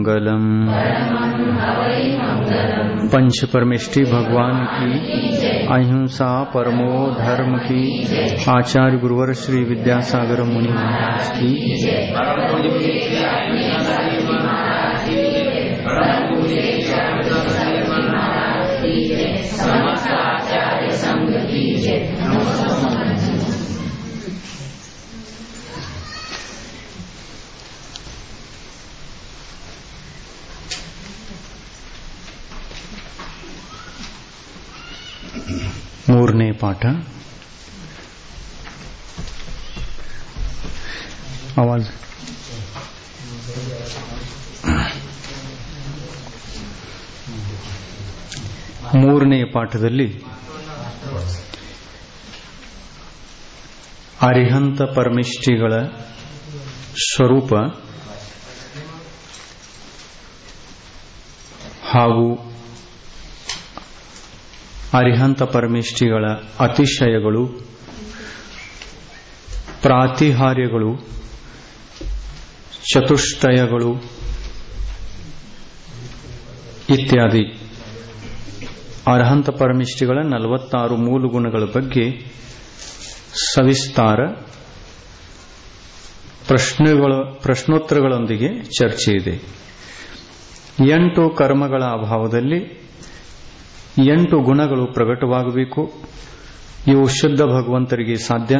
मंगलम पंच परमेष्टि भगवान की अहिंसा परमो धर्म की आचार्य गुरुवर श्री विद्यासागर मुनि महाराज की ಮೂರನೇ ಪಾಠ ಆವಾಜ್ ಮೂರನೇ ಪಾಠದಲ್ಲಿ ಅರಿಹಂತ ಪರಮಿಷ್ಠಿಗಳ ಸ್ವರೂಪ ಹಾಗೂ ಅರಿಹಂತ ಪರಮಿಷ್ಠಿಗಳ ಅತಿಶಯಗಳು ಪ್ರಾತಿಹಾರ್ಯಗಳು ಚತುಷ್ಟಯಗಳು ಇತ್ಯಾದಿ ಅರ್ಹಂತ ಪರಮಿಷ್ಠಿಗಳ ನಲವತ್ತಾರು ಮೂಲ ಗುಣಗಳ ಬಗ್ಗೆ ಸವಿಸ್ತಾರ ಪ್ರಶ್ನೆಗಳ ಪ್ರಶ್ನೋತ್ತರಗಳೊಂದಿಗೆ ಚರ್ಚೆ ಇದೆ ಎಂಟು ಕರ್ಮಗಳ ಅಭಾವದಲ್ಲಿ ಎಂಟು ಗುಣಗಳು ಪ್ರಕಟವಾಗಬೇಕು ಇವು ಶುದ್ಧ ಭಗವಂತರಿಗೆ ಸಾಧ್ಯ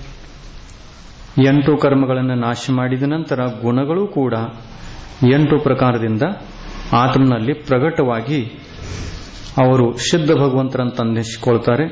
ಎಂಟು ಕರ್ಮಗಳನ್ನು ನಾಶ ಮಾಡಿದ ನಂತರ ಗುಣಗಳು ಕೂಡ ಎಂಟು ಪ್ರಕಾರದಿಂದ ಆತ್ಮನಲ್ಲಿ ಪ್ರಕಟವಾಗಿ ಅವರು ಶುದ್ಧ ಭಗವಂತರಂತ ಅಂದಿಸಿಕೊಳ್ತಾರೆ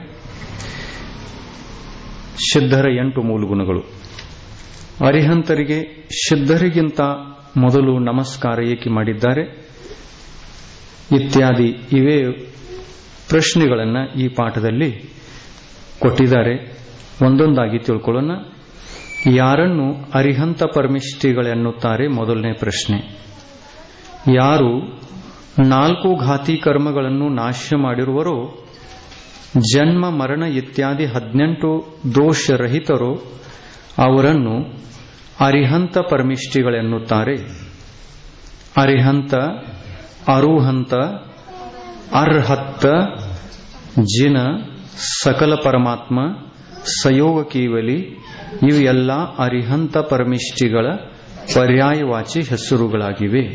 ಸಿದ್ಧರ ಎಂಟು ಮೂಲ ಗುಣಗಳು ಅರಿಹಂತರಿಗೆ ಸಿದ್ಧರಿಗಿಂತ ಮೊದಲು ನಮಸ್ಕಾರ ಏಕೆ ಮಾಡಿದ್ದಾರೆ ಇತ್ಯಾದಿ ಇವೇ ಪ್ರಶ್ನೆಗಳನ್ನು ಈ ಪಾಠದಲ್ಲಿ ಕೊಟ್ಟಿದ್ದಾರೆ ಒಂದೊಂದಾಗಿ ತಿಳ್ಕೊಳ್ಳೋಣ ಯಾರನ್ನು ಅರಿಹಂತ ಪರಮಿಷ್ಠಿಗಳೆನ್ನುತ್ತಾರೆ ಮೊದಲನೇ ಪ್ರಶ್ನೆ ಯಾರು ನಾಲ್ಕು ಘಾತಿ ಕರ್ಮಗಳನ್ನು ನಾಶ ಮಾಡಿರುವರೋ ಜನ್ಮ ಮರಣ ಇತ್ಯಾದಿ ಹದಿನೆಂಟು ದೋಷರಹಿತರೋ ಅವರನ್ನು ಅರಿಹಂತ ಪರಮಿಷ್ಠಿಗಳೆನ್ನುತ್ತಾರೆ ಅರಿಹಂತ ಅರುಹಂತ ಅರ್ಹತ್ತ ಜಿನ ಸಕಲ ಪರಮಾತ್ಮ ಸಯೋಗ ಕೀವಲಿ ಇವು ಎಲ್ಲ ಅರಿಹಂತ ಪರಮಿಷ್ಠಿಗಳ ಪರ್ಯಾಯವಾಚಿ ಹೆಸರುಗಳಾಗಿವೆ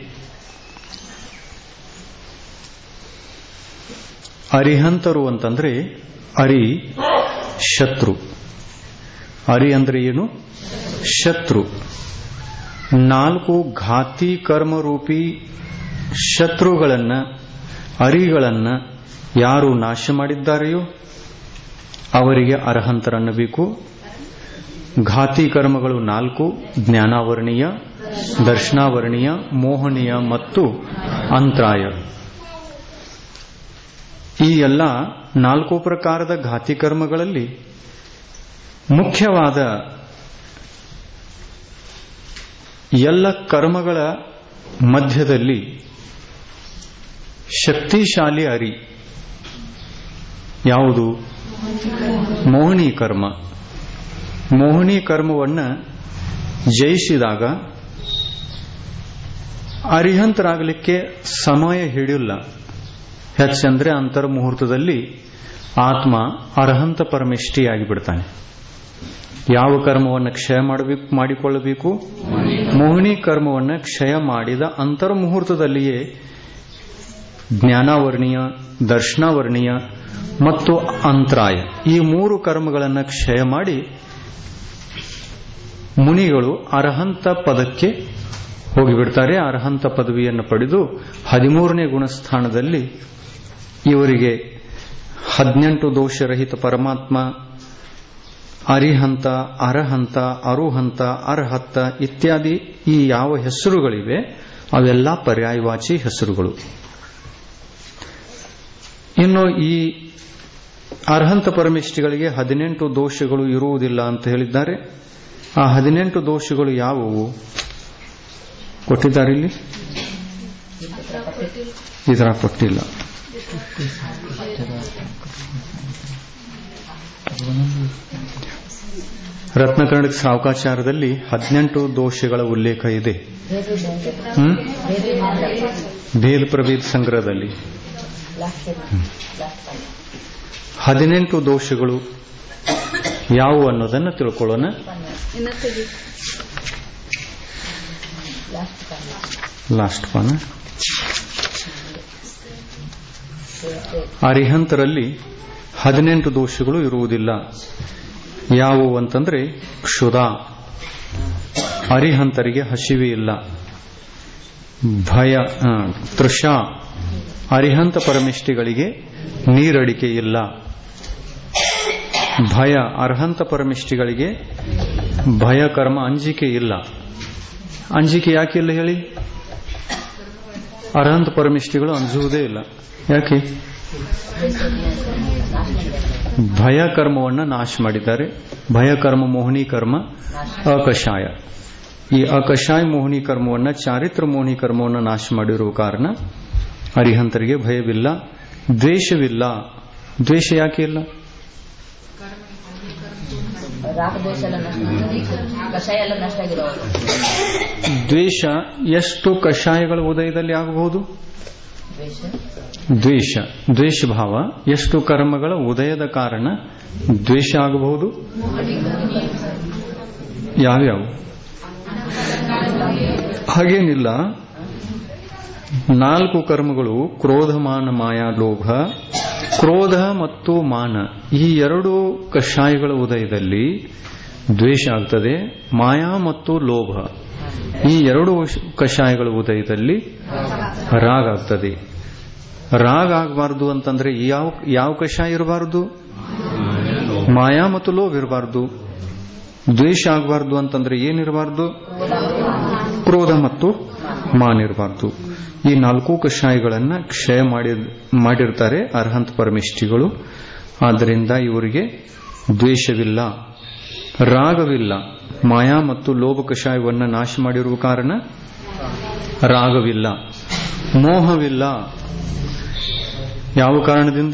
ಅರಿಹಂತರು ಅಂತಂದ್ರೆ ಅರಿ ಶತ್ರು ಅರಿ ಅಂದ್ರೆ ಏನು ಶತ್ರು ನಾಲ್ಕು ಘಾತಿ ಕರ್ಮರೂಪಿ ಶತ್ರುಗಳನ್ನ ಅರಿಗಳನ್ನ ಯಾರು ನಾಶ ಮಾಡಿದ್ದಾರೆಯೋ ಅವರಿಗೆ ಅರ್ಹಂತರನ್ನಬೇಕು ಘಾತಿ ಕರ್ಮಗಳು ನಾಲ್ಕು ಜ್ಞಾನಾವರಣೀಯ ದರ್ಶನಾವರಣೀಯ ಮೋಹನೀಯ ಮತ್ತು ಅಂತರಾಯ ಈ ಎಲ್ಲ ನಾಲ್ಕು ಪ್ರಕಾರದ ಘಾತಿ ಕರ್ಮಗಳಲ್ಲಿ ಮುಖ್ಯವಾದ ಎಲ್ಲ ಕರ್ಮಗಳ ಮಧ್ಯದಲ್ಲಿ ಶಕ್ತಿಶಾಲಿ ಅರಿ ಯಾವುದು ಮೋಹಿನಿ ಕರ್ಮ ಮೋಹಿನಿ ಕರ್ಮವನ್ನು ಜಯಿಸಿದಾಗ ಅರಿಹಂತರಾಗಲಿಕ್ಕೆ ಸಮಯ ಹಿಡಿಲ್ಲ ಹೆಚ್ಚಂದ್ರೆ ಅಂತರ್ಮುಹೂರ್ತದಲ್ಲಿ ಆತ್ಮ ಅರ್ಹಂತ ಪರಮಿಷ್ಠಿಯಾಗಿ ಬಿಡ್ತಾನೆ ಯಾವ ಕರ್ಮವನ್ನು ಕ್ಷಯ ಮಾಡಬೇಕು ಮಾಡಿಕೊಳ್ಳಬೇಕು ಮೋಹಿನಿ ಕರ್ಮವನ್ನು ಕ್ಷಯ ಮಾಡಿದ ಅಂತರ್ಮುಹೂರ್ತದಲ್ಲಿಯೇ ಜ್ಞಾನಾವರ್ಣೀಯ ದರ್ಶನಾವರ್ಣೀಯ ಮತ್ತು ಅಂತರಾಯ ಈ ಮೂರು ಕರ್ಮಗಳನ್ನು ಕ್ಷಯ ಮಾಡಿ ಮುನಿಗಳು ಅರ್ಹಂತ ಪದಕ್ಕೆ ಹೋಗಿಬಿಡ್ತಾರೆ ಅರ್ಹಂತ ಪದವಿಯನ್ನು ಪಡೆದು ಹದಿಮೂರನೇ ಗುಣಸ್ಥಾನದಲ್ಲಿ ಇವರಿಗೆ ಹದಿನೆಂಟು ದೋಷರಹಿತ ಪರಮಾತ್ಮ ಅರಿಹಂತ ಅರಹಂತ ಅರುಹಂತ ಅರ್ಹತ್ತ ಇತ್ಯಾದಿ ಈ ಯಾವ ಹೆಸರುಗಳಿವೆ ಅವೆಲ್ಲ ಪರ್ಯಾಯವಾಚಿ ಹೆಸರುಗಳು ಇನ್ನು ಈ ಅರ್ಹಂತ ಪರಮಿಷ್ಠಿಗಳಿಗೆ ಹದಿನೆಂಟು ದೋಷಗಳು ಇರುವುದಿಲ್ಲ ಅಂತ ಹೇಳಿದ್ದಾರೆ ಆ ಹದಿನೆಂಟು ದೋಷಗಳು ಯಾವುವು ಕೊಟ್ಟಿದ್ದಾರೆ ಇಲ್ಲಿ ಇದರ ಕೊಟ್ಟಿಲ್ಲ ರತ್ನಕರ್ಣಕ ಸಾವಕಾಚಾರದಲ್ಲಿ ಹದಿನೆಂಟು ದೋಷಗಳ ಉಲ್ಲೇಖ ಇದೆ ಹ್ಮ್ ಭೇದ ಪ್ರಭೇದ ಸಂಗ್ರಹದಲ್ಲಿ ಹದಿನೆಂಟು ದೋಷಗಳು ಯಾವುವು ಅನ್ನೋದನ್ನು ತಿಳ್ಕೊಳ್ಳೋಣ ಲಾಸ್ಟ್ ಪಾನ ಅರಿಹಂತರಲ್ಲಿ ಹದಿನೆಂಟು ದೋಷಗಳು ಇರುವುದಿಲ್ಲ ಯಾವುವು ಅಂತಂದ್ರೆ ಕ್ಷುಧ ಅರಿಹಂತರಿಗೆ ಹಸಿವೆ ಇಲ್ಲ ಭಯ ಆ, ತೃಷ ಅರಿಹಂತ ಪರಮಿಷ್ಟಿಗಳಿಗೆ ನೀರಡಿಕೆ ಇಲ್ಲ ಭಯ ಅರ್ಹಂತ ಪರಮಿಷ್ಟಿಗಳಿಗೆ ಭಯ ಕರ್ಮ ಅಂಜಿಕೆ ಇಲ್ಲ ಅಂಜಿಕೆ ಯಾಕಿಲ್ಲ ಹೇಳಿ ಅರ್ಹಂತ ಪರಮಿಷ್ಟಿಗಳು ಅಂಜುವುದೇ ಇಲ್ಲ ಯಾಕೆ ಭಯ ಕರ್ಮವನ್ನ ನಾಶ ಮಾಡಿದ್ದಾರೆ ಭಯ ಕರ್ಮ ಮೋಹಿನಿ ಕರ್ಮ ಅಕಷಾಯ ಈ ಅಕಷಾಯ ಮೋಹಿನಿ ಕರ್ಮವನ್ನ ಚಾರಿತ್ರ ಮೋಹಿನಿ ಕರ್ಮವನ್ನ ನಾಶ ಮಾಡಿರುವ ಕಾರಣ ಅರಿಹಂತರಿಗೆ ಭಯವಿಲ್ಲ ದ್ವೇಷವಿಲ್ಲ ದ್ವೇಷ ಯಾಕೆ ಇಲ್ಲ ರಾಗದ್ವೇಷ ಎಲ್ಲ ನಷ್ಟ ಕಷಾಯ ಎಲ್ಲ ನಷ್ಟ ಆಗಿರೋರು ದ್ವೇಷ ಎಷ್ಟು ಕಷಾಯಗಳ ಉದಯದಲ್ಲಿ ಆಗಬಹುದು ದ್ವೇಷ ದ್ವೇಷ ದ್ವೇಷ ಭಾವ ಎಷ್ಟು ಕರ್ಮಗಳ ಉದಯದ ಕಾರಣ ದ್ವೇಷ ಆಗಬಹುದು ಯಾವ್ಯಾವು ಹಾಗೇನಿಲ್ಲ ನಾಲ್ಕು ಕರ್ಮಗಳು ಕ್ರೋಧ ಮಾನ ಮಾಯಾ ಲೋಭ ಕ್ರೋಧ ಮತ್ತು ಮಾನ ಈ ಎರಡು ಕಷಾಯಗಳ ಉದಯದಲ್ಲಿ ದ್ವೇಷ ಆಗ್ತದೆ ಮಾಯಾ ಮತ್ತು ಲೋಭ ಈ ಎರಡು ಕಷಾಯಗಳ ಉದಯದಲ್ಲಿ ರಾಗ ಆಗ್ತದೆ ರಾಗ ಆಗಬಾರ್ದು ಅಂತಂದ್ರೆ ಯಾವ ಯಾವ ಕಷಾಯ ಇರಬಾರದು ಮಾಯಾ ಮತ್ತು ಲೋಭ ಇರಬಾರ್ದು ದ್ವೇಷ ಆಗಬಾರ್ದು ಅಂತಂದ್ರೆ ಏನಿರಬಾರ್ದು ಕ್ರೋಧ ಮತ್ತು ಮಾನ್ ಇರಬಾರ್ದು ಈ ನಾಲ್ಕು ಕಷಾಯಗಳನ್ನ ಕ್ಷಯ ಮಾಡಿ ಮಾಡಿರ್ತಾರೆ ಅರ್ಹಂತ ಪರಮಿಷ್ಠಿಗಳು ಆದ್ದರಿಂದ ಇವರಿಗೆ ದ್ವೇಷವಿಲ್ಲ ರಾಗವಿಲ್ಲ ಮಾಯಾ ಮತ್ತು ಲೋಭ ಕಷಾಯವನ್ನ ನಾಶ ಮಾಡಿರುವ ಕಾರಣ ರಾಗವಿಲ್ಲ ಮೋಹವಿಲ್ಲ ಯಾವ ಕಾರಣದಿಂದ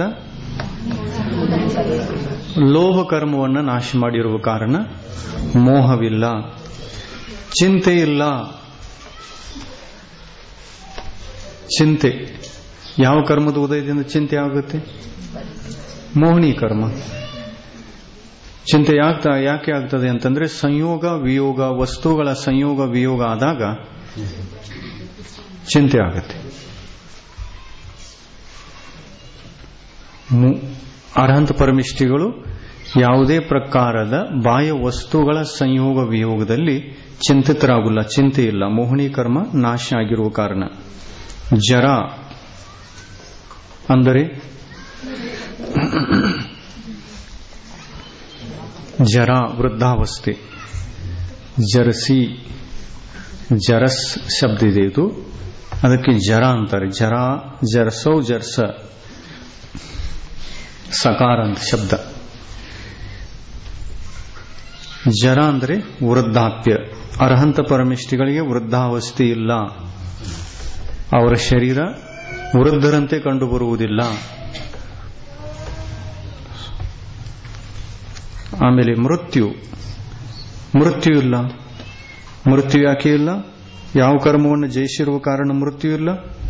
ಲೋಭ ಕರ್ಮವನ್ನ ನಾಶ ಮಾಡಿರುವ ಕಾರಣ ಮೋಹವಿಲ್ಲ ಚಿಂತೆ ಇಲ್ಲ ಚಿಂತೆ ಯಾವ ಕರ್ಮದ ಉದಯದಿಂದ ಚಿಂತೆ ಆಗುತ್ತೆ ಮೋಹಿನಿ ಕರ್ಮ ಚಿಂತೆ ಯಾಗ್ತಾ ಯಾಕೆ ಆಗ್ತದೆ ಅಂತಂದ್ರೆ ಸಂಯೋಗ ವಿಯೋಗ ವಸ್ತುಗಳ ಸಂಯೋಗ ವಿಯೋಗ ಆದಾಗ ಚಿಂತೆ ಆಗುತ್ತೆ ಮು- ಅರ್ಹಂತ ಪರಮಿಷ್ಠಿಗಳು ಯಾವುದೇ ಪ್ರಕಾರದ ಬಾಹ್ಯ ವಸ್ತುಗಳ ಸಂಯೋಗ ವಿಯೋಗದಲ್ಲಿ ಚಿಂತಿತರಾಗುಲ್ಲ ಚಿಂತೆ ಇಲ್ಲ ಮೋಹಿನಿ ಕರ್ಮ ನಾಶ ಆಗಿರುವ ಕಾರಣ ಜರ ಅಂದರೆ ಜರ ವೃದ್ಧಾವಸ್ಥೆ ಜರಸಿ ಜರಸ್ ಶಬ್ದ ಇದೆ ಇದು ಅದಕ್ಕೆ ಜರ ಅಂತಾರೆ ಜರ ಜರಸೌ ಜರ್ಸ ಸಕಾರ ಅಂತ ಶಬ್ದ ಜರ ಅಂದ್ರೆ ವೃದ್ಧಾಪ್ಯ ಅರ್ಹಂತ ಪರಮಿಷ್ಠಿಗಳಿಗೆ ವೃದ್ಧಾವಸ್ಥೆ ಇಲ್ಲ ಅವರ ಶರೀರ ವೃದ್ಧರಂತೆ ಕಂಡುಬರುವುದಿಲ್ಲ ಆಮೇಲೆ ಮೃತ್ಯು ಮೃತ್ಯು ಇಲ್ಲ ಮೃತ್ಯು ಯಾಕೆ ಇಲ್ಲ ಯಾವ ಕರ್ಮವನ್ನು ಜಯಿಸಿರುವ ಕಾರಣ ಮೃತ್ಯು ಇಲ್ಲ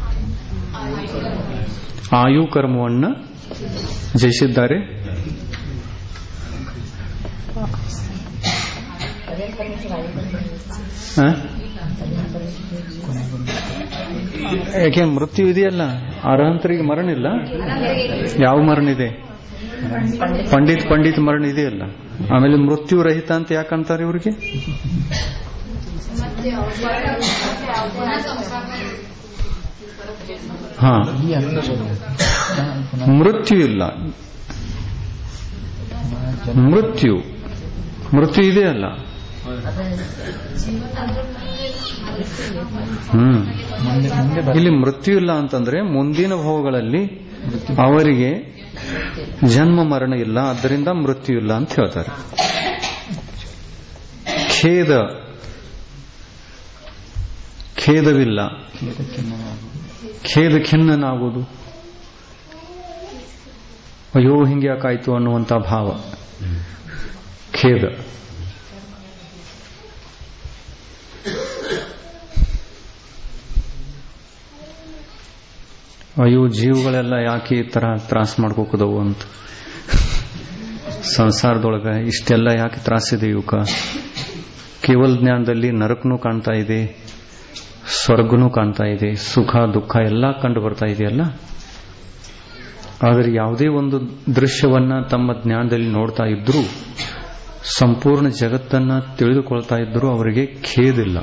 ಆಯು ಕರ್ಮವನ್ನು ಜಯಿಸಿದ್ದಾರೆ ಆ? ಯಾಕೆ ಮೃತ್ಯು ಇದೆಯಲ್ಲ ಅರ್ಹಂತರಿಗೆ ಮರಣ ಇಲ್ಲ ಯಾವ ಮರಣ ಇದೆ ಪಂಡಿತ್ ಪಂಡಿತ್ ಮರಣ ಇದೆಯಲ್ಲ ಆಮೇಲೆ ಮೃತ್ಯು ರಹಿತ ಅಂತ ಯಾಕಂತಾರೆ ಇವ್ರಿಗೆ ಹಾ ಮೃತ್ಯು ಇಲ್ಲ ಮೃತ್ಯು ಮೃತ್ಯು ಇದೆಯಲ್ಲ ಹ್ಮ್ ಇಲ್ಲಿ ಮೃತ್ಯು ಇಲ್ಲ ಅಂತಂದ್ರೆ ಮುಂದಿನ ಭವಗಳಲ್ಲಿ ಅವರಿಗೆ ಜನ್ಮ ಮರಣ ಇಲ್ಲ ಆದ್ದರಿಂದ ಮೃತ್ಯು ಇಲ್ಲ ಅಂತ ಹೇಳ್ತಾರೆ ಖೇದ ಖೇದವಿಲ್ಲ ಖೇದ ಖಿನ್ನನಾಗುವುದು ಅಯ್ಯೋ ಹಿಂಗೆ ಯಾಕಾಯ್ತು ಅನ್ನುವಂತ ಭಾವ ಖೇದ ಅಯ್ಯೋ ಜೀವಗಳೆಲ್ಲ ಯಾಕೆ ಈ ತರ ತ್ರಾಸ ಮಾಡ್ಕೋಕದವು ಅಂತ ಸಂಸಾರದೊಳಗ ಇಷ್ಟೆಲ್ಲ ಯಾಕೆ ತ್ರಾಸಿದೆ ಇವಕ್ಕ ಕೇವಲ ಜ್ಞಾನದಲ್ಲಿ ನರಕನೂ ಕಾಣ್ತಾ ಇದೆ ಸ್ವರ್ಗನೂ ಕಾಣ್ತಾ ಇದೆ ಸುಖ ದುಃಖ ಎಲ್ಲ ಕಂಡು ಬರ್ತಾ ಇದೆಯಲ್ಲ ಆದರೆ ಯಾವುದೇ ಒಂದು ದೃಶ್ಯವನ್ನ ತಮ್ಮ ಜ್ಞಾನದಲ್ಲಿ ನೋಡ್ತಾ ಇದ್ರೂ ಸಂಪೂರ್ಣ ಜಗತ್ತನ್ನ ತಿಳಿದುಕೊಳ್ತಾ ಇದ್ರೂ ಅವರಿಗೆ ಖೇದಿಲ್ಲ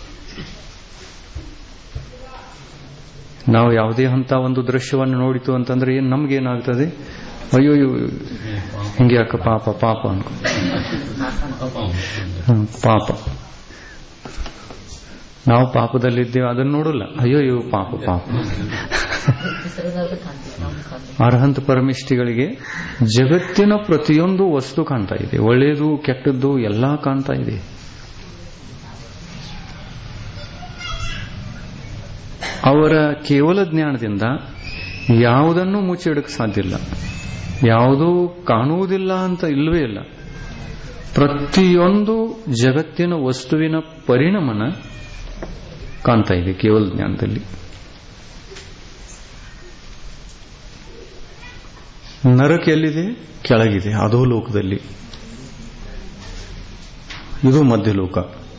ನಾವು ಯಾವುದೇ ಅಂತ ಒಂದು ದೃಶ್ಯವನ್ನು ನೋಡಿತು ಅಂತಂದ್ರೆ ಏನ್ ನಮ್ಗೇನಾಗ್ತದೆ ಅಯ್ಯೋ ಹಿಂಗೆ ಯಾಕ ಪಾಪ ಪಾಪ ಅನ್ಕೊ ಹ್ಮ್, ಪಾಪ ನಾವು ಪಾಪದಲ್ಲಿದ್ದೇವೆ ಅದನ್ನು ನೋಡಲ್ಲ ಅಯ್ಯೋ ಇವು ಪಾಪ ಪಾಪ ಹೆಸರುಗಾದ್ರು ಕಾಣ್ತೀವಿ ನಾವು ಕಾಣ್ತೀವಿ ಅರ್ಹಂತ ಪರಮಿಷ್ಠಿಗಳಿಗೆ ಜಗತ್ತಿನ ಪ್ರತಿಯೊಂದು ವಸ್ತು ಕಾಣ್ತಾ ಇದೆ ಒಳ್ಳೆಯದು ಕೆಟ್ಟದ್ದು ಎಲ್ಲಾ ಕಾಣ್ತಾ ಇದೆ ಅವರ ಕೇವಲ ಜ್ಞಾನದಿಂದ ಯಾವುದನ್ನು ಮುಚ್ಚಿಡಕ್ಕೆ ಸಾಧ್ಯ ಇಲ್ಲ ಯಾವುದೂ ಕಾಣುವುದಿಲ್ಲ ಅಂತ ಇಲ್ಲವೇ ಇಲ್ಲ ಪ್ರತಿಯೊಂದು ಜಗತ್ತಿನ ವಸ್ತುವಿನ ಪರಿಣಾಮನ ಕಾಣ್ತಾ ಇದೆ ಕೇವಲ ಜ್ಞಾನದಲ್ಲಿ ನರಕ ಎಲ್ಲಿದೆ ಕೆಳಗಿದೆ ಅದೋ ಲೋಕದಲ್ಲಿ ಇದು ಮಧ್ಯಲೋಕ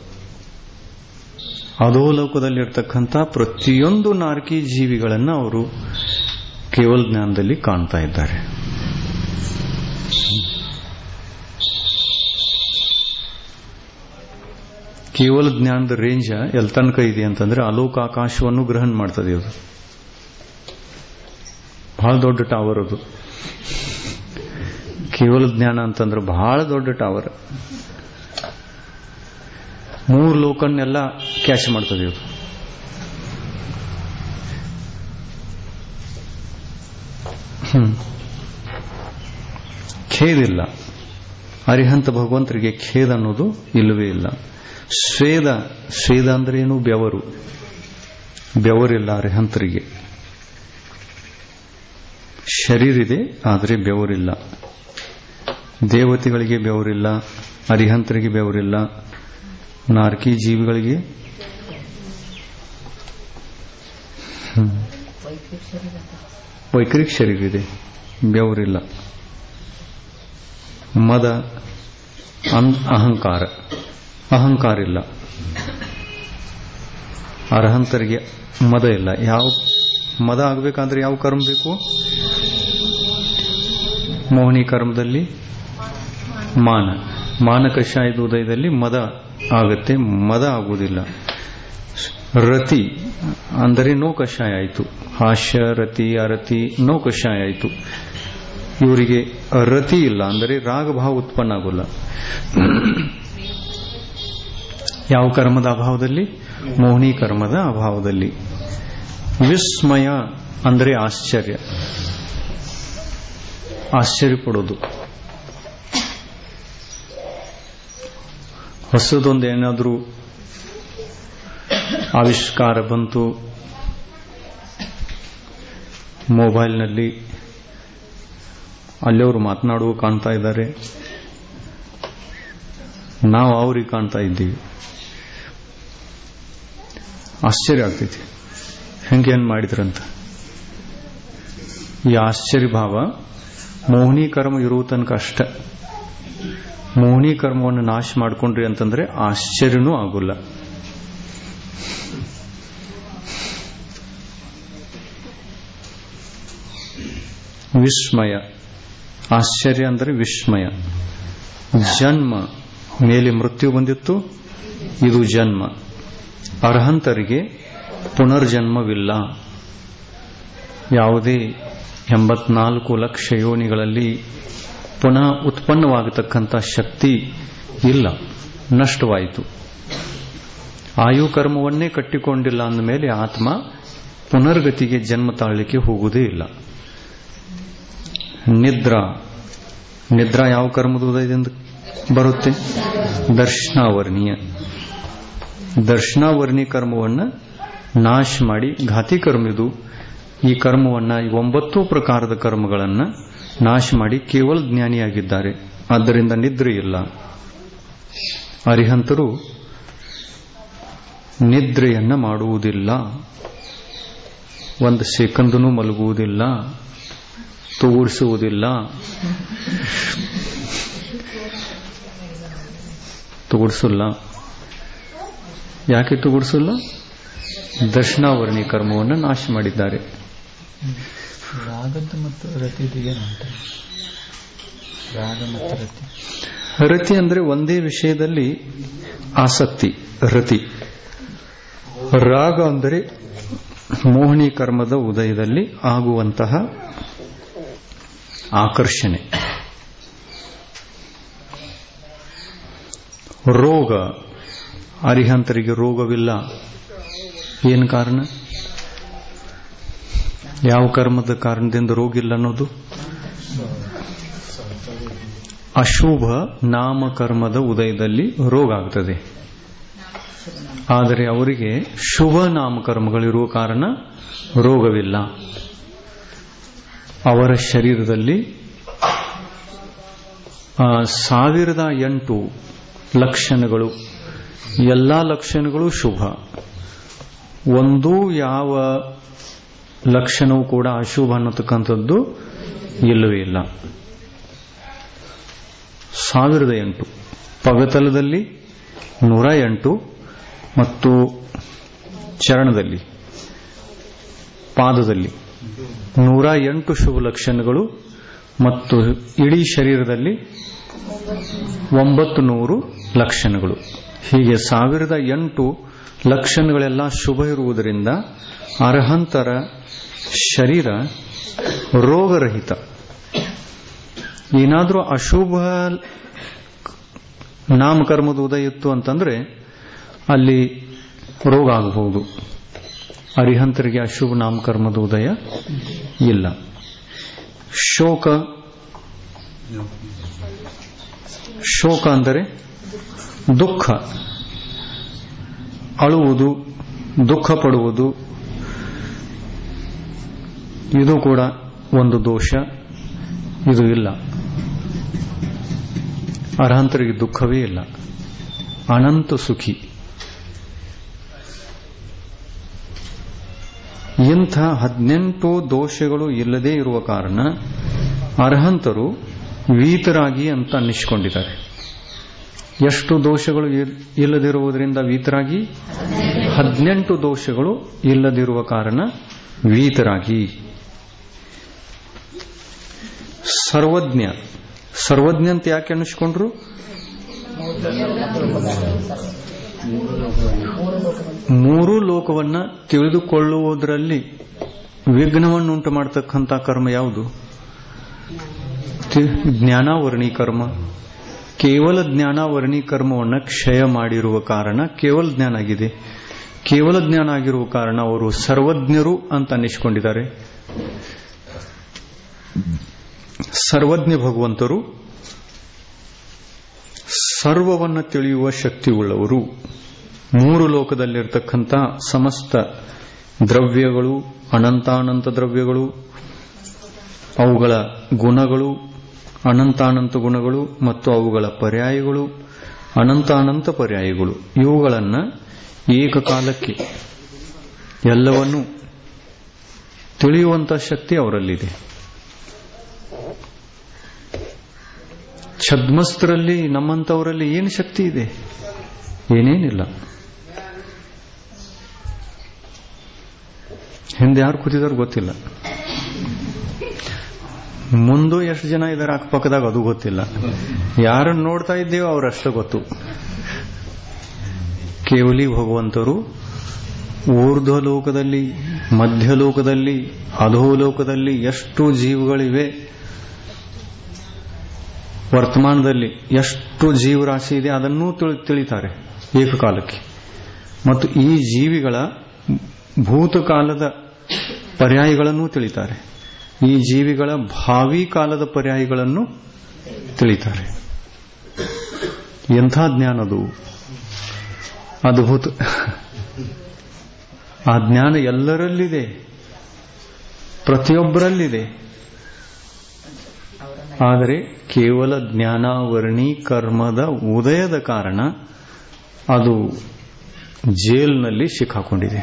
ಅದೋ ಲೋಕದಲ್ಲಿರ್ತಕ್ಕಂಥ ಪ್ರತಿಯೊಂದು ನಾರ್ಕಿ ಜೀವಿಗಳನ್ನ ಅವರು ಕೇವಲ ಜ್ಞಾನದಲ್ಲಿ ಕಾಣ್ತಾ ಇದ್ದಾರೆ ಕೇವಲ ಜ್ಞಾನದ ರೇಂಜ್ ಎಲ್ ತನಕ ಇದೆ ಅಂತಂದ್ರೆ ಅಲೋಕ ಆಕಾಶವನ್ನು ಗ್ರಹಣ ಮಾಡ್ತದೆ ಅದು ಬಹಳ ದೊಡ್ಡ ಟವರ್ ಅದು ಕೇವಲ ಜ್ಞಾನ ಅಂತಂದ್ರೆ ಬಹಳ ದೊಡ್ಡ ಟವರ್ ಮೂರು ಲೋಕನ್ನೆಲ್ಲ ಕ್ಯಾಚ್ ಮಾಡ್ತದೆ ಇದು ಹ್ಮ್ ಖೇದಿಲ್ಲ ಅರಿಹಂತ ಭಗವಂತರಿಗೆ ಖೇದ ಅನ್ನೋದು ಇಲ್ಲವೇ ಇಲ್ಲ ಸ್ವೇದ ಸ್ವೇದ ಅಂದ್ರೆ ಏನು ಬೆವರು ಬೆವರಿಲ್ಲ ಅರಿಹಂತರಿಗೆ ಶರೀರಿದೆ ಆದರೆ ಬೆವರಿಲ್ಲ ದೇವತೆಗಳಿಗೆ ಬೆವರಿಲ್ಲ ಅರಿಹಂತರಿಗೆ ಬೆವರಿಲ್ಲ ನಾರ್ಕಿ ಜೀವಿಗಳಿಗೆ ಹ್ಮ್. ವೈಯಕ್ತಿಕ ಶರೀರ ವೈಕರಿಕ ಶರೀರ ಇದೆ ಬೆವರಿಲ್ಲ ಮದ ಅನ್- ಅಹಂಕಾರ ಅಹಂಕಾರ ಇಲ್ಲ ಅರ್ಹಂತರಿಗೆ ಮದ ಇಲ್ಲ ಯಾವ ಮದ ಆಗಬೇಕಾದ್ರೆ ಯಾವ ಕರ್ಮ ಬೇಕು ಮೋಹಿನಿ ಕರ್ಮದಲ್ಲಿ ಮಾನ ಮಾನ ಕಷಾಯದ ಉದಯದಲ್ಲಿ ಮದ ಆಗುತ್ತೆ ಮದ ಆಗುವುದಿಲ್ಲ ರತಿ ಅಂದರೆ ನೋ ಕಷಾಯ ಆಯಿತು ಹಾಸ್ಯ ರತಿ ಅರತಿ ನೋ ಕಷಾಯ ಆಯಿತು ಇವರಿಗೆ ರತಿ ಇಲ್ಲ ಅಂದರೆ ರಾಗಭಾವ ಉತ್ಪನ್ನ ಆಗೋಲ್ಲ ಯಾವ ಕರ್ಮದ ಅಭಾವದಲ್ಲಿ ಮೋಹಿನಿ ಕರ್ಮದ ಅಭಾವದಲ್ಲಿ ವಿಸ್ಮಯ ಅಂದರೆ ಆಶ್ಚರ್ಯ ಆಶ್ಚರ್ಯ ಪಡೋದು ಹೊಸದೊಂದು ಏನಾದರೂ ಆವಿಷ್ಕಾರ ಬಂತು ಮೊಬೈಲ್ನಲ್ಲಿ ಅಲ್ಲಿಯವರು ಮಾತನಾಡುವ ಕಾಣ್ತಾ ಇದ್ದಾರೆ ನಾವು ಅವ್ರಿಗೆ ಕಾಣ್ತಾ ಇದ್ದೀವಿ ಆಶ್ಚರ್ಯ ಆಗ್ತೈತಿ ಹೆಂಗೇನ್ ಮಾಡಿದ್ರಂತ ಈ ಆಶ್ಚರ್ಯ ಭಾವ ಮೋಹಿನಿ ಕರ್ಮ ಇರುವ ತನಕ ಅಷ್ಟ ಮೋಹಿನಿ ಕರ್ಮವನ್ನು ನಾಶ ಮಾಡ್ಕೊಂಡ್ರಿ ಅಂತಂದ್ರೆ ಆಶ್ಚರ್ಯನೂ ಆಗೋಲ್ಲ ವಿಸ್ಮಯ ಆಶ್ಚರ್ಯ ಅಂದರೆ ವಿಸ್ಮಯ ಜನ್ಮ ಮೇಲೆ ಮೃತ್ಯು ಬಂದಿತ್ತು ಇದು ಜನ್ಮ ಅರ್ಹಂತರಿಗೆ ಪುನರ್ಜನ್ಮವಿಲ್ಲ ಯಾವುದೇ ಎಂಬತ್ನಾಲ್ಕು ಲಕ್ಷ ಯೋನಿಗಳಲ್ಲಿ ಪುನಃ ಉತ್ಪನ್ನವಾಗತಕ್ಕಂಥ ಶಕ್ತಿ ಇಲ್ಲ ನಷ್ಟವಾಯಿತು ಆಯು ಕರ್ಮವನ್ನೇ ಕಟ್ಟಿಕೊಂಡಿಲ್ಲ ಅಂದಮೇಲೆ ಆತ್ಮ ಪುನರ್ಗತಿಗೆ ಜನ್ಮ ತಾಳಲಿಕ್ಕೆ ಹೋಗುವುದೇ ಇಲ್ಲ ನಿದ್ರಾ ನಿದ್ರಾ ಯಾವ ಕರ್ಮದ ಉದಯದಿಂದ ಬರುತ್ತೆ ದರ್ಶನಾವರ್ಣೀಯ ದರ್ಶನಾವರ್ಣಿ ಕರ್ಮವನ್ನ ನಾಶ ಮಾಡಿ ಘಾತಿ ಕರ್ಮ ಇದು ಈ ಕರ್ಮವನ್ನ ಈ ಒಂಬತ್ತು ಪ್ರಕಾರದ ಕರ್ಮಗಳನ್ನ ನಾಶ ಮಾಡಿ ಕೇವಲ ಜ್ಞಾನಿಯಾಗಿದ್ದಾರೆ ಆದ್ದರಿಂದ ನಿದ್ರೆ ಇಲ್ಲ ಅರಿಹಂತರು ನಿದ್ರೆಯನ್ನ ಮಾಡುವುದಿಲ್ಲ ಒಂದು ಸೆಕೆಂದನೂ ಮಲಗುವುದಿಲ್ಲ ತೂಡಿಸುವುದಿಲ್ಲ ತುಗುಡಿಸಲ್ಲ ಯಾಕೆ ತುಗುಡಿಸಲ್ಲ ದರ್ಶನಾವರಣಿ ಕರ್ಮವನ್ನು ನಾಶ ಮಾಡಿದ್ದಾರೆ ರಾಗದ್ದು ಮತ್ತು ರತಿದು ಏನಂತ ರಾಗ ಮತ್ತು ರತಿ ರತಿ ಅಂದ್ರೆ ಒಂದೇ ವಿಷಯದಲ್ಲಿ ಆಸಕ್ತಿ ರತಿ ರಾಗ ಅಂದರೆ ಮೋಹಿನಿ ಕರ್ಮದ ಉದಯದಲ್ಲಿ ಆಗುವಂತಹ ಆಕರ್ಷಣೆ ರೋಗ ಅರಿಹಂತರಿಗೆ ರೋಗವಿಲ್ಲ ಏನು ಕಾರಣ ಯಾವ ಕರ್ಮದ ಕಾರಣದಿಂದ ರೋಗ ಇಲ್ಲ ಅನ್ನೋದು ಅಶುಭ ನಾಮಕರ್ಮದ ಉದಯದಲ್ಲಿ ರೋಗ ಆಗ್ತದೆ ಆದರೆ ಅವರಿಗೆ ಶುಭ ನಾಮಕರ್ಮಗಳಿರುವ ಕಾರಣ ರೋಗವಿಲ್ಲ ಅವರ ಶರೀರದಲ್ಲಿ ಆ, ಸಾವಿರದ ಎಂಟು ಲಕ್ಷಣಗಳು ಎಲ್ಲ ಲಕ್ಷಣಗಳು ಶುಭ ಒಂದೂ ಯಾವ ಲಕ್ಷಣವೂ ಕೂಡ ಅಶುಭ ಅನ್ನತಕ್ಕಂಥದ್ದು ಇಲ್ಲವೇ ಇಲ್ಲ ಸಾವಿರದ ಎಂಟು ಪಗತಲದಲ್ಲಿ ನೂರ ಎಂಟು ಮತ್ತು ಚರಣದಲ್ಲಿ ಪಾದದಲ್ಲಿ ನೂರ ಎಂಟು ಶುಭ ಲಕ್ಷಣಗಳು ಮತ್ತು ಇಡೀ ಶರೀರದಲ್ಲಿ ಒಂಬತ್ತು ನೂರು ಲಕ್ಷಣಗಳು ಹೀಗೆ ಸಾವಿರದ ಎಂಟು ಲಕ್ಷಣಗಳೆಲ್ಲ ಶುಭ ಇರುವುದರಿಂದ ಅರ್ಹಂತರ ಶರೀರ ರೋಗರಹಿತ ಏನಾದರೂ ಅಶುಭ ನಾಮಕರ್ಮದ ಉದಯ ಇತ್ತು ಅಂತಂದ್ರೆ ಅಲ್ಲಿ ರೋಗ ಆಗಬಹುದು ಅರಿಹಂತರಿಗೆ ಅಶುಭ ನಾಮಕರ್ಮದ ಉದಯ ಇಲ್ಲ ಶೋಕ ಶೋಕ ಅಂದರೆ ದುಃಖ ಅಳುವುದು ದುಃಖ ಪಡುವುದು ಇದು ಕೂಡ ಒಂದು ದೋಷ ಇದು ಇಲ್ಲ ಅರ್ಹಂತರಿಗೆ ದುಃಖವೇ ಇಲ್ಲ ಅನಂತ ಸುಖಿ ಇಂಥ ಹದಿನೆಂಟು ದೋಷಗಳು ಇಲ್ಲದೇ ಇರುವ ಕಾರಣ ಅರ್ಹಂತರು ವೀತರಾಗಿ ಅಂತ ಅನ್ನಿಸಿಕೊಂಡಿದ್ದಾರೆ ಎಷ್ಟು ದೋಷಗಳು ಇರ್- ಇಲ್ಲದಿರುವುದರಿಂದ ವೀತರಾಗಿ ಹದಿನೆಂಟು ದೋಷಗಳು ಇಲ್ಲದಿರುವ ಕಾರಣ ವೀತರಾಗಿ ಸರ್ವಜ್ಞ ಸರ್ವಜ್ಞ ಅಂತ ಯಾಕೆ ಅನ್ನಿಸ್ಕೊಂಡ್ರು ಮೂರು ಲೋಕವನ್ನ ತಿಳಿದುಕೊಳ್ಳುವುದರಲ್ಲಿ ವಿಘ್ನವನ್ನುಂಟು ಮಾಡತಕ್ಕಂಥ ಕರ್ಮ ಯಾವುದು ತಿ- ಜ್ಞಾನಾವರಣಿ ಕರ್ಮ ಕೇವಲ ಜ್ಞಾನಾವರಣಿ ಕರ್ಮವನ್ನು ಕ್ಷಯ ಮಾಡಿರುವ ಕಾರಣ ಕೇವಲ ಜ್ಞಾನ ಆಗಿದೆ ಕೇವಲ ಜ್ಞಾನ ಆಗಿರುವ ಕಾರಣ ಅವರು ಸರ್ವಜ್ಞರು ಅಂತ ಅನ್ನಿಸಿಕೊಂಡಿದ್ದಾರೆ ಸರ್ವಜ್ಞ ಭಗವಂತರು ಸರ್ವವನ್ನು ತಿಳಿಯುವ ಶಕ್ತಿಯುಳ್ಳವರು ಮೂರು ಲೋಕದಲ್ಲಿರ್ತಕ್ಕಂಥ ಸಮಸ್ತ ದ್ರವ್ಯಗಳು ಅನಂತಾನಂತ ದ್ರವ್ಯಗಳು ಅವುಗಳ ಗುಣಗಳು ಅನಂತಾನಂತ ಗುಣಗಳು ಮತ್ತು ಅವುಗಳ ಪರ್ಯಾಯಗಳು ಅನಂತಾನಂತ ಪರ್ಯಾಯಗಳು ಇವುಗಳನ್ನು ಏಕಕಾಲಕ್ಕೆ ಎಲ್ಲವನ್ನೂ ತಿಳಿಯುವಂತ ಶಕ್ತಿ ಅವರಲ್ಲಿದೆ ಛದ್ಮಸ್ಥರಲ್ಲಿ ನಮ್ಮಂತವರಲ್ಲಿ ಏನು ಶಕ್ತಿ ಇದೆ ಏನೇನಿಲ್ಲ ಹಿಂದೆ ಯಾರು ಕೂತಿದಾರೋ ಗೊತ್ತಿಲ್ಲ ಮುಂದೂ ಎಷ್ಟು ಜನ ಇದ್ದಾರೆ ಅಕ್ಕಪಕ್ಕದಾಗ ಅದು ಗೊತ್ತಿಲ್ಲ ಯಾರನ್ನು ನೋಡ್ತಾ ಇದ್ದೇವೋ ಅವರಷ್ಟು ಗೊತ್ತು ಕೇವಲಿ ಭಗವಂತರು ಊರ್ಧ್ವ ಲೋಕದಲ್ಲಿ ಮಧ್ಯಲೋಕದಲ್ಲಿ ಅಧೋಲೋಕದಲ್ಲಿ ಎಷ್ಟು ಜೀವಗಳಿವೆ ವರ್ತಮಾನದಲ್ಲಿ ಎಷ್ಟು ಜೀವರಾಶಿ ಇದೆ ಅದನ್ನೂ ತಿಳಿ- ತಿಳಿತಾರೆ ಏಕಕಾಲಕ್ಕೆ ಮತ್ತು ಈ ಜೀವಿಗಳ ಭೂತಕಾಲದ ಪರ್ಯಾಯಗಳನ್ನು ತಿಳಿತಾರೆ ಈ ಜೀವಿಗಳ ಭಾವಿ ಕಾಲದ ಪರ್ಯಾಯಗಳನ್ನು ತಿಳಿತಾರೆ ಎಂಥ ಜ್ಞಾನ ಅದು ಅದ್ಭುತ ಆ ಜ್ಞಾನ ಎಲ್ಲರಲ್ಲಿದೆ ಪ್ರತಿಯೊಬ್ಬರಲ್ಲಿದೆ ಅವರನ್ನ ಆದರೆ ಕೇವಲ ಜ್ಞಾನಾವರಣಿ ಕರ್ಮದ ಉದಯದ ಕಾರಣ ಅದು ಜೇಲ್ನಲ್ಲಿ ಸಿಕ್ಕಾಕೊಂಡಿದೆ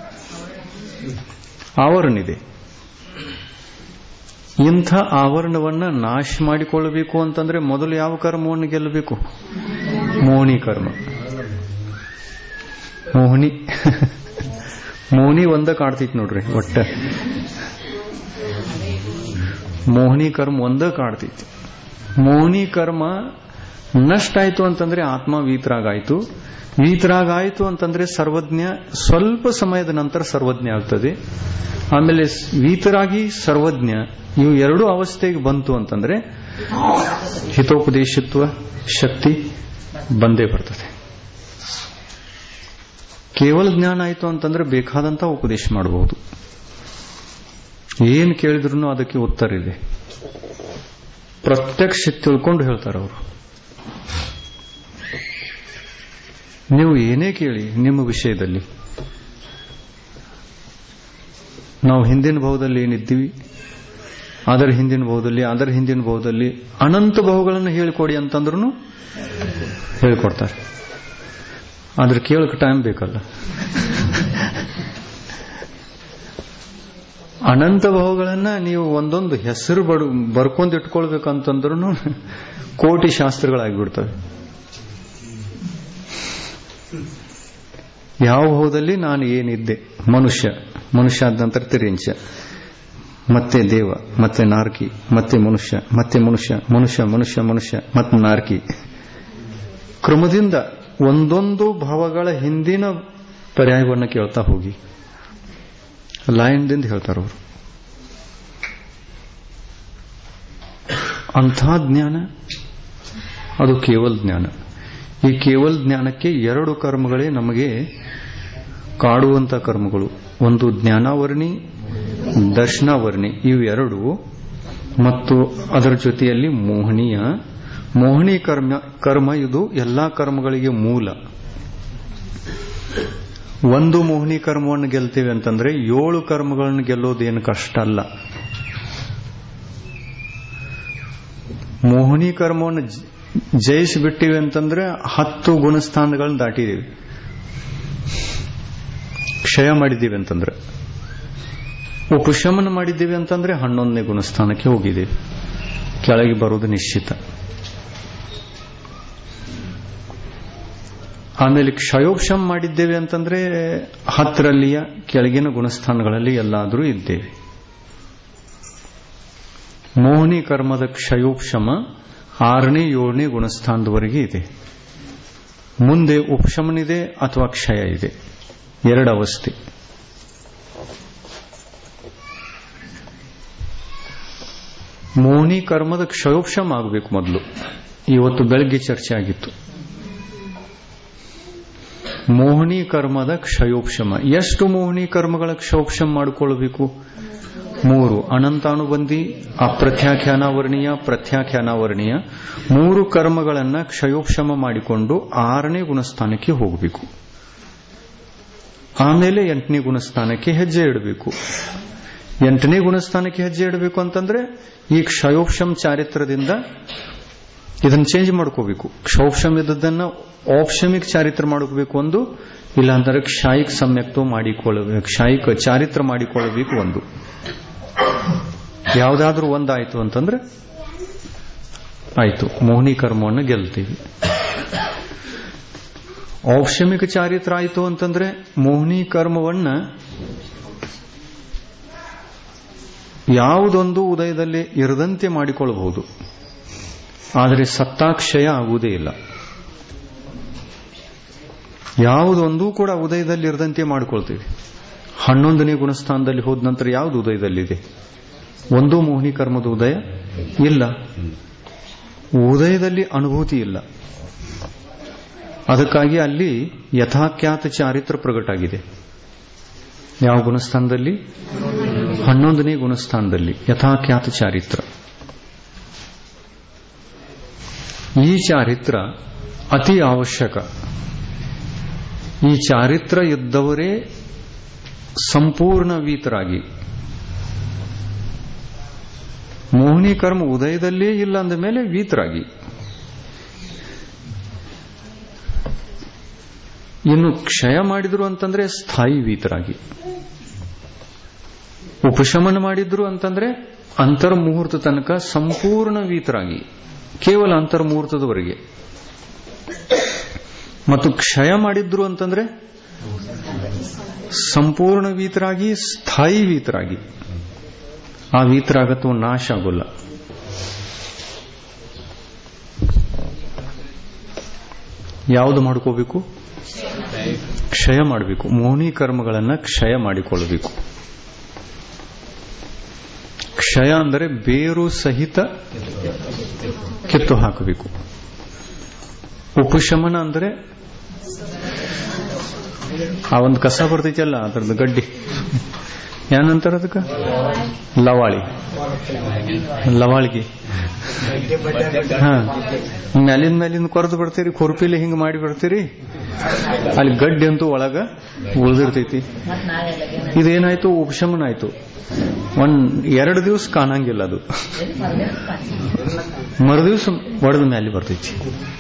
ಆವರಣವಿದೆ ಇಂಥ ಆವರಣವನ್ನ ನಾಶ ಮಾಡಿಕೊಳ್ಳಬೇಕು ಅಂತಂದ್ರೆ ಮೊದಲು ಯಾವ ಕರ್ಮವನ್ನು ಗೆಲ್ಲಬೇಕು ಮೋಹಿನಿ ಕರ್ಮ ಮೋಹಿನಿ ಮೋಹಿನಿ ಒಂದ ಕಾಡ್ತೈತಿ ನೋಡ್ರಿ ಒಟ್ಟ ಮೋಹಿನಿ ಕರ್ಮ ಒಂದ ಕಾಡ್ತೈತಿ ಮೋಹಿನಿ ಕರ್ಮ ನಷ್ಟ ಆಯ್ತು ಅಂತಂದ್ರೆ ಆತ್ಮ ವೀತರಾಗಾಯ್ತು ವೀತರಾಗಾಯ್ತು ಅಂತಂದ್ರೆ ಸರ್ವಜ್ಞ ಸ್ವಲ್ಪ ಸಮಯದ ನಂತರ ಸರ್ವಜ್ಞ ಆಗ್ತದೆ ಆಮೇಲೆ ವೀತರಾಗಿ ಸರ್ವಜ್ಞ ಇವು ಎರಡು ಅವಸ್ಥೆಗೆ ಬಂತು ಅಂತಂದ್ರೆ ಹಿತೋಪದೇಶತ್ವ ಶಕ್ತಿ ಬಂದೇ ಬರ್ತದೆ ಕೇವಲ ಜ್ಞಾನ ಆಯಿತು ಅಂತಂದ್ರೆ ಬೇಕಾದಂತ ಉಪದೇಶ ಮಾಡಬಹುದು ಏನು ಕೇಳಿದ್ರು ಅದಕ್ಕೆ ಉತ್ತರ ಇದೆ ಪ್ರತ್ಯಕ್ಷ ತಿಳ್ಕೊಂಡು ಹೇಳ್ತಾರೆ ಅವರು ನೀವು ಏನೇ ಕೇಳಿ ನಿಮ್ಮ ವಿಷಯದಲ್ಲಿ ನಾವು ಹಿಂದಿನ ಭಾವದಲ್ಲಿ ಏನಿದ್ದೀವಿ ಅದರ ಹಿಂದಿನ ಭಾವದಲ್ಲಿ ಅದರ ಹಿಂದಿನ ಭಾವದಲ್ಲಿ ಅನಂತ ಭಾವಗಳನ್ನು ಹೇಳಿಕೊಡಿ ಅಂತಂದ್ರೂ ಹೇಳಿಕೊಡ್ತಾರೆ ಆದ್ರೆ ಕೇಳಕ್ಕೆ ಟೈಮ್ ಬೇಕಲ್ಲ ಅನಂತ ಭಾವಗಳನ್ನ ನೀವು ಒಂದೊಂದು ಹೆಸರು ಬಡ್ ಬರ್ಕೊಂಡು ಇಟ್ಕೊಳ್ಬೇಕಂತಂದ್ರೂ ಕೋಟಿ ಶಾಸ್ತ್ರಗಳಾಗಿಬಿಡ್ತವೆ ಯಾವ ಭಾವದಲ್ಲಿ ನಾನು ಏನಿದ್ದೆ ಮನುಷ್ಯ ಮನುಷ್ಯ ಆದ ನಂತರ ತಿರಿಂಚ ಮತ್ತೆ ದೇವ ಮತ್ತೆ ನಾರ್ಕಿ ಮತ್ತೆ ಮನುಷ್ಯ ಮತ್ತೆ ಮನುಷ್ಯ ಮನುಷ್ಯ ಮನುಷ್ಯ ಮನುಷ್ಯ ಮತ್ತೆ ನಾರ್ಕಿ ಕ್ರಮದಿಂದ ಒಂದೊಂದು ಭಾವಗಳ ಹಿಂದಿನ ಪರ್ಯಾಯವನ್ನು ಕೇಳ್ತಾ ಹೋಗಿ ಲಯನ್ದಿಂದ ಹೇಳ್ತಾರೆ ಅವರು ಅಂಥ ಜ್ಞಾನ ಅದು ಕೇವಲ ಜ್ಞಾನ ಈ ಕೇವಲ ಜ್ಞಾನಕ್ಕೆ ಎರಡು ಕರ್ಮಗಳೇ ನಮಗೆ ಕಾಡುವಂತ ಕರ್ಮಗಳು ಒಂದು ಜ್ಞಾನಾವರ್ಣಿ ದರ್ಶನಾವರ್ಣಿ ಇವು ಎರಡು ಮತ್ತು ಅದರ ಜೊತೆಯಲ್ಲಿ ಮೋಹನೀಯ ಮೋಹನಿ ಕರ್ಮ ಕರ್ಮ ಇದು ಎಲ್ಲಾ ಕರ್ಮಗಳಿಗೆ ಮೂಲ ಒಂದು ಮೋಹಿನಿ ಕರ್ಮವನ್ನು ಗೆಲ್ತೇವೆ ಅಂತಂದ್ರೆ ಏಳು ಕರ್ಮಗಳನ್ನು ಗೆಲ್ಲೋದೇನು ಕಷ್ಟ ಅಲ್ಲ ಮೋಹಿನಿ ಕರ್ಮವನ್ನು ಜಯಿಸಿಬಿಟ್ಟಿವಿ ಅಂತಂದ್ರೆ ಹತ್ತು ಗುಣಸ್ಥಾನಗಳನ್ನ ದಾಟಿದೀವಿ ಕ್ಷಯ ಮಾಡಿದ್ದೀವಿ ಅಂತಂದ್ರೆ ಉಪಶಮನ ಮಾಡಿದ್ದೀವಿ ಅಂತಂದ್ರೆ ಹನ್ನೊಂದನೇ ಗುಣಸ್ಥಾನಕ್ಕೆ ಹೋಗಿದ್ದೀವಿ ಕೆಳಗೆ ಬರೋದು ನಿಶ್ಚಿತ ಆಮೇಲೆ ಕ್ಷಯೋಪಶಮ ಮಾಡಿದ್ದೇವೆ ಅಂತಂದ್ರೆ ಹತ್ತರಲ್ಲಿಯ ಕೆಳಗಿನ ಗುಣಸ್ಥಾನಗಳಲ್ಲಿ ಎಲ್ಲಾದರೂ ಇದ್ದೇವೆ ಮೋಹಿನಿ ಕರ್ಮದ ಕ್ಷಯೋಪಶಮ ಆರನೇ ಏಳನೇ ಗುಣಸ್ಥಾನದವರೆಗೆ ಇದೆ ಮುಂದೆ ಉಪಶಮನಿದೆ ಅಥವಾ ಕ್ಷಯ ಇದೆ ಎರಡು ಅವಸ್ಥೆ ಮೋಹಿನಿ ಕರ್ಮದ ಕ್ಷಯೋಪಶಮ ಆಗಬೇಕು ಮೊದಲು ಇವತ್ತು ಬೆಳಗ್ಗೆ ಚರ್ಚೆ ಆಗಿತ್ತು ಮೋಹಿನಿ ಕರ್ಮದ ಕ್ಷಯೋಪಶಮ ಎಷ್ಟು ಮೋಹಿನಿ ಕರ್ಮಗಳ ಕ್ಷಯೋಪಶಮ ಮಾಡಿಕೊಳ್ಳಬೇಕು ಮೂರು ಅನಂತಾನುಬಂಧಿ ಅಪ್ರತ್ಯಾಖ್ಯಾನಾವರ್ಣೀಯ ಪ್ರತ್ಯಾಖ್ಯಾನಾವರ್ಣೀಯ ಮೂರು ಕರ್ಮಗಳನ್ನ ಕ್ಷಯೋಪಶಮ ಮಾಡಿಕೊಂಡು ಆರನೇ ಗುಣಸ್ಥಾನಕ್ಕೆ ಹೋಗಬೇಕು ಆಮೇಲೆ ಎಂಟನೇ ಗುಣಸ್ಥಾನಕ್ಕೆ ಹೆಜ್ಜೆ ಇಡಬೇಕು ಎಂಟನೇ ಗುಣಸ್ಥಾನಕ್ಕೆ ಹೆಜ್ಜೆ ಇಡಬೇಕು ಅಂತಂದ್ರೆ ಈ ಕ್ಷಯೋಪಶಮ ಚಾರಿತ್ರದಿಂದ ಇದನ್ನ ಚೇಂಜ್ ಮಾಡ್ಕೋಬೇಕು ಕ್ಷೌಕ್ಷಮ ಇದ್ದದನ್ನ ಔಪಶಮಿಕ್ ಚಾರಿತ್ರ ಮಾಡ್ಕೋಬೇಕು ಒಂದು ಇಲ್ಲಾಂದ್ರೆ ಕ್ಷಾಯಿಕ್ ಸಮ್ಯಕ್ತೋ ಮಾಡಿಕೊಳ್ಳಬೇಕು ಕ್ಷಾಯಿಕ ಚಾರಿತ್ರ ಮಾಡಿಕೊಳ್ಳಬೇಕು ಒಂದು ಯಾವುದಾದ್ರೂ ಒಂದಾಯ್ತು ಅಂತಂದ್ರೆ ಆಯ್ತು ಮೋಹಿನಿ ಕರ್ಮವನ್ನು ಗೆಲ್ತೀವಿ ಔಪಶಮಿಕ ಚಾರಿತ್ರ ಆಯ್ತು ಅಂತಂದ್ರೆ ಮೋಹಿನಿ ಕರ್ಮವನ್ನ ಯಾವುದೊಂದು ಉದಯದಲ್ಲಿ ಇರದಂತೆ ಮಾಡಿಕೊಳ್ಳಬಹುದು ಆದರೆ ಸತ್ತಾಕ್ಷಯ ಆಗುವುದೇ ಇಲ್ಲ ಯಾವುದೊಂದು ಕೂಡ ಉದಯದಲ್ಲಿ ಇರದಂತೆ ಮಾಡಿಕೊಳ್ತೀವಿ ಹನ್ನೊಂದನೇ ಗುಣಸ್ಥಾನದಲ್ಲಿ ಹೋದ ನಂತರ ಯಾವುದು ಉದಯದಲ್ಲಿದೆ ಒಂದು ಮೋಹಿನಿ ಕರ್ಮದ ಉದಯ ಇಲ್ಲ ಉದಯದಲ್ಲಿ ಅನುಭೂತಿ ಇಲ್ಲ ಅದಕ್ಕಾಗಿ ಅಲ್ಲಿ ಯಥಾಖ್ಯಾತ ಚಾರಿತ್ರ ಪ್ರಗಟ ಆಗಿದೆ ಯಾವ ಗುಣಸ್ಥಾನದಲ್ಲಿ ಹನ್ನೊಂದನೇ ಗುಣಸ್ಥಾನದಲ್ಲಿ ಯಥಾಖ್ಯಾತ ಚಾರಿತ್ರ ಈ ಚಾರಿತ್ರ ಅತಿ ಅವಶ್ಯಕ ಈ ಚಾರಿತ್ರ ಇದ್ದವರೇ ಸಂಪೂರ್ಣ ವೀತರಾಗಿ ಮೋಹಿನಿ ಕರ್ಮ ಉದಯದಲ್ಲೇ ಇಲ್ಲ ಅಂದ ಮೇಲೆ ವೀತರಾಗಿ ಇನ್ನು ಕ್ಷಯ ಮಾಡಿದ್ರು ಅಂತಂದ್ರೆ ಸ್ಥಾಯಿ ವೀತರಾಗಿ ಉಪಶಮನ ಮಾಡಿದ್ರು ಅಂತಂದ್ರೆ ಅಂತರ್ಮುಹೂರ್ತ ತನಕ ಸಂಪೂರ್ಣ ವೀತರಾಗಿ ಕೇವಲ ಅಂತರ್ಮುಹೂರ್ತದವರೆಗೆ ಮತ್ತು ಕ್ಷಯ ಮಾಡಿದ್ರು ಅಂತಂದ್ರೆ ಸಂಪೂರ್ಣ ವೀತರಾಗಿ ಸ್ಥಾಯಿ ವೀತರಾಗಿ ಆ ವೀತರಾಗತ್ವ ನಾಶ ಆಗೋಲ್ಲ ಯಾವುದು ಮಾಡ್ಕೋಬೇಕು ಕ್ಷಯ ಮಾಡಬೇಕು ಮೋಹಿನಿ ಕರ್ಮಗಳನ್ನ ಕ್ಷಯ ಮಾಡಿಕೊಳ್ಳಬೇಕು ಕ್ಷಯ ಅಂದರೆ ಬೇರು ಸಹಿತ ಕಿತ್ತು ಹಾಕಬೇಕು ಉಪಶಮನ ಅಂದರೆ ಆ ಒಂದು ಕಸ ಬರ್ತೈತಲ್ಲ ಅದರದ್ದು ಗಡ್ಡಿ ಏನಂತಾರ ಅದಕ್ಕೆ ಲವಾಳಿ ಲವಾಳಿಗೆ ಹಾ ಮ್ಯಾಲಿಂದ ಮ್ಯಾಲಿಂದ ಕೊರೆದು ಬಿಡ್ತೀರಿ ಕೊರ್ಪಿಲಿ ಹಿಂಗ್ ಮಾಡಿ ಬಿಡ್ತೀರಿ ಅಲ್ಲಿ ಗಡ್ಡಿ ಅಂತೂ ಒಳಗ ಉಳಿದಿರ್ತೈತಿ ಮತ್ ನಾಳೆಲ್ಲ ಏನ ಇದೇನಾಯ್ತು ಉಪಶಮನ ಆಯ್ತು ಒಂದ್ ಎರಡು ದಿವಸ ಕಾಣಂಗಿಲ್ಲ ಅದು ಮರುದಿವ್ಸ ಒಡೆದ ಮ್ಯಾಲೆ ಬರ್ತೈತಿ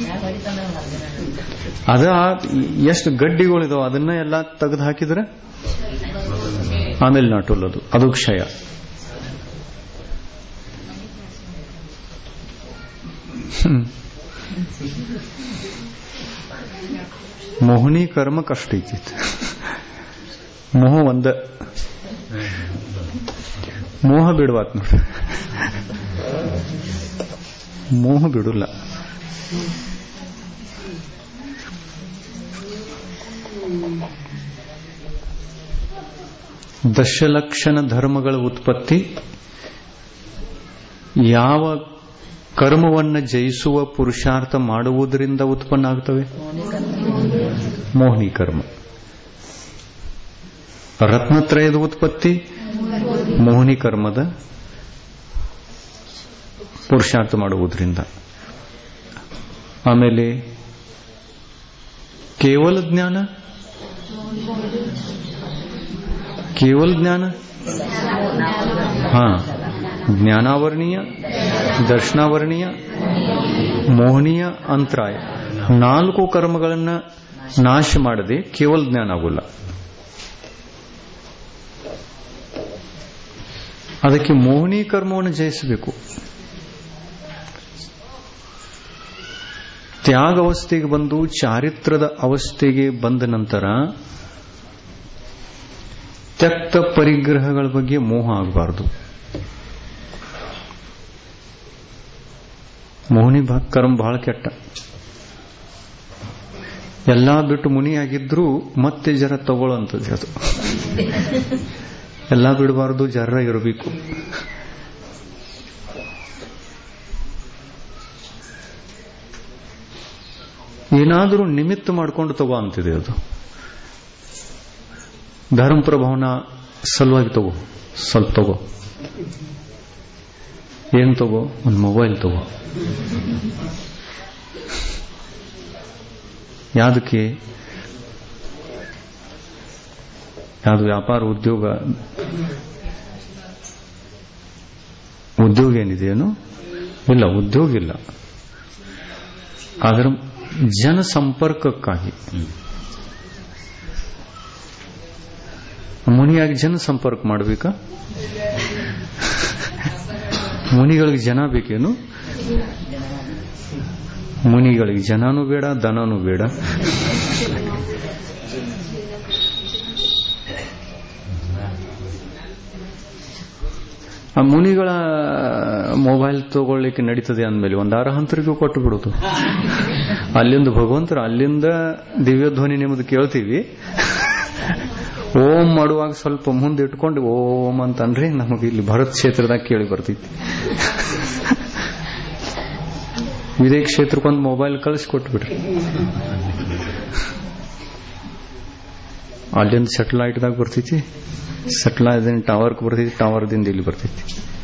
ಅದ ಎಷ್ಟು ಗಡ್ಡಿಗಳಿದಾವ ಅದನ್ನ ಎಲ್ಲ ತೆಗೆದು ಹಾಕಿದ್ರೆ ಆಮೇಲೆ ನಾಟೋಲ್ಲದು ಅದು ಕ್ಷಯ ಹ್ಮ್. ಮೋಹಿನಿ ಕರ್ಮ ಕಷ್ಟ ಐತಿ ಮೋಹ ಒಂದ ಮೋಹ ಬಿಡುವಾತ್ ನೋಡ್ರಿ ಮೋಹ ಬಿಡುಲ್ಲ ದಶಲಕ್ಷಣ ಧರ್ಮಗಳ ಉತ್ಪತ್ತಿ ಯಾವ ಕರ್ಮವನ್ನ ಜಯಿಸುವ ಪುರುಷಾರ್ಥ ಮಾಡುವುದರಿಂದ ಉತ್ಪನ್ನ ಆಗ್ತವೆ ಮೋಹಿನಿ ಕರ್ಮ ರತ್ನತ್ರಯದ ಉತ್ಪತ್ತಿ ಮೋಹಿನಿ ಕರ್ಮದ ಪುರುಷಾರ್ಥ ಮಾಡುವುದರಿಂದ ಆಮೇಲೆ ಕೇವಲ ಜ್ಞಾನ ಕೇವಲ ಜ್ಞಾನ ಹಾ ಜ್ಞಾನಾವರ್ಣೀಯ ದರ್ಶನಾವರ್ಣೀಯ ಮೋಹನೀಯ ಅಂತರಾಯ ನಾಲ್ಕು ಕರ್ಮಗಳನ್ನ ನಾಶ ಮಾಡದೆ ಕೇವಲ ಜ್ಞಾನ ಆಗೋಲ್ಲ ಅದಕ್ಕೆ ಮೋಹಿನಿ ಕರ್ಮವನ್ನು ಜಯಿಸಬೇಕು ತ್ಯಾಗ ಅವಸ್ಥೆಗೆ ಬಂದು ಚಾರಿತ್ರದ ಅವಸ್ಥೆಗೆ ಬಂದ ನಂತರ ತ್ಯಕ್ತ ಪರಿಗ್ರಹಗಳ ಬಗ್ಗೆ ಮೋಹ ಆಗಬಾರದು ಮೋಹಿನಿ ಭಾ- ಕರ್ಮ ಬಹಳ ಕೆಟ್ಟ ಎಲ್ಲಾ ಬಿಟ್ಟು ಮುನಿಯಾಗಿದ್ರೂ ಮತ್ತೆ ಜರ ತಗೊಳ್ಳೋಂಥದ್ದು ಅದು ಎಲ್ಲ ಬಿಡಬಾರದು ಜರ ಇರಬೇಕು ಏನಾದರೂ ನಿಮಿತ್ತ ಮಾಡ್ಕೊಂಡು ತಗೋ ಅಂತಿದೆ ಅದು ಧರ್ಮ ಪ್ರಭಾವನ ಸಲುವಾಗಿ ತಗೋ ಸ್ವಲ್ಪ ತಗೋ ಏನ್ ತಗೋ ಒಂದು ಮೊಬೈಲ್ ತಗೋ ಯಾದಕ್ಕೆ ಯಾವ್ದು ವ್ಯಾಪಾರ ಉದ್ಯೋಗ ಉದ್ಯೋಗ ಏನಿದೆಯೇನು ಇಲ್ಲ ಉದ್ಯೋಗ ಇಲ್ಲ ಅದರ ಜನ ಸಂಪರ್ಕಕ್ಕಾಗಿ ಮುನಿಯಾಗಿ ಜನ ಸಂಪರ್ಕ ಮಾಡಬೇಕಾ ಮುನಿಗಳಿಗೆ ಜನ ಬೇಕೇನು ಮುನಿಗಳಿಗೆ ಜನನೂ ಬೇಡ ದನನೂ ಬೇಡ ಆ ಮುನಿಗಳ ಮೊಬೈಲ್ ತಗೊಳ್ಳಿಕ್ಕೆ ನಡೀತದೆ ಅಂದ್ಮೇಲೆ ಒಂದು ಅರ್ಹಂತರಿಗೂ ಕೊಟ್ಟು ಬಿಡುದು ಅಲ್ಲಿಂದ ಭಗವಂತರು ಅಲ್ಲಿಂದ ದಿವ್ಯ ಧ್ವನಿ ನಿಮ್ಮದು ಕೇಳ್ತೀವಿ ಓಂ ಮಾಡುವಾಗ ಸ್ವಲ್ಪ ಮುಂದೆ ಇಟ್ಕೊಂಡು ಓಂ ಅಂತಂದ್ರೆ ನಮಗೆ ಇಲ್ಲಿ ಭರತ್ ಕ್ಷೇತ್ರದಾಗ ಕೇಳಿ ಬರ್ತೈತಿ ಇದೇ ಕ್ಷೇತ್ರಕ್ಕೊಂದು ಮೊಬೈಲ್ ಕಳಿಸಿ ಕೊಟ್ಬಿಡ್ರಿ ಅಲ್ಲಿಂದ ಸೆಟಲೈಟ್ದಾಗ ಬರ್ತೈತಿ ಸೆಟಲೈಟ್ ಟವರ್ಗೆ ಬರ್ತೈತಿ ಟವರ್ದಿಂದ ಇಲ್ಲಿ ಬರ್ತೈತಿ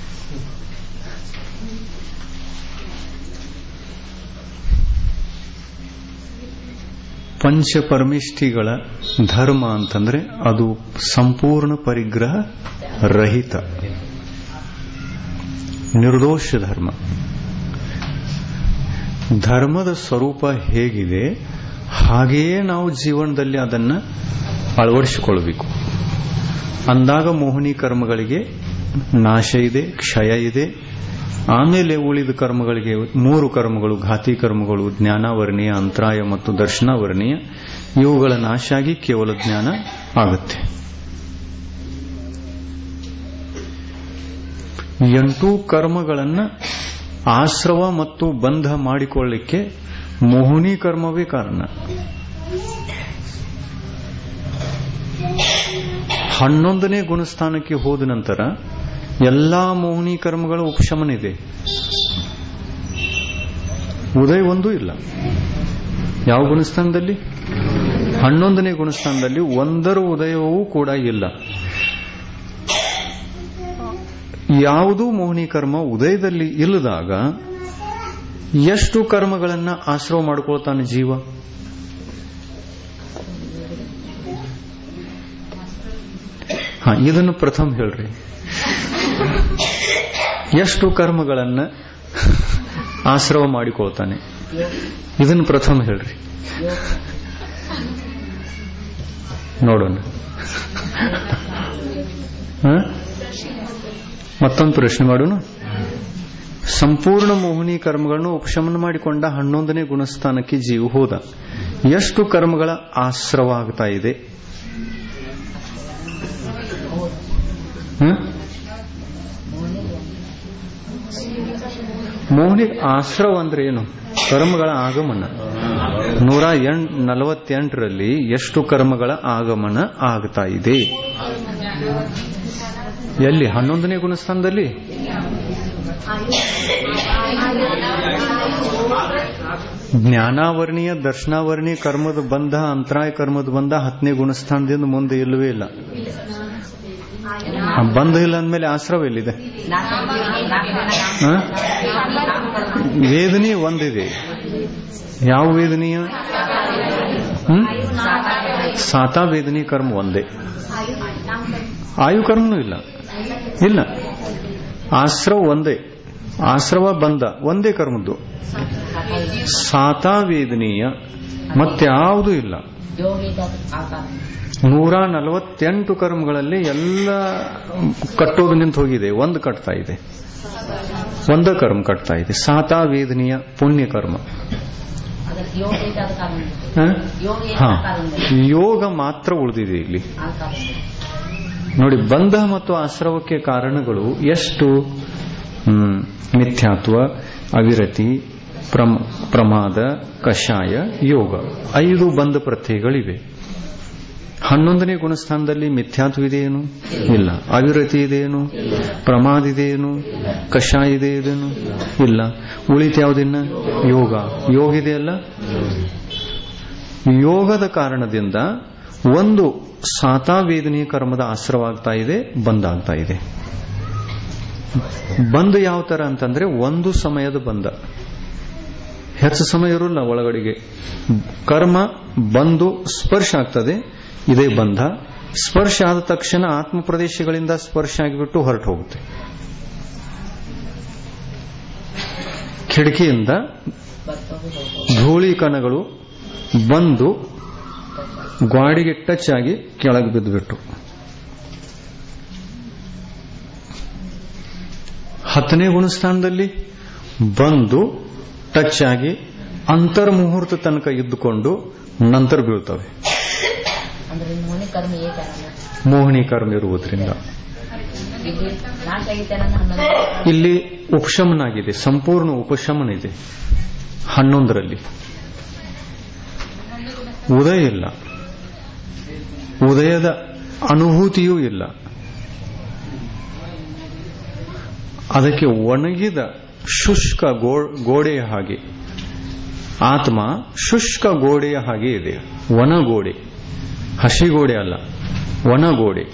ಪಂಚಪರಮಿಷ್ಠಿಗಳ ಧರ್ಮ ಅಂತಂದ್ರೆ ಅದು ಸಂಪೂರ್ಣ ಪರಿಗ್ರಹ ರಹಿತ ನಿರ್ದೋಷ ಧರ್ಮ ಧರ್ಮದ ಸ್ವರೂಪ ಹೇಗಿದೆ ಹಾಗೆಯೇ ನಾವು ಜೀವನದಲ್ಲಿ ಅದನ್ನ ಅಳವಡಿಸಿಕೊಳ್ಬೇಕು ಅಂದಾಗ ಮೋಹಿನಿ ಕರ್ಮಗಳಿಗೆ ನಾಶ ಇದೆ ಕ್ಷಯ ಇದೆ ಆಮೇಲೆ ಉಳಿದ ಕರ್ಮಗಳಿಗೆ ಮೂರು ಕರ್ಮಗಳು ಘಾತಿ ಕರ್ಮಗಳು ಜ್ಞಾನಾವರ್ಣೀಯ ಅಂತರಾಯ ಮತ್ತು ದರ್ಶನಾವರ್ಣೀಯ ಇವುಗಳ ನಾಶ ಆಗಿ ಕೇವಲ ಜ್ಞಾನ ಆಗುತ್ತೆ ಎಂಟು ಕರ್ಮಗಳನ್ನ ಆಶ್ರವ ಮತ್ತು ಬಂಧ ಮಾಡಿಕೊಳ್ಳಿಕ್ಕೆ ಮೋಹಿನಿ ಕರ್ಮವೇ ಕಾರಣ ಹನ್ನೊಂದನೇ ಗುಣಸ್ಥಾನಕ್ಕೆ ಹೋದ ನಂತರ ಎಲ್ಲಾ ಮೋಹಿನಿ ಕರ್ಮಗಳ ಉಪಶಮನ ಇದೆ ಉದಯ ಒಂದು ಇಲ್ಲ ಯಾವ ಗುಣಸ್ಥಾನದಲ್ಲಿ ಹನ್ನೊಂದನೇ ಗುಣಸ್ಥಾನದಲ್ಲಿ ಒಂದರ ಉದಯವೂ ಕೂಡ ಇಲ್ಲ ಯಾವುದೂ ಮೋಹಿನಿ ಕರ್ಮ ಉದಯದಲ್ಲಿ ಇಲ್ಲದಾಗ ಎಷ್ಟು ಕರ್ಮಗಳನ್ನ ಆಶ್ರವ ಮಾಡ್ಕೊಳ್ತಾನೆ ಜೀವ ಹಾ ಇದನ್ನು ಪ್ರಥಮ ಹೇಳ್ರಿ ಎಷ್ಟು ಕರ್ಮಗಳನ್ನ ಆಶ್ರವ ಮಾಡಿಕೊಳ್ತಾನೆ ಇದನ್ನು ಪ್ರಥಮ ಹೇಳ್ರಿ ನೋಡೋಣ ಹ? ಮತ್ತೊಂದು ಪ್ರಶ್ನೆ ಮಾಡೋಣ ಸಂಪೂರ್ಣ ಮೋಹಿನಿ ಕರ್ಮಗಳನ್ನು ಉಪಶಮನ ಮಾಡಿಕೊಂಡ ಹನ್ನೊಂದನೇ ಗುಣಸ್ಥಾನಕ್ಕೆ ಜೀವ ಹೋದ ಎಷ್ಟು ಕರ್ಮಗಳ ಆಶ್ರವ ಆಗ್ತಾ ಇದೆ ಹ? ಮೋಹಿನಿ ಆಶ್ರವ ಅಂದ್ರೆ ಏನು ಕರ್ಮಗಳ ಆಗಮನ ನೂರ ಎಂಟ್ ನಲವತ್ತೆಂಟರಲ್ಲಿ ಎಷ್ಟು ಕರ್ಮಗಳ ಆಗಮನ ಆಗ್ತಾ ಇದೆ ಎಲ್ಲಿ ಹನ್ನೊಂದನೇ ಗುಣಸ್ಥಾನದಲ್ಲಿ ಜ್ಞಾನಾವರ್ಣೀಯ ದರ್ಶನಾವರ್ಣೀಯ ಕರ್ಮದ ಬಂಧ ಅಂತರಾಯ ಕರ್ಮದ ಬಂಧ ಹತ್ತನೇ ಗುಣಸ್ಥಾನದಿಂದ ಮುಂದೆ ಇಲ್ಲವೇ ಇಲ್ಲ ಆ ಬಂಧ ಇಲ್ಲ ಅಂದ್ಮೇಲೆ ಆಶ್ರವ ಎಲ್ಲಿದೆ ಹ? ವೇದನೆ ಒಂದಿದೆ ಯಾವ ವೇದನೆಯ ಹ್ಮ್ ಸಾತಾ ವೇದನೆ ಕರ್ಮ ಒಂದೇ ಆಯು ಕರ್ಮನೂ ಇಲ್ಲ ಇಲ್ಲ ಆಶ್ರವ ಒಂದೇ ಆಶ್ರವ ಬಂದ ಒಂದೇ ಕರ್ಮದ್ದು ಸಾತಾ ವೇದನೀಯ ಮತ್ಯಾವುದೂ ಇಲ್ಲ ನೂರ ನಲವತ್ತೆಂಟು ಕರ್ಮಗಳಲ್ಲಿ ಎಲ್ಲ ಕಟ್ಟೋದು ನಿಂತು ಹೋಗಿದೆ ಒಂದು ಕಟ್ತಾ ಇದೆ ಒಂದ ಕರ್ಮ ಕಟ್ತಾ ಇದೆ ಸಾತಾ ವೇದನೀಯ ಪುಣ್ಯ ಕರ್ಮ ಹ? ಹಾ ಯೋಗ ಮಾತ್ರ ಉಳಿದಿದೆ ಇಲ್ಲಿ ನೋಡಿ ಬಂಧ ಮತ್ತು ಆಶ್ರವಕ್ಕೆ ಕಾರಣಗಳು ಎಷ್ಟು ಹ್ಮ್, ಮಿಥ್ಯಾತ್ವ ಅವಿರತಿ ಪ್ರಮ- ಪ್ರಮಾದ ಕಷಾಯ ಯೋಗ ಐದು ಬಂಧ ಪ್ರತ್ಯಯಗಳಿವೆ ಹನ್ನೊಂದನೇ ಗುಣಸ್ಥಾನದಲ್ಲಿ ಮಿಥ್ಯಾತ್ವ ಇದೆಯೇನು ಇಲ್ಲ ಅವಿರತಿ ಇದೆಯೇನು ಪ್ರಮಾದ ಇದೆಯೇನು ಕಷಾಯ ಇದೆ ಇದೇನು ಇಲ್ಲ ಉಳಿತ ಯಾವುದಿನ್ನ ಯೋಗ ಯೋಗ ಇದೆಯಲ್ಲ ಯೋಗದ ಕಾರಣದಿಂದ ಒಂದು ಸಾತಾ ವೇದನೆಯ ಕರ್ಮದ ಆಶ್ರವಾಗ್ತಾ ಇದೆ ಬಂದ ಆಗ್ತಾ ಇದೆ ಬಂದ ಯಾವ ತರ ಅಂತಂದ್ರೆ ಒಂದು ಸಮಯದ ಬಂದ ಹೆಚ್ಚು ಸಮಯ ಇರೋಲ್ಲ ಒಳಗಡೆಗೆ ಕರ್ಮ ಬಂದು ಸ್ಪರ್ಶ ಆಗ್ತದೆ ಇದೇ ಬಂಧ ಸ್ಪರ್ಶ ಆದ ತಕ್ಷಣ ಆತ್ಮ ಪ್ರದೇಶಗಳಿಂದ ಸ್ಪರ್ಶ ಆಗಿಬಿಟ್ಟು ಹೊರಟು ಹೋಗುತ್ತೆ ಕಿಟಕಿಯಿಂದ ಧೂಳಿ ಕಣಗಳು ಬಂದು ಗಾಡಿಗೆ ಟಚ್ ಆಗಿ ಕೆಳಗೆ ಬಿದ್ದುಬಿಟ್ಟು ಹತ್ತನೇ ಗುಣಸ್ಥಾನದಲ್ಲಿ ಬಂದು ಟಚ್ ಆಗಿ ಅಂತರ್ಮುಹೂರ್ತ ತನಕ ಇದ್ದುಕೊಂಡು ನಂತರ ಬೀಳ್ತವೆ ಅಂದ್ರೆ ಮೋನಿ ಕರ್ಮ ಏ ಕಾರಣ ಮೋಹಿನಿ ಕರ್ಮ ಇರುವುದರಿಂದ ಇದು ನಾಶ ಆಗೈತೆ ನನ್ನ ಹನ್ನೊಂದು ಇಲ್ಲಿ ಉಪಶಮನ ಆಗಿದೆ ಸಂಪೂರ್ಣ ಉಪಶಮನ ಇದೆ ಹನ್ನೊಂದರಲ್ಲಿ ಉದಯ ಇಲ್ಲ ಉದಯದ ಅನುಭೂತಿಯೂ ಇಲ್ಲ ಅದಕ್ಕೆ ಒಣಗಿದ ಶುಷ್ಕ ಗೋ- ಗೋಡೆಯ ಹಾಗೆ ಆತ್ಮ ಶುಷ್ಕ ಗೋಡೆಯ ಹಾಗೆ ಇದೆ ಒಣಗೋಡೆ ಹಸಿಗೋಡೆ ಅಲ್ಲ ಒಣಗೋಡೆ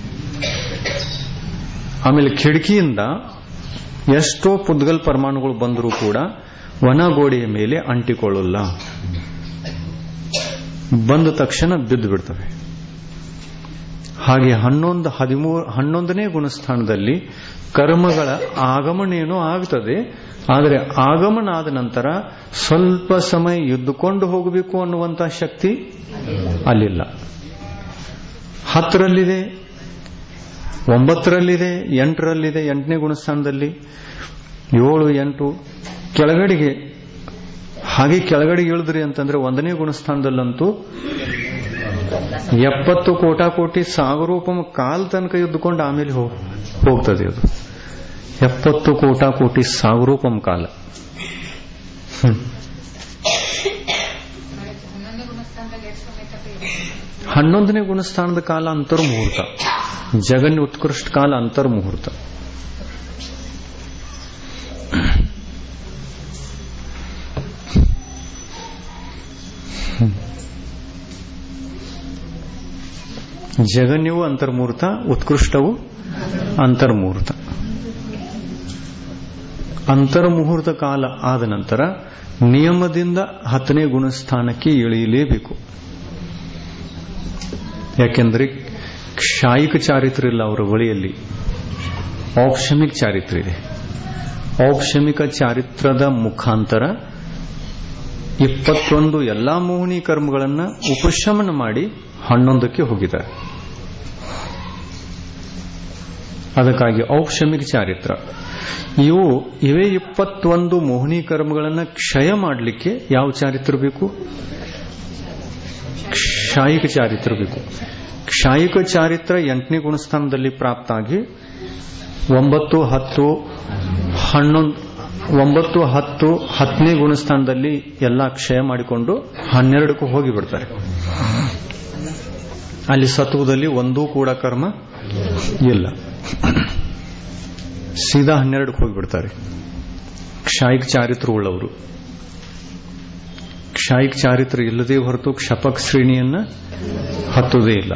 ಆಮೇಲೆ ಕಿಟಕಿಯಿಂದ ಎಷ್ಟೋ ಪುದ್ಗಲ್ ಪರಮಾಣುಗಳು ಬಂದರೂ ಕೂಡ ಒಣಗೋಡೆಯ ಮೇಲೆ ಅಂಟಿಕೊಳ್ಳಲ್ಲ ಬಂದ ತಕ್ಷಣ ಬಿದ್ದು ಬಿಡ್ತವೆ ಹಾಗೆ ಹನ್ನೊಂದು ಹದಿಮೂರು ಹನ್ನೊಂದನೇ ಗುಣಸ್ಥಾನದಲ್ಲಿ ಕರ್ಮಗಳ ಆಗಮನೇನೋ ಆಗ್ತದೆ ಆದರೆ ಆಗಮನ ಆದ ನಂತರ ಸ್ವಲ್ಪ ಸಮಯ ಎದ್ದುಕೊಂಡು ಹೋಗಬೇಕು ಅನ್ನುವಂತ ಶಕ್ತಿ ಅಲ್ಲಿಲ್ಲ ಹತ್ತರಲ್ಲಿದೆ ಒಂಬತ್ತರಲ್ಲಿದೆ ಎಂಟರಲ್ಲಿದೆ ಎಂಟನೇ ಗುಣಸ್ಥಾನದಲ್ಲಿ ಏಳು ಎಂಟು ಕೆಳಗಡೆಗೆ ಹಾಗೆ ಕೆಳಗಡೆಗೆ ಇಳಿದ್ರಿ ಅಂತಂದ್ರೆ ಒಂದನೇ ಗುಣಸ್ಥಾನದಲ್ಲಂತೂ ಎಪ್ಪತ್ತು ಕೋಟಾಕೋಟಿ ಸಾಗರೋಪಮ ಕಾಲ್ ತನಕ ಎದ್ದುಕೊಂಡು ಆಮೇಲೆ ಹೋಗ್ತದೆ ಅದು ಎಪ್ಪತ್ತು ಕೋಟಾಕೋಟಿ ಸಾಗರೋಪಮ ಕಾಲ ಹನ್ನೊಂದನೇ ಗುಣಸ್ಥಾನದ ಕಾಲ ಅಂತರ್ಮುಹೂರ್ತ ಜಗನ್ ಉತ್ಕೃಷ್ಟ ಕಾಲ ಅಂತರ್ಮುಹೂರ್ತ ಜಗನ್ಯವು ಅಂತರ್ಮೂರ್ತ ಉತ್ಕೃಷ್ಟವು ಅಂತರ್ಮೂರ್ತ ಅಂತರ್ಮುಹೂರ್ತ ಕಾಲ ಆದ ನಂತರ ನಿಯಮದಿಂದ ಹತ್ತನೇ ಗುಣಸ್ಥಾನಕ್ಕೆ ಇಳಿಯಲೇಬೇಕು ಯಾಕೆಂದ್ರೆ ಕ್ಷಾಯಿಕ ಚಾರಿತ್ರ ಇಲ್ಲ ಅವರ ಬಳಿಯಲ್ಲಿ ಔಕ್ಷಮಿಕ ಚಾರಿತ್ರ ಇದೆ ಔಕ್ಷಮಿಕ ಚಾರಿತ್ರದ ಮುಖಾಂತರ ಇಪ್ಪತ್ತೊಂದು ಎಲ್ಲಾ ಮೋಹಿನಿ ಕರ್ಮಗಳನ್ನು ಉಪಶಮನ ಮಾಡಿ ಹನ್ನೊಂದಕ್ಕೆ ಹೋಗಿದ್ದಾರೆ ಅದಕ್ಕಾಗಿ ಔಕ್ಷಮಿಕ ಚಾರಿತ್ರ ಇವು ಇವೇ ಇಪ್ಪತ್ತೊಂದು ಮೋಹಿನಿ ಕರ್ಮಗಳನ್ನು ಕ್ಷಯ ಮಾಡಲಿಕ್ಕೆ ಯಾವ ಚಾರಿತ್ರ ಬೇಕು ಕ್ಷಾಯಿಕ ಚಾರಿತ್ರ ಬೇಕು ಕ್ಷಾಯಿಕ ಚಾರಿತ್ರ ಎಂಟನೇ ಗುಣಸ್ಥಾನದಲ್ಲಿ ಪ್ರಾಪ್ತ ಆಗಿ ಒಂಬತ್ತು ಹತ್ತು ಹನ್ನೊಂದು ಒಂಬತ್ತು ಹತ್ತು ಹತ್ತನೇ ಗುಣಸ್ಥಾನದಲ್ಲಿ ಎಲ್ಲ ಕ್ಷಯ ಮಾಡಿಕೊಂಡು ಹನ್ನೆರಡಕ್ಕೂ ಹೋಗಿ ಬಿಡ್ತಾರೆ ಅಲ್ಲಿ ಸತ್ವದಲ್ಲಿ ಒಂದೂ ಕೂಡ ಕರ್ಮ ಇಲ್ಲ ಸೀದಾ ಹನ್ನೆರಡಕ್ಕೆ ಹೋಗಿಬಿಡ್ತಾರೆ ಕ್ಷಾಯಿಕ ಚಾರಿತ್ರ ಉಳ್ಳವರು ಕ್ಷಾಯಿಕ ಚಾರಿತ್ರ ಇಲ್ಲದೆ ಹೊರತು ಕ್ಷಪಕ್ ಶ್ರೇಣಿಯನ್ನ ಹತ್ತುವುದೇ ಇಲ್ಲ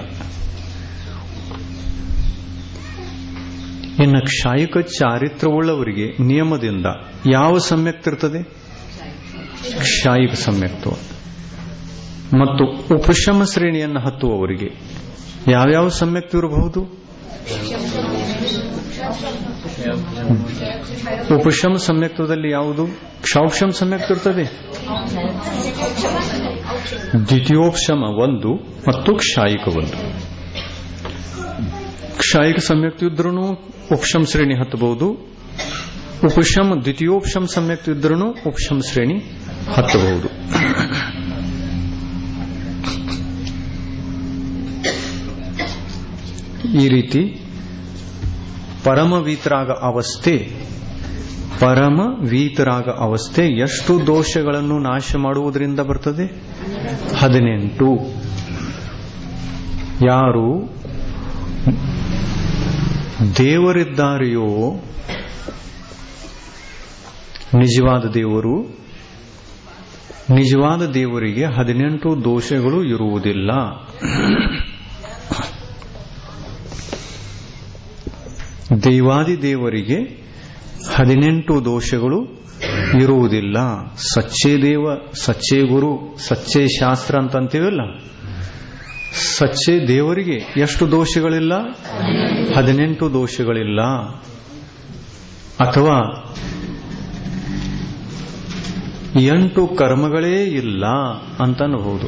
ಇನ್ನು ಕ್ಷಾಯಿಕ ಚಾರಿತ್ರವುಳ್ಳವರಿಗೆ ನಿಯಮದಿಂದ ಯಾವ ಸಮ್ಯಕ್ತ ಇರ್ತದೆ ಕ್ಷಾಯಿಕ ಸಮ್ಯಕ್ತ್ವ ಮತ್ತು ಉಪಶಮ ಶ್ರೇಣಿಯನ್ನು ಹತ್ತುವವರಿಗೆ ಯಾವ್ಯಾವ ಸಮ್ಯಕ್ತ ಇರಬಹುದು ಉಪಶಮ ಸಮ್ಯಕ್ತದಲ್ಲಿ ಯಾವುದು ಕ್ಷೌಕ್ಷಮ ಸಮ್ಯಕ್ತ ಇರ್ತದೆ ದ್ವಿತೀಯೋಪಶಮ ಒಂದು ಮತ್ತು ಕ್ಷಾಯಿಕ ಒಂದು ಕ್ಷಾಯಿಕ ಸಮ್ಯಕ್ತ ಇದ್ರೂ ಉಪಶಮ ಶ್ರೇಣಿ ಹತ್ತಬಹುದು ಉಪಶಮ ದ್ವಿತೀಯೋಪಶಮ ಸಮ್ಯಕ್ತ ಇದ್ರೂ ಉಪಶಮ ಶ್ರೇಣಿ ಹತ್ತಬಹುದು ಈ ರೀತಿ ಪರಮ ವೀತರಾಗ ಅವಸ್ಥೆ ಪರಮ ವೀತರಾಗ ಅವಸ್ಥೆ ಎಷ್ಟು ದೋಷಗಳನ್ನು ನಾಶ ಮಾಡುವುದರಿಂದ ಬರ್ತದೆ ಹದಿನೆಂಟು ಯಾರು ದೇವರಿದ್ದಾರೆಯೋ ನಿಜವಾದ ದೇವರು ನಿಜವಾದ ದೇವರಿಗೆ ಹದಿನೆಂಟು ದೋಷಗಳು ಇರುವುದಿಲ್ಲ ದೈವಾದಿ ದೇವರಿಗೆ ಹದಿನೆಂಟು ದೋಷಗಳು ಇರುವುದಿಲ್ಲ ಸಚ್ಚೇ ದೇವ ಸಚ್ಚೇ ಗುರು ಸಚ್ಚೇ ಶಾಸ್ತ್ರ ಅಂತಂತೀವಲ್ಲ ಸಚ್ಚೇ ದೇವರಿಗೆ ಎಷ್ಟು ದೋಷಗಳಿಲ್ಲ ಹದಿನೆಂಟು ದೋಷಗಳಿಲ್ಲ ಅಥವಾ ಎಂಟು ಕರ್ಮಗಳೇ ಇಲ್ಲ ಅಂತನಬಹುದು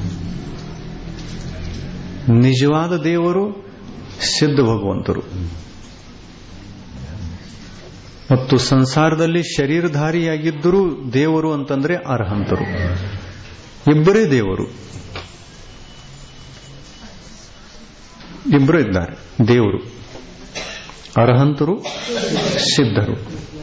ನಿಜವಾದ ದೇವರು ಸಿದ್ಧ ಭಗವಂತರು ಮತ್ತು ಸಂಸಾರದಲ್ಲಿ ಶರೀರಧಾರಿಯಾಗಿದ್ದರೂ ದೇವರು ಅಂತಂದ್ರೆ ಅರ್ಹಂತರು ಇಬ್ಬರೇ ದೇವರು ಇಬ್ಬರು ಇದ್ದಾರೆ ದೇವರು ಅರ್ಹಂತರು ಸಿದ್ಧರು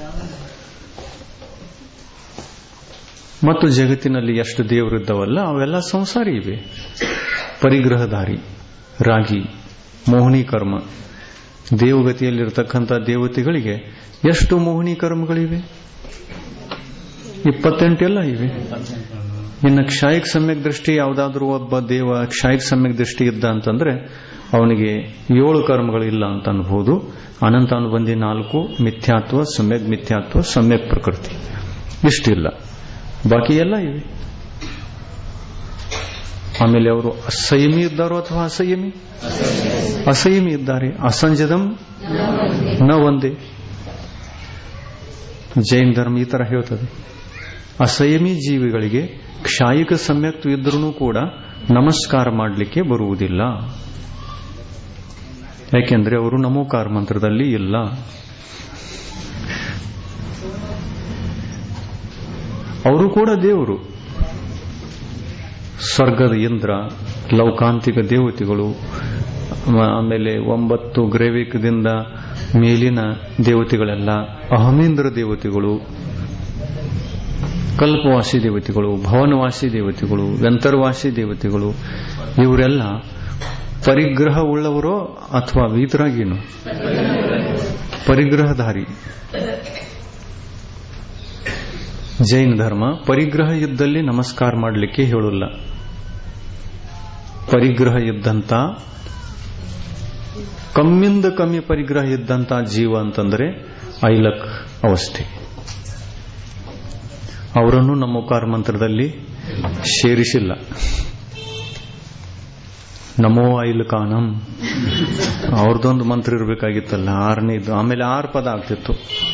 ಮತ್ತು ಜಗತ್ತಿನಲ್ಲಿ ಎಷ್ಟು ದೇವರಿದ್ದವಲ್ಲ ಅವೆಲ್ಲ ಸಂಸಾರಿ ಇವೆ ಪರಿಗ್ರಹಧಾರಿ ರಾಗಿ ಮೋಹಿನಿ ಕರ್ಮ ದೇವಗತಿಯಲ್ಲಿರತಕ್ಕಂಥ ದೇವತೆಗಳಿಗೆ ಎಷ್ಟು ಮೋಹಿನಿ ಕರ್ಮಗಳಿವೆ ಇಪ್ಪತ್ತೆಂಟೆಲ್ಲ ಇವೆ ಇನ್ನು ಕ್ಷಾಯಿಕ ಸಮ್ಯಕ್ ದೃಷ್ಟಿ ಯಾವುದಾದ್ರೂ ಒಬ್ಬ ದೇವ ಕ್ಷಾಯಿಕ ಸಮ್ಯಕ್ ದೃಷ್ಟಿ ಇದ್ದ ಅಂತಂದ್ರೆ ಅವನಿಗೆ ಏಳು ಕರ್ಮಗಳಿಲ್ಲ ಅಂತ ಅನ್ಬಹುದು ಅನಂತ ಅನುಬಂಧಿ ನಾಲ್ಕು ಮಿಥ್ಯಾತ್ವ ಸಮ್ಯಕ್ ಮಿಥ್ಯಾತ್ವ ಸಮ್ಯಕ್ ಪ್ರಕೃತಿ ಇಷ್ಟಿಲ್ಲ ಬಾಕಿ ಎಲ್ಲ ಇವೆ ಆಮೇಲೆ ಅವರು ಅಸಂಯಮಿ ಇದ್ದಾರೋ ಅಥವಾ ಅಸಂಯಮಿ ಅಸಂಯಮಿ ಇದ್ದಾರೆ ಅಸಂಜದಂ ನ ಒಂದೇ ಜೈನ್ ಧರ್ಮ ಈ ತರ ಹೇಳ್ತದೆ ಅಸಂಯಮಿ ಜೀವಿಗಳಿಗೆ ಕ್ಷಾಯಿಕ ಸಮ್ಯಕ್ತು ಇದ್ರೂ ಕೂಡ ನಮಸ್ಕಾರ ಮಾಡಲಿಕ್ಕೆ ಬರುವುದಿಲ್ಲ ಯಾಕೆಂದ್ರೆ ಅವರು ನಮೋಕಾರ ಮಂತ್ರದಲ್ಲಿ ಇಲ್ಲ ಅವರು ಕೂಡ ದೇವರು ಸ್ವರ್ಗದ ಇಂದ್ರ ಲೌಕಾಂತಿಕ ದೇವತೆಗಳು ಮ- ಆಮೇಲೆ ಒಂಬತ್ತು ಗ್ರೇವಿಕದಿಂದ ಮೇಲಿನ ದೇವತೆಗಳೆಲ್ಲ ಅಹಮೇಂದ್ರ ದೇವತೆಗಳು ಕಲ್ಪವಾಸಿ ದೇವತೆಗಳು ಭವನವಾಸಿ ದೇವತೆಗಳು ವೆಂತರ್ವಾಸಿ ದೇವತೆಗಳು ಇವರೆಲ್ಲ ಪರಿಗ್ರಹ ಉಳ್ಳವರೋ ಅಥವಾ ವೀತರಾಗೇನು ಪರಿಗ್ರಹಧಾರಿ ಜೈನ ಧರ್ಮ ಪರಿಗ್ರಹ ಇದ್ದಲ್ಲಿ ನಮಸ್ಕಾರ ಮಾಡಲಿಕ್ಕೆ ಹೇಳಲ್ಲ ಪರಿಗ್ರಹ ಇದ್ದಂತ ಕಮ್ಮಿಂದ ಕಮ್ಮಿ ಪರಿಗ್ರಹ ಇದ್ದಂತ ಜೀವ ಅಂತಂದ್ರೆ ಐಲಕ್ ಅವಸ್ಥೆ ಅವರನ್ನು ನಮ್ಮ ಉಕಾರ ಮಂತ್ರದಲ್ಲಿ ಸೇರಿಸಿಲ್ಲ ನಮೋ ಐಲಕಾನಂ ಅವ್ರದ್ದೊಂದು ಮಂತ್ರ ಇರಬೇಕಾಗಿತ್ತಲ್ಲ ಆರನೇದು ಆಮೇಲೆ ಆರು ಪದ ಆಗ್ತಿತ್ತು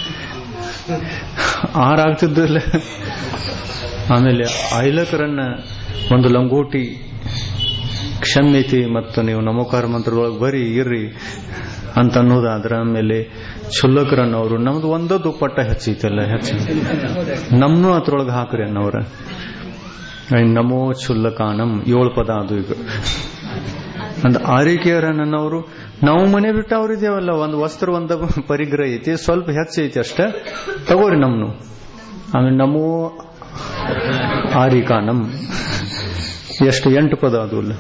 ಆರು ಆಗ್ತಿದ್ದಿಲ್ಲ ಆಮೇಲೆ ಐಲಕರನ್ನ ಒಂದು ಲಂಗೋಟಿ ಕ್ಷಮ್ಯತೆ ಮತ್ತು ನೀವು ನಮೋಕಾರ ಮಂತ್ರದೊಳಗೆ ಬರೀ ಇರ್ರಿ ಅಂತ ಅನ್ನೋದಾದ್ರ ಆಮೇಲೆ ಕ್ಷುಲ್ಲಕರನ್ನವರು ನಮ್ದು ಒಂದ ದುಪ್ಪಟ್ಟ ಹೆಚ್ಚೈತಲ್ಲ ಹೆಚ್ಚು ನಮ್ನು ಅದ್ರೊಳಗೆ ಹಾಕ್ರಿ ಅನ್ನವ್ರ ನಮೋ ಕ್ಷುಲ್ಲಕಾನಂ ಏಳು ಪದ ಅದು ಈಗ ಅಂದ ಆರೈಕೆಯರ ನನ್ನವರು ನಾವು ಮನೆ ಬಿಟ್ಟು ಅವ್ರಿದೇವಲ್ಲ ಒಂದು ವಸ್ತ್ರ ಒಂದ ಪರಿಗ್ರಹ ಐತಿ ಸ್ವಲ್ಪ ಹೆಚ್ಚೈತಿ ಅಷ್ಟ ತಗೋರಿ ನಮ್ನು ಆಮೇಲೆ ನಮೋ ಆರಿಕಾನಂ ಎಷ್ಟು ಎಂಟು ಪದ ಅದು ಅಲ್ಲ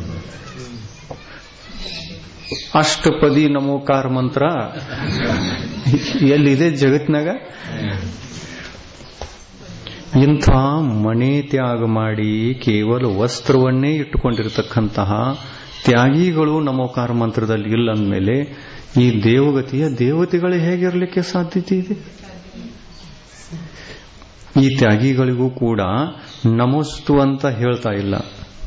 ಅಷ್ಟಪದಿ ನಮೋಕಾರ ಮಂತ್ರ ಎಲ್ಲಿದೆ ಜಗತ್ನಾಗ ಇಂಥ ಮನೆ ತ್ಯಾಗ ಮಾಡಿ ಕೇವಲ ವಸ್ತ್ರವನ್ನೇ ಇಟ್ಟುಕೊಂಡಿರತಕ್ಕಂತಹ ತ್ಯಾಗಿಗಳು ನಮೋಕಾರ ಮಂತ್ರದಲ್ಲಿ ಇಲ್ಲ ಅಂದಮೇಲೆ ಈ ದೇವಗತಿಯ ದೇವತೆಗಳು ಹೇಗಿರಲಿಕ್ಕೆ ಸಾಧ್ಯತೆ ಇದೆ ಈ ತ್ಯಾಗಿಗಳಿಗೂ ಕೂಡ ನಮಸ್ತು ಅಂತ ಹೇಳ್ತಾ ಇಲ್ಲ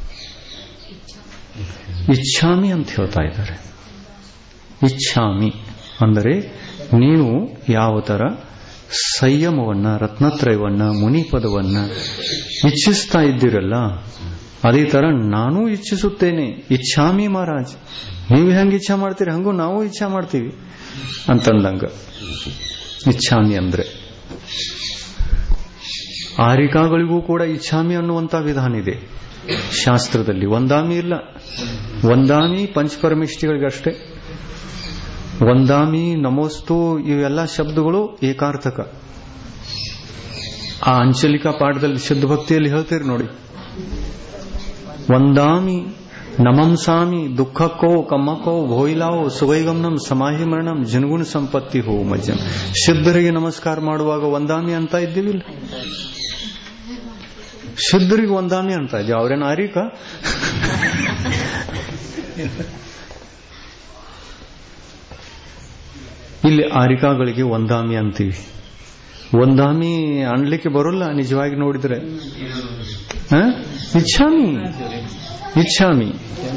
ಇಚ್ಛಾಮಿ ಅಂತ ಹೇಳ್ತಾ ಇದ್ದಾರೆ ಇಚ್ಛಾಮಿ ಅಂದರೆ ನೀವು ಯಾವ ತರ ಸಂಯಮವನ್ನ ರತ್ನತ್ರಯವನ್ನ ಮುನಿಪದವನ್ನ ಇಚ್ಛಿಸ್ತಾ ಇದ್ದೀರಲ್ಲ ಅದೇ ತರ ನಾನು ಇಚ್ಛಿಸುತ್ತೇನೆ ಇಚ್ಛಾಮಿ ಮಹಾರಾಜ್ ನೀವು ಹೆಂಗ್ ಇಚ್ಛಾ ಮಾಡ್ತೀರಿ ಹಂಗೂ ನಾವು ಇಚ್ಛಾ ಮಾಡ್ತೀವಿ ಅಂತಂದಂಗ ಇಚ್ಛಾಮಿ ಅಂದ್ರೆ ಆರಿಕಾಗಳಿಗೂ ಕೂಡ ಇಚ್ಛಾಮಿ ಅನ್ನುವಂತ ವಿಧಾನ ಇದೆ ಶಾಸ್ತ್ರದಲ್ಲಿ ಒಂದಾಮಿ ಇಲ್ಲ ಒಂದಾಮಿ ಪಂಚಪರಮಿಷ್ಟಿಗಳಿಗಷ್ಟೇ ಒಂದಾಮಿ ನಮೋಸ್ತು ಇವೆಲ್ಲ ಶಬ್ದಗಳು ಏಕಾರ್ಥಕ ಆ ಅಂಚಲಿಕಾ ಪಾಠದಲ್ಲಿ ಶುದ್ಧ ಭಕ್ತಿಯಲ್ಲಿ ಹೇಳ್ತೀರಿ ನೋಡಿ ಒಂದಾಮಿ ನಮಂಸಾಮಿ ದುಃಖಕ್ಕೋ ಕಮ್ಮಕ್ಕೋ ಭೋಯಿಲಾವೋ ಸುವೈಗಮ್ನಂ ಸಮಾಹಿಮರಣಂ ಜನ್ಗುಣ ಸಂಪತ್ತಿ ಹೋ ಮಜ್ಜನ್ ಸಿದ್ಧರಿಗೆ ನಮಸ್ಕಾರ ಮಾಡುವಾಗ ಒಂದಾಮಿ ಅಂತ ಇದ್ದೀವಿಲ್ಲ ಸಿದ್ಧರಿಗೆ ಒಂದಾಮಿ ಅಂತ ಇದ್ದೀವಿ ಅವ್ರೇನು ಆರೀಕ ಇಲ್ಲಿ ಆರಿಕಾಗಳಿಗೆ ಒಂದಾಮಿ ಅಂತೀವಿ ಒಂದಾಮಿ ಅನ್ಲಿಕ್ಕೆ ಬರೋಲ್ಲ ನಿಜವಾಗಿ ನೋಡಿದ್ರೆ ಹ? ಇಚ್ಛಾಮಿ ಇಚ್ಛಾಮಿ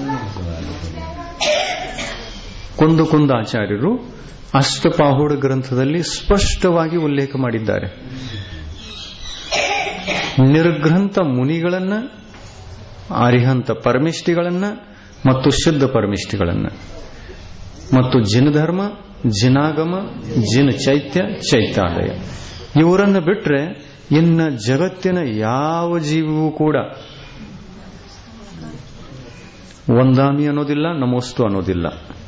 ಕುಂದು ಕುಂದಾಚಾರ್ಯರು ಅಷ್ಟಪಾಹುಡ ಗ್ರಂಥದಲ್ಲಿ ಸ್ಪಷ್ಟವಾಗಿ ಉಲ್ಲೇಖ ಮಾಡಿದ್ದಾರೆ ನಿರ್ಗ್ರಂಥ ಮುನಿಗಳನ್ನ ಅರಿಹಂತ ಪರಮಿಷ್ಠಿಗಳನ್ನ ಮತ್ತು ಶುದ್ಧ ಪರಮಿಷ್ಠಿಗಳನ್ನ ಮತ್ತು ಜಿನ ಧರ್ಮ ಜಿನಾಗಮ ಜಿನ ಚೈತ್ಯ ಚೈತ್ಯಾಲಯ ಇವರನ್ನ ಬಿಟ್ರೆ ಇನ್ನ ಜಗತ್ತಿನ ಯಾವ ಜೀವಿಗೂ ಕೂಡ ಒಂದಾಮಿ ಅನ್ನೋದಿಲ್ಲ ನಮೋಸ್ತು ಅನ್ನೋದಿಲ್ಲ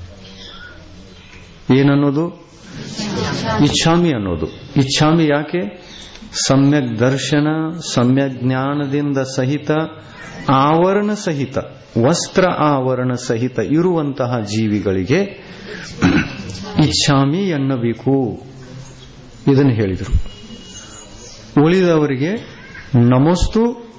ಏನನ್ನೋದು ಇಚ್ಛಾಮಿ ಅನ್ನೋದು ಇಚ್ಛಾಮಿ ಯಾಕೆ ಸಮ್ಯಕ್ ದರ್ಶನ ಸಮ್ಯಕ್ ಜ್ಞಾನದಿಂದ ಸಹಿತ ಆವರಣ ಸಹಿತ ವಸ್ತ್ರ ಆವರಣ ಸಹಿತ ಇರುವಂತಹ ಜೀವಿಗಳಿಗೆ ಇಚ್ಛಾಮಿ ಎನ್ನಬೇಕು ಇದನ್ನು ಹೇಳಿದರು ಉಳಿದವರಿಗೆ ನಮಸ್ತು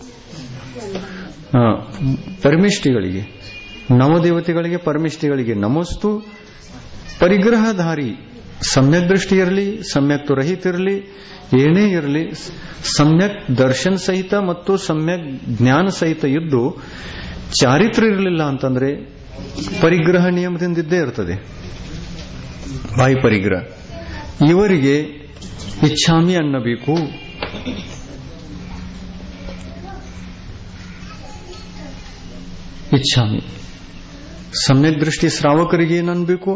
ಆ, ಪರಮಿಷ್ಠಿಗಳಿಗೆ ನವದೇವತೆಗಳಿಗೆ ಪರಮಿಷ್ಠಿಗಳಿಗೆ ನಮಸ್ತು ಪರಿಗ್ರಹಧಾರಿ ಸಮ್ಯಕ್ ದೃಷ್ಟಿ ಇರಲಿ ಸಮ್ಯಕ್ ರಹಿತ ಇರಲಿ ಏನೇ ಇರಲಿ ಸಮ್ಯಕ್ ದರ್ಶನ್ ಸಹಿತ ಮತ್ತು ಸಮ್ಯಕ್ ಜ್ಞಾನ ಸಹಿತ ಇದ್ದು ಚಾರಿತ್ರ್ಯ ಇರಲಿಲ್ಲ ಅಂತಂದ್ರೆ ಪರಿಗ್ರಹ ನಿಯಮದಿಂದ ಇದ್ದೇ ಇರ್ತದೆ ಬಾಯಿ ಪರಿಗ್ರಹ ಇವರಿಗೆ ಇಚ್ಛಾಮಿ ಅನ್ನಬೇಕು ಇಚ್ಛಾಮಿ ಸಮ್ಯಕ್ ದೃಷ್ಟಿ ಶ್ರಾವಕರಿಗೆ ಏನ್ ಅನ್ಬೇಕು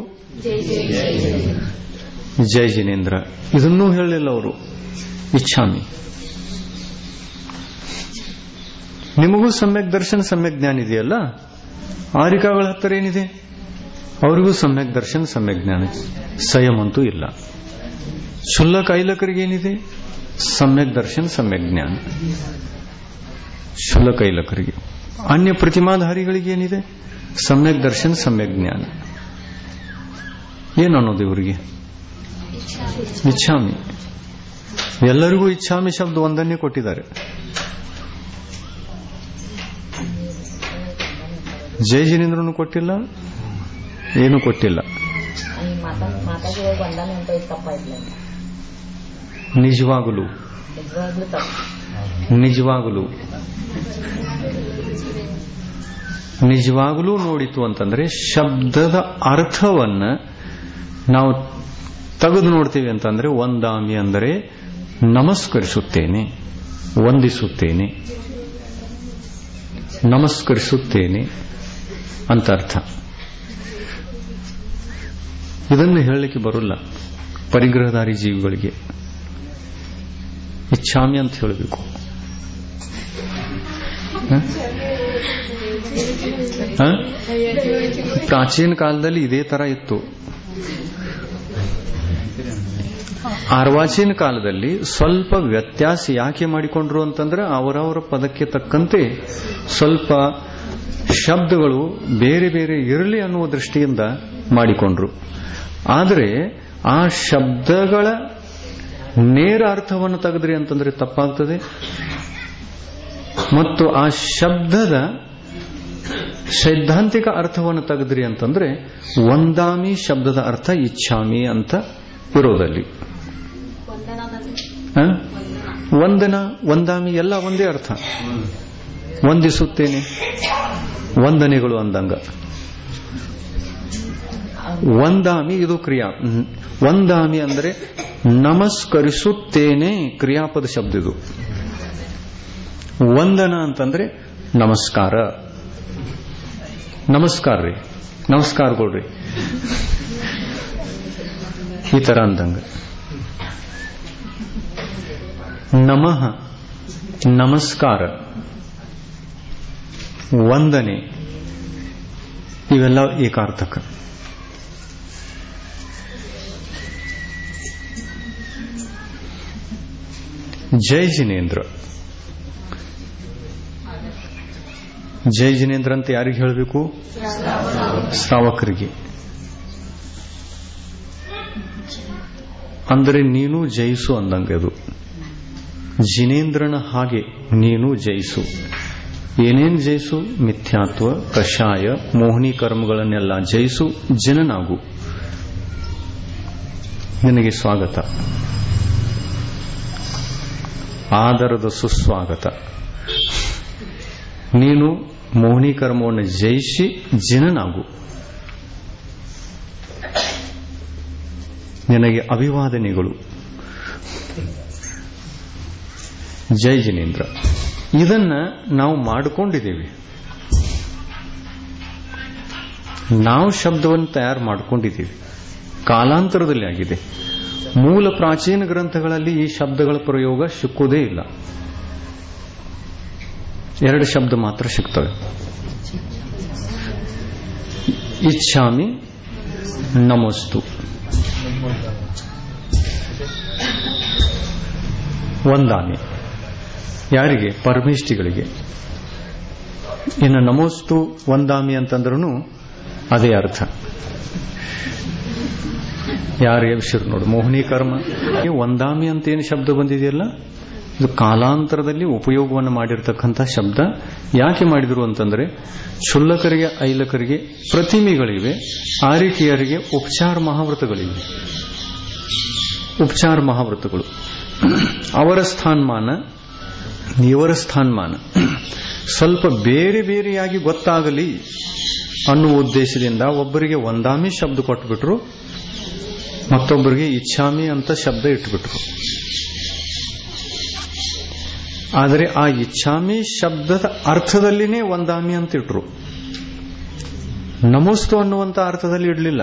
ಜೈ ಜಿನೇಂದ್ರ ಇದನ್ನೂ ಹೇಳಲಿಲ್ಲ ಅವರು ಇಚ್ಛಾಮಿ ನಿಮಗೂ ಸಮ್ಯಕ್ ದರ್ಶನ ಸಮ್ಯಕ್ ಜ್ಞಾನ ಇದೆಯಲ್ಲ ಆರಿಕಾಗಳ ಹತ್ತಿರ ಏನಿದೆ ಅವರಿಗೂ ಸಮ್ಯಕ್ ದರ್ಶನ ಸಮ್ಯಕ್ ಜ್ಞಾನ ಸಂಯಮ ಅಂತೂ ಇಲ್ಲ ಶುಲ್ಲ ಕೈಲಕರಿಗೆ ಏನಿದೆ ಸಮ್ಯಕ್ ದರ್ಶನ ಸಮ್ಯಕ್ ಜ್ಞಾನ ಶುಲ್ಲ ಕೈಲಕರಿಗೆ ಅನ್ಯ ಪ್ರತಿಮಾಧಾರಿಗಳಿಗೆ ಏನಿದೆ ಸಮ್ಯಕ್ ದರ್ಶನ ಸಮ್ಯಕ್ ಜ್ಞಾನ ಏನು ಅನ್ನೋದು ಇವರಿಗೆ ಇಚ್ಛಾಮಿ ಎಲ್ಲರಿಗೂ ಇಚ್ಛಾಮಿ ಶಬ್ದ ಒಂದನ್ನೇ ಕೊಟ್ಟಿದ್ದಾರೆ ಜೈ ಜಿನೇಂದ್ರನು ಕೊಟ್ಟಿಲ್ಲ ಏನು ಕೊಟ್ಟಿಲ್ಲ ಈ ಮಾತಾ ಮಾತಾಗಿ ಹೋಗಿ ಬಂದಾನೆ ಅಂತ ಇದು ತಪ್ಪಾಯ್ತಲ್ಲ ನಿಜವಾಗಲು ನಿಜವಾಗ್ಲೂ ತಪ್ಪು ನಿಜವಾಗಲು ನಿಜವಾಗಲೂ ನೋಡಿತು ಅಂತಂದ್ರೆ ಶಬ್ದದ ಅರ್ಥವನ್ನ ನಾವು ತೆಗೆದು ನೋಡ್ತೀವಿ ಅಂತಂದ್ರೆ ಒಂದಾಮಿ ಅಂದರೆ ನಮಸ್ಕರಿಸುತ್ತೇನೆ ವಂದಿಸುತ್ತೇನೆ ನಮಸ್ಕರಿಸುತ್ತೇನೆ ಅಂತ ಅರ್ಥ ಇದನ್ನು ಹೇಳಲಿಕ್ಕೆ ಬರೋಲ್ಲ ಪರಿಗ್ರಹಧಾರಿ ಜೀವಿಗಳಿಗೆ ಇಚ್ಛಾಮಿ ಅಂತ ಹೇಳಬೇಕು ಹ? ಹ? ಪ್ರಾಚೀನ ಕಾಲದಲ್ಲಿ ಇದೇ ತರ ಇತ್ತು ಆರ್ವಾಚೀನ ಕಾಲದಲ್ಲಿ ಸ್ವಲ್ಪ ವ್ಯತ್ಯಾಸ ಯಾಕೆ ಮಾಡಿಕೊಂಡ್ರು ಅಂತಂದ್ರೆ ಅವರವರ ಪದಕ್ಕೆ ತಕ್ಕಂತೆ ಸ್ವಲ್ಪ ಶಬ್ದಗಳು ಬೇರೆ ಬೇರೆ ಇರಲಿ ಅನ್ನುವ ದೃಷ್ಟಿಯಿಂದ ಮಾಡಿಕೊಂಡ್ರು ಆದರೆ ಆ ಶಬ್ದಗಳ ನೇರ ಅರ್ಥವನ್ನು ತೆಗೆದ್ರಿ ಅಂತಂದ್ರೆ ತಪ್ಪಾಗ್ತದೆ ಮತ್ತು ಆ ಶಬ್ದದ ಸೈದ್ಧಾಂತಿಕ ಅರ್ಥವನ್ನು ತೆಗೆದ್ರಿ ಅಂತಂದ್ರೆ ಒಂದಾಮಿ ಶಬ್ದದ ಅರ್ಥ ಇಚ್ಛಾಮಿ ಅಂತ ಇರೋದಲ್ಲಿ ಹ? ವಂದನ ಒಂದಾಮಿ ಎಲ್ಲ ಒಂದೇ ಅರ್ಥ ವಂದಿಸುತ್ತೇನೆ ವಂದನೆಗಳು ಅಂದಂಗ ಒಂದಾಮಿ ಇದು ಕ್ರಿಯಾ ಹ್ಮ್. ಒಂದಾಮಿ ಅಂದರೆ ನಮಸ್ಕರಿಸುತ್ತೇನೆ ಕ್ರಿಯಾಪದ ಶಬ್ದ ಇದು ವಂದನ ಅಂತಂದ್ರೆ ನಮಸ್ಕಾರ ನಮಸ್ಕಾರ ರೀ ನಮಸ್ಕಾರಗಳ್ರಿ ಈ ತರ ಅಂದಂಗ ನಮಃ ನಮಸ್ಕಾರ ವಂದನೆ ಇವೆಲ್ಲ ಏಕಾರ್ಥಕ ಜೈ ಜಿನೇಂದ್ರ ಜೈ ಜಿನೇಂದ್ರ ಅಂತ ಯಾರಿಗೆ ಹೇಳಬೇಕು ಶ್ರಾವಕರಿಗೆ ಅಂದರೆ ನೀನು ಜಯಿಸು ಅಂದಂಗೆ ಅದು ಜಿನೇಂದ್ರನ ಹಾಗೆ ನೀನು ಜಯಿಸು ಏನೇನ್ ಜಯಿಸು ಮಿಥ್ಯಾತ್ವ ಕಷಾಯ ಮೋಹಿನಿ ಕರ್ಮಗಳನ್ನೆಲ್ಲ ಜಯಿಸು ಜನನಾಗು ನಿನಗೆ ಸ್ವಾಗತ ಆದರದ ಸುಸ್ವಾಗತ ನೀನು ಮೋಹಿನಿ ಕರ್ಮವನ್ನು ಜಯಿಸಿ ಜನನಾಗು ನಿನಗೆ ಅಭಿವಾದನೆಗಳು ಜೈ ಜಿನೇಂದ್ರ ಇದನ್ನ ನಾವು ಮಾಡಿಕೊಂಡಿದ್ದೇವೆ ನಾವು ಶಬ್ದವನ್ನು ತಯಾರು ಮಾಡಿಕೊಂಡಿದ್ದೀವಿ ಕಾಲಾಂತರದಲ್ಲಿ ಆಗಿದೆ ಮೂಲ ಪ್ರಾಚೀನ ಗ್ರಂಥಗಳಲ್ಲಿ ಈ ಶಬ್ದಗಳ ಪ್ರಯೋಗ ಸಿಕ್ಕುವುದೇ ಇಲ್ಲ ಎರಡು ಶಬ್ದ ಮಾತ್ರ ಸಿಗ್ತವೆ ಇಚ್ಛಾಮಿ ನಮಸ್ತು ಒಂದಾಮಿ ಯಾರಿಗೆ ಪರಮೇಷ್ಠಿಗಳಿಗೆ ಇನ್ನು ನಮೋಸ್ತು ಒಂದಾಮಿ ಅಂತಂದ್ರೂ ಅದೇ ಅರ್ಥ ಯಾರು ಎಬ್ಸಿರು ನೋಡು ಮೋಹಿನಿ ಕರ್ಮ ಈ ಒಂದಾಮಿ ಅಂತ ಏನು ಶಬ್ದ ಬಂದಿದೆಯಲ್ಲ ಇದು ಕಾಲಾಂತರದಲ್ಲಿ ಉಪಯೋಗವನ್ನು ಮಾಡಿರ್ತಕ್ಕಂಥ ಶಬ್ದ ಯಾಕೆ ಮಾಡಿದ್ರು ಅಂತಂದ್ರೆ ಕ್ಷುಲ್ಲಕರಿಗೆ ಐಲಕರಿಗೆ ಪ್ರತಿಮೆಗಳಿವೆ ಆರಿಕೆಯರಿಗೆ ಉಪಚಾರ ಮಹಾವ್ರತಗಳಿವೆ ಉಪಚಾರ ಮಹಾವ್ರತಗಳು ಅವರ ಸ್ಥಾನಮಾನ ಇವರ ಸ್ಥಾನಮಾನ ಸ್ವಲ್ಪ ಬೇರೆ ಬೇರೆಯಾಗಿ ಗೊತ್ತಾಗಲಿ ಅನ್ನುವ ಉದ್ದೇಶದಿಂದ ಒಬ್ಬರಿಗೆ ಒಂದಾಮಿ ಶಬ್ದ ಕೊಟ್ಬಿಟ್ರು ಮತ್ತೊಬ್ಬರಿಗೆ ಇಚ್ಛಾಮಿ ಅಂತ ಶಬ್ದ ಇಟ್ಬಿಟ್ರು ಆದರೆ ಆ ಇಚ್ಛಾಮಿ ಶಬ್ದದ ಅರ್ಥದಲ್ಲಿನೇ ಒಂದಾಮಿ ಅಂತ ಇಟ್ರು ನಮಸ್ತು ಅನ್ನುವಂತ ಅರ್ಥದಲ್ಲಿ ಇಡಲಿಲ್ಲ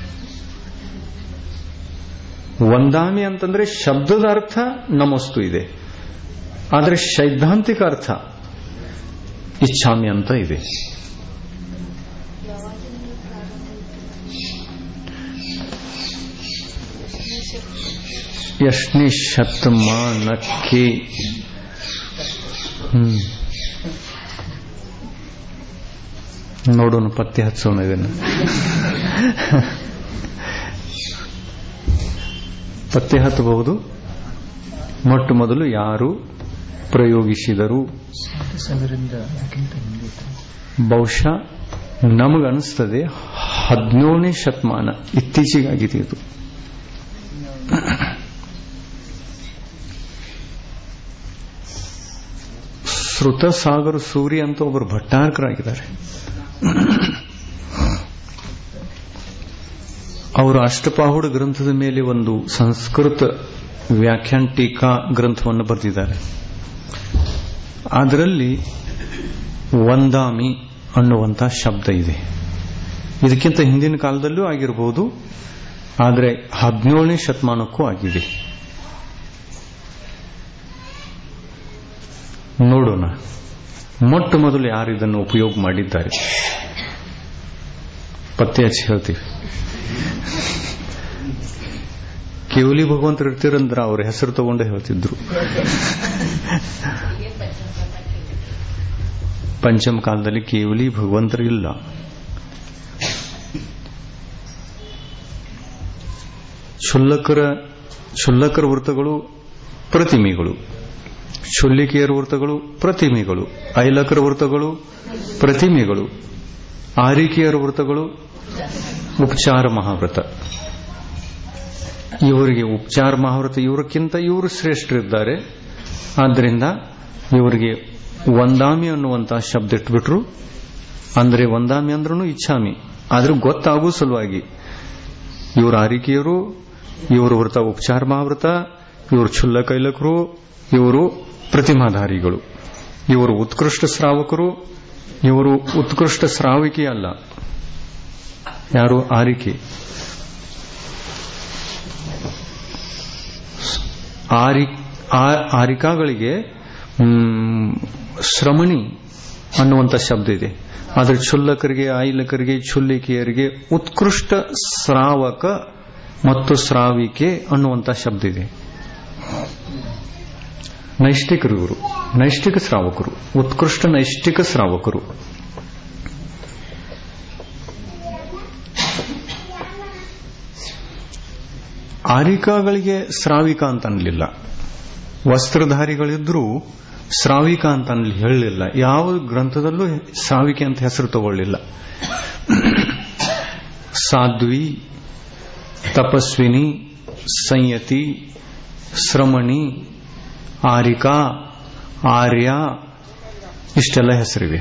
ಒಂದಾಮಿ ಅಂತಂದ್ರೆ ಶಬ್ದದ ಅರ್ಥ ನಮಸ್ತು ಇದೆ ಆದರೆ ಸೈದ್ಧಾಂತಿಕ ಅರ್ಥ ಇಚ್ಛಾಮಿ ಅಂತ ಇದೆ ಎಷ್ಟನೇ ಶತಮಾನಕ್ಕೆ ಹ್ಮ್ ನೋಡೋಣ ಪತ್ತೆ ಹಚ್ಚೋಣ ಇದನ್ನು ಪತ್ತೆ ಹತ್ತಬಹುದು ಮೊಟ್ಟ ಮೊದಲು ಯಾರು ಪ್ರಯೋಗಿಸಿದರು ಸಾವಿರದಿಂದ ಅದಕ್ಕಿಂತ ಹಿಂದೆ ಇತ್ತು. ಬಹುಶಃ ನಮಗನಿಸ್ತದೆ ಹದಿನೇಳನೇ ಶತಮಾನ ಇತ್ತೀಚೆಗಾಗಿದೆ ಇದು ಶ್ರುತಸಾಗರ ಸೂರಿ ಅಂತ ಒಬ್ಬರು ಭಟ್ಟಾರಕರಾಗಿದ್ದಾರೆ ಅವರು ಅಷ್ಟಪಾಹುಡ ಗ್ರಂಥದ ಮೇಲೆ ಒಂದು ಸಂಸ್ಕೃತ ವ್ಯಾಖ್ಯಾನ ಟೀಕಾ ಗ್ರಂಥವನ್ನು ಬರೆದಿದ್ದಾರೆ ಅದರಲ್ಲಿ ಒಂದಾಮಿ ಅನ್ನುವಂಥ ಶಬ್ದ ಇದೆ ಇದಕ್ಕಿಂತ ಹಿಂದಿನ ಕಾಲದಲ್ಲೂ ಆಗಿರಬಹುದು ಆದರೆ ಹದಿನೇಳನೇ ಶತಮಾನಕ್ಕೂ ಆಗಿದೆ ನೋಡೋಣ ಮೊಟ್ಟ ಮೊದಲು ಯಾರು ಇದನ್ನು ಉಪಯೋಗ ಮಾಡಿದ್ದಾರೆ ಪತ್ತೆ ಹಚ್ಚಿ ಹೇಳ್ತೀವಿ ಕೇವಲಿ ಭಗವಂತರು ಇರ್ತಿರಂದ್ರ ಅವ್ರ ಹೆಸರು ತಗೊಂಡು ಹೇಳ್ತಿದ್ರು ಪಂಚಮ ಕಾಲದಲ್ಲಿ ಕೇವಲಿ ಭಗವಂತರು ಇಲ್ಲ ಕ್ಷುಲ್ಲಕರ ಕ್ಷುಲ್ಲಕರ ವೃತ್ತಗಳು ಪ್ರತಿಮೆಗಳು ಶುಲ್ಲಿಕೆಯರ ವೃತ್ತಗಳು ಪ್ರತಿಮೆಗಳು ಐಲಕರ ವೃತ್ತಗಳು ಪ್ರತಿಮೆಗಳು ಆರಿಕೆಯರ ವೃತ್ತಗಳು ಉಪಚಾರ ಮಹಾವ್ರತ ಇವರಿಗೆ ಉಪಚಾರ ಮಹಾವ್ರತ ಇವರಕ್ಕಿಂತ ಇವರು ಶ್ರೇಷ್ಠರಿದ್ದಾರೆ ಆದ್ದರಿಂದ ಇವರಿಗೆ ಒಂದಾಮಿ ಅನ್ನುವಂತಹ ಶಬ್ದ ಇಟ್ಬಿಟ್ರು ಅಂದ್ರೆ ಒಂದಾಮಿ ಅಂದ್ರೂ ಇಚ್ಛಾಮಿ ಆದ್ರೆ ಗೊತ್ತಾಗುವ ಸಲುವಾಗಿ ಇವರು ಆರಿಕೆಯರು ಇವರು ವೃತ ಉಪಚಾರ ಮಹಾವ್ರತ ಇವರು ಕ್ಷುಲ್ಲ ಕೈಲಕರು ಇವರು ಪ್ರತಿಮಾಧಾರಿಗಳು ಇವರು ಉತ್ಕೃಷ್ಟ ಶ್ರಾವಕರು ಇವರು ಉತ್ಕೃಷ್ಟ ಶ್ರಾವಿಕೆ ಅಲ್ಲ ಯಾರು ಆರಿಕೆ ಆರಿ ಆ- ಆರಿಕಾಗಳಿಗೆ ಮ್, ಶ್ರಮಣಿ ಅನ್ನುವಂಥ ಶಬ್ದ ಇದೆ ಆದರೆ ಕ್ಷುಲ್ಲಕರಿಗೆ ಐಲಕರಿಗೆ ಕ್ಷುಲ್ಲಿಕೆಯರಿಗೆ ಉತ್ಕೃಷ್ಟ ಶ್ರಾವಕ ಮತ್ತು ಶ್ರಾವಿಕೆ ಅನ್ನುವಂಥ ಶಬ್ದ ಇದೆ ನೈಷ್ಠಿಕರು ಇವರು ನೈಷ್ಠಿಕ ಶ್ರಾವಕರು ಉತ್ಕೃಷ್ಟ ನೈಷ್ಠಿಕ ಶ್ರಾವಕರು ಆರಿಕಾಗಳಿಗೆ ಶ್ರಾವಿಕ ಅಂತ ಅನ್ಲಿಲ್ಲ ವಸ್ತ್ರಧಾರಿಗಳಿದ್ರೂ ಶ್ರಾವಿಕ ಅಂತ ಅನ್ಲಿ ಹೇಳಲಿಲ್ಲ ಯಾವ ಗ್ರಂಥದಲ್ಲೂ ಶ್ರಾವಿಕೆ ಅಂತ ಹೆಸರು ತಗೊಳ್ಳಿಲ್ಲ ಸಾಧ್ವಿ ತಪಸ್ವಿನಿ ಸಂಯತಿ ಶ್ರಮಣಿ ಆರಿಕಾ ಆರ್ಯ ಇಷ್ಟೆಲ್ಲ ಹೆಸರಿವೆ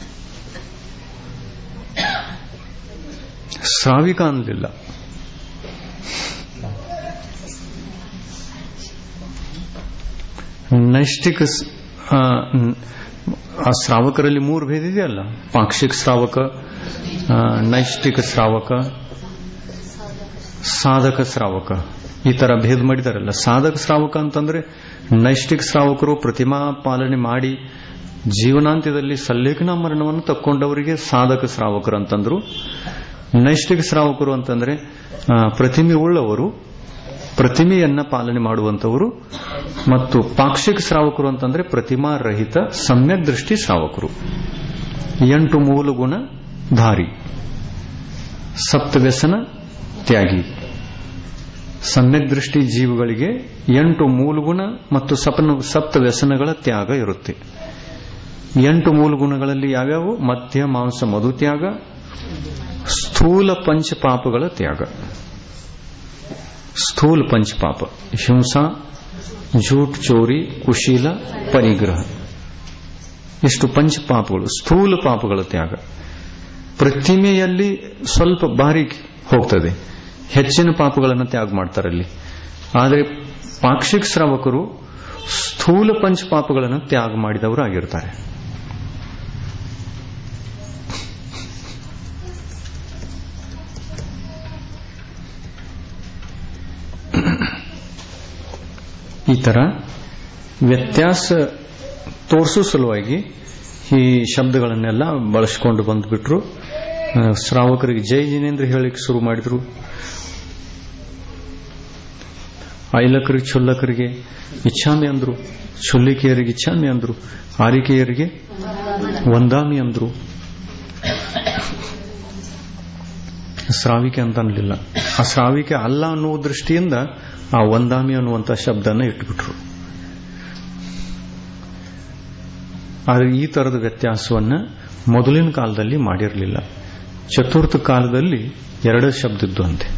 ಶ್ರಾವಿಕ ಅನ್ಲಿಲ್ಲ ನೈಷ್ಠಿಕ ಸ್- ಆ, ನ್- ಆ ಶ್ರಾವಕರಲ್ಲಿ ಮೂರು ಭೇದ ಇದೆಯಲ್ಲ ಪಾಕ್ಷಿಕ ಶ್ರಾವಕ ಆ, ನೈಷ್ಠಿಕ ಶ್ರಾವಕ ಸಾಧಕ ಶ್ರಾವಕ ಈ ತರ ಭೇದ ಮಾಡಿದಾರಲ್ಲ ಸಾಧಕ ಶ್ರಾವಕ ಅಂತಂದ್ರೆ ನೈಷ್ಠಿಕ ಶ್ರಾವಕರು ಪ್ರತಿಮಾ ಪಾಲನೆ ಮಾಡಿ ಜೀವನಾಂತ್ಯದಲ್ಲಿ ಸಲ್ಲೇಖನ ಮರಣವನ್ನು ತಕ್ಕೊಂಡವರಿಗೆ ಸಾಧಕ ಶ್ರಾವಕರು ಅಂತಂದ್ರು ನೈಷ್ಠಿಕ ಶ್ರಾವಕರು ಅಂತಂದ್ರೆ ಆ, ಪ್ರತಿಮೆ ಉಳ್ಳವರು ಪ್ರತಿಮೆಯನ್ನ ಪಾಲನೆ ಮಾಡುವಂತವರು ಮತ್ತು ಪಾಕ್ಷಿಕ ಶ್ರಾವಕರು ಅಂತಂದ್ರೆ ಪ್ರತಿಮಾ ರಹಿತ ಸಮ್ಯಕ್ ದೃಷ್ಟಿ ಶ್ರಾವಕರು ಎಂಟು ಮೂಲ ಗುಣ ಧಾರಿ ಸಪ್ತವ್ಯಸನ ತ್ಯಾಗಿ ಸಮ್ಯಕ್ ದೃಷ್ಟಿ ಜೀವಗಳಿಗೆ ಎಂಟು ಮೂಲಗುಣ ಮತ್ತು ಸಪನ ಸಪ್ತ ವ್ಯಸನಗಳ ತ್ಯಾಗ ಇರುತ್ತೆ ಎಂಟು ಮೂಲಗುಣಗಳಲ್ಲಿ ಯಾವ್ಯಾವು ಮಧ್ಯ ಮಾಂಸ ಮಧು ತ್ಯಾಗ ಸ್ಥೂಲ ಪಂಚಪಾಪಗಳ ತ್ಯಾಗ ಸ್ಥೂಲ ಪಂಚಪಾಪ ಹಿಂಸಾ झूठ चोरी कुशीला परिग्रह ಇಷ್ಟು ಪಂಚ ಪಾಪಗಳು ಸ್ಥೂಲ ಪಾಪಗಳ ತ್ಯಾಗ ಪ್ರತಿಮೆಯಲ್ಲಿ ಸ್ವಲ್ಪ ಬಾರಿಕ್ ಹೋಗ್ತದೆ ಹೆಚ್ಚಿನ ಪಾಪಗಳನ್ನು ತ್ಯಾಗ ಮಾಡ್ತಾರಲ್ಲಿ ಆದರೆ ಪಾಕ್ಷಿಕ ಶ್ರಾವಕರು ಸ್ಥೂಲ ಪಂಚ ಪಾಪಗಳನ್ನು ತ್ಯಾಗ ಮಾಡಿದವರು ಆಗಿರ್ತಾರೆ ಈ ತರ ವ್ಯತ್ಯಾಸ ತೋರಿಸೋ ಸಲುವಾಗಿ ಈ ಶಬ್ದಗಳನ್ನೆಲ್ಲ ಬಳಸ್ಕೊಂಡು ಬಂದ್ಬಿಟ್ರು ಆ, ಶ್ರಾವಕರಿಗೆ ಜೈ ಜಿನೇಂದ್ರ ಹೇಳಿಕ್ಕೆ ಶುರು ಮಾಡಿದ್ರು ಐಲಕರಿಗೆ ಚುಲ್ಲಕರಿಗೆ ಇಚ್ಛಾಮಿ ಅಂದ್ರು ಚುಲ್ಲಿಕೆಯರಿಗೆ ಇಚ್ಛಾಮಿ ಅಂದ್ರು ಆರಿಕೆಯರಿಗೆ ಒಂದಾಮಿ ಅಂದ್ರು ಶ್ರಾವಿಕೆ ಅಂತ ಅನ್ಲಿಲ್ಲ ಆ ಶ್ರಾವಿಕೆ ಅಲ್ಲ ಅನ್ನುವ ದೃಷ್ಟಿಯಿಂದ ಆ ಒಂದಾಮಿ ಅನ್ನುವಂಥ ಶಬ್ದನ ಇಟ್ಬಿಟ್ರು ಆದರೆ ಈ ತರದ ವ್ಯತ್ಯಾಸವನ್ನ ಮೊದಲಿನ ಕಾಲದಲ್ಲಿ ಮಾಡಿರಲಿಲ್ಲ ಚತುರ್ಥ ಕಾಲದಲ್ಲಿ ಎರಡು ಶಬ್ದ ಇದ್ದು ಅಂತೆ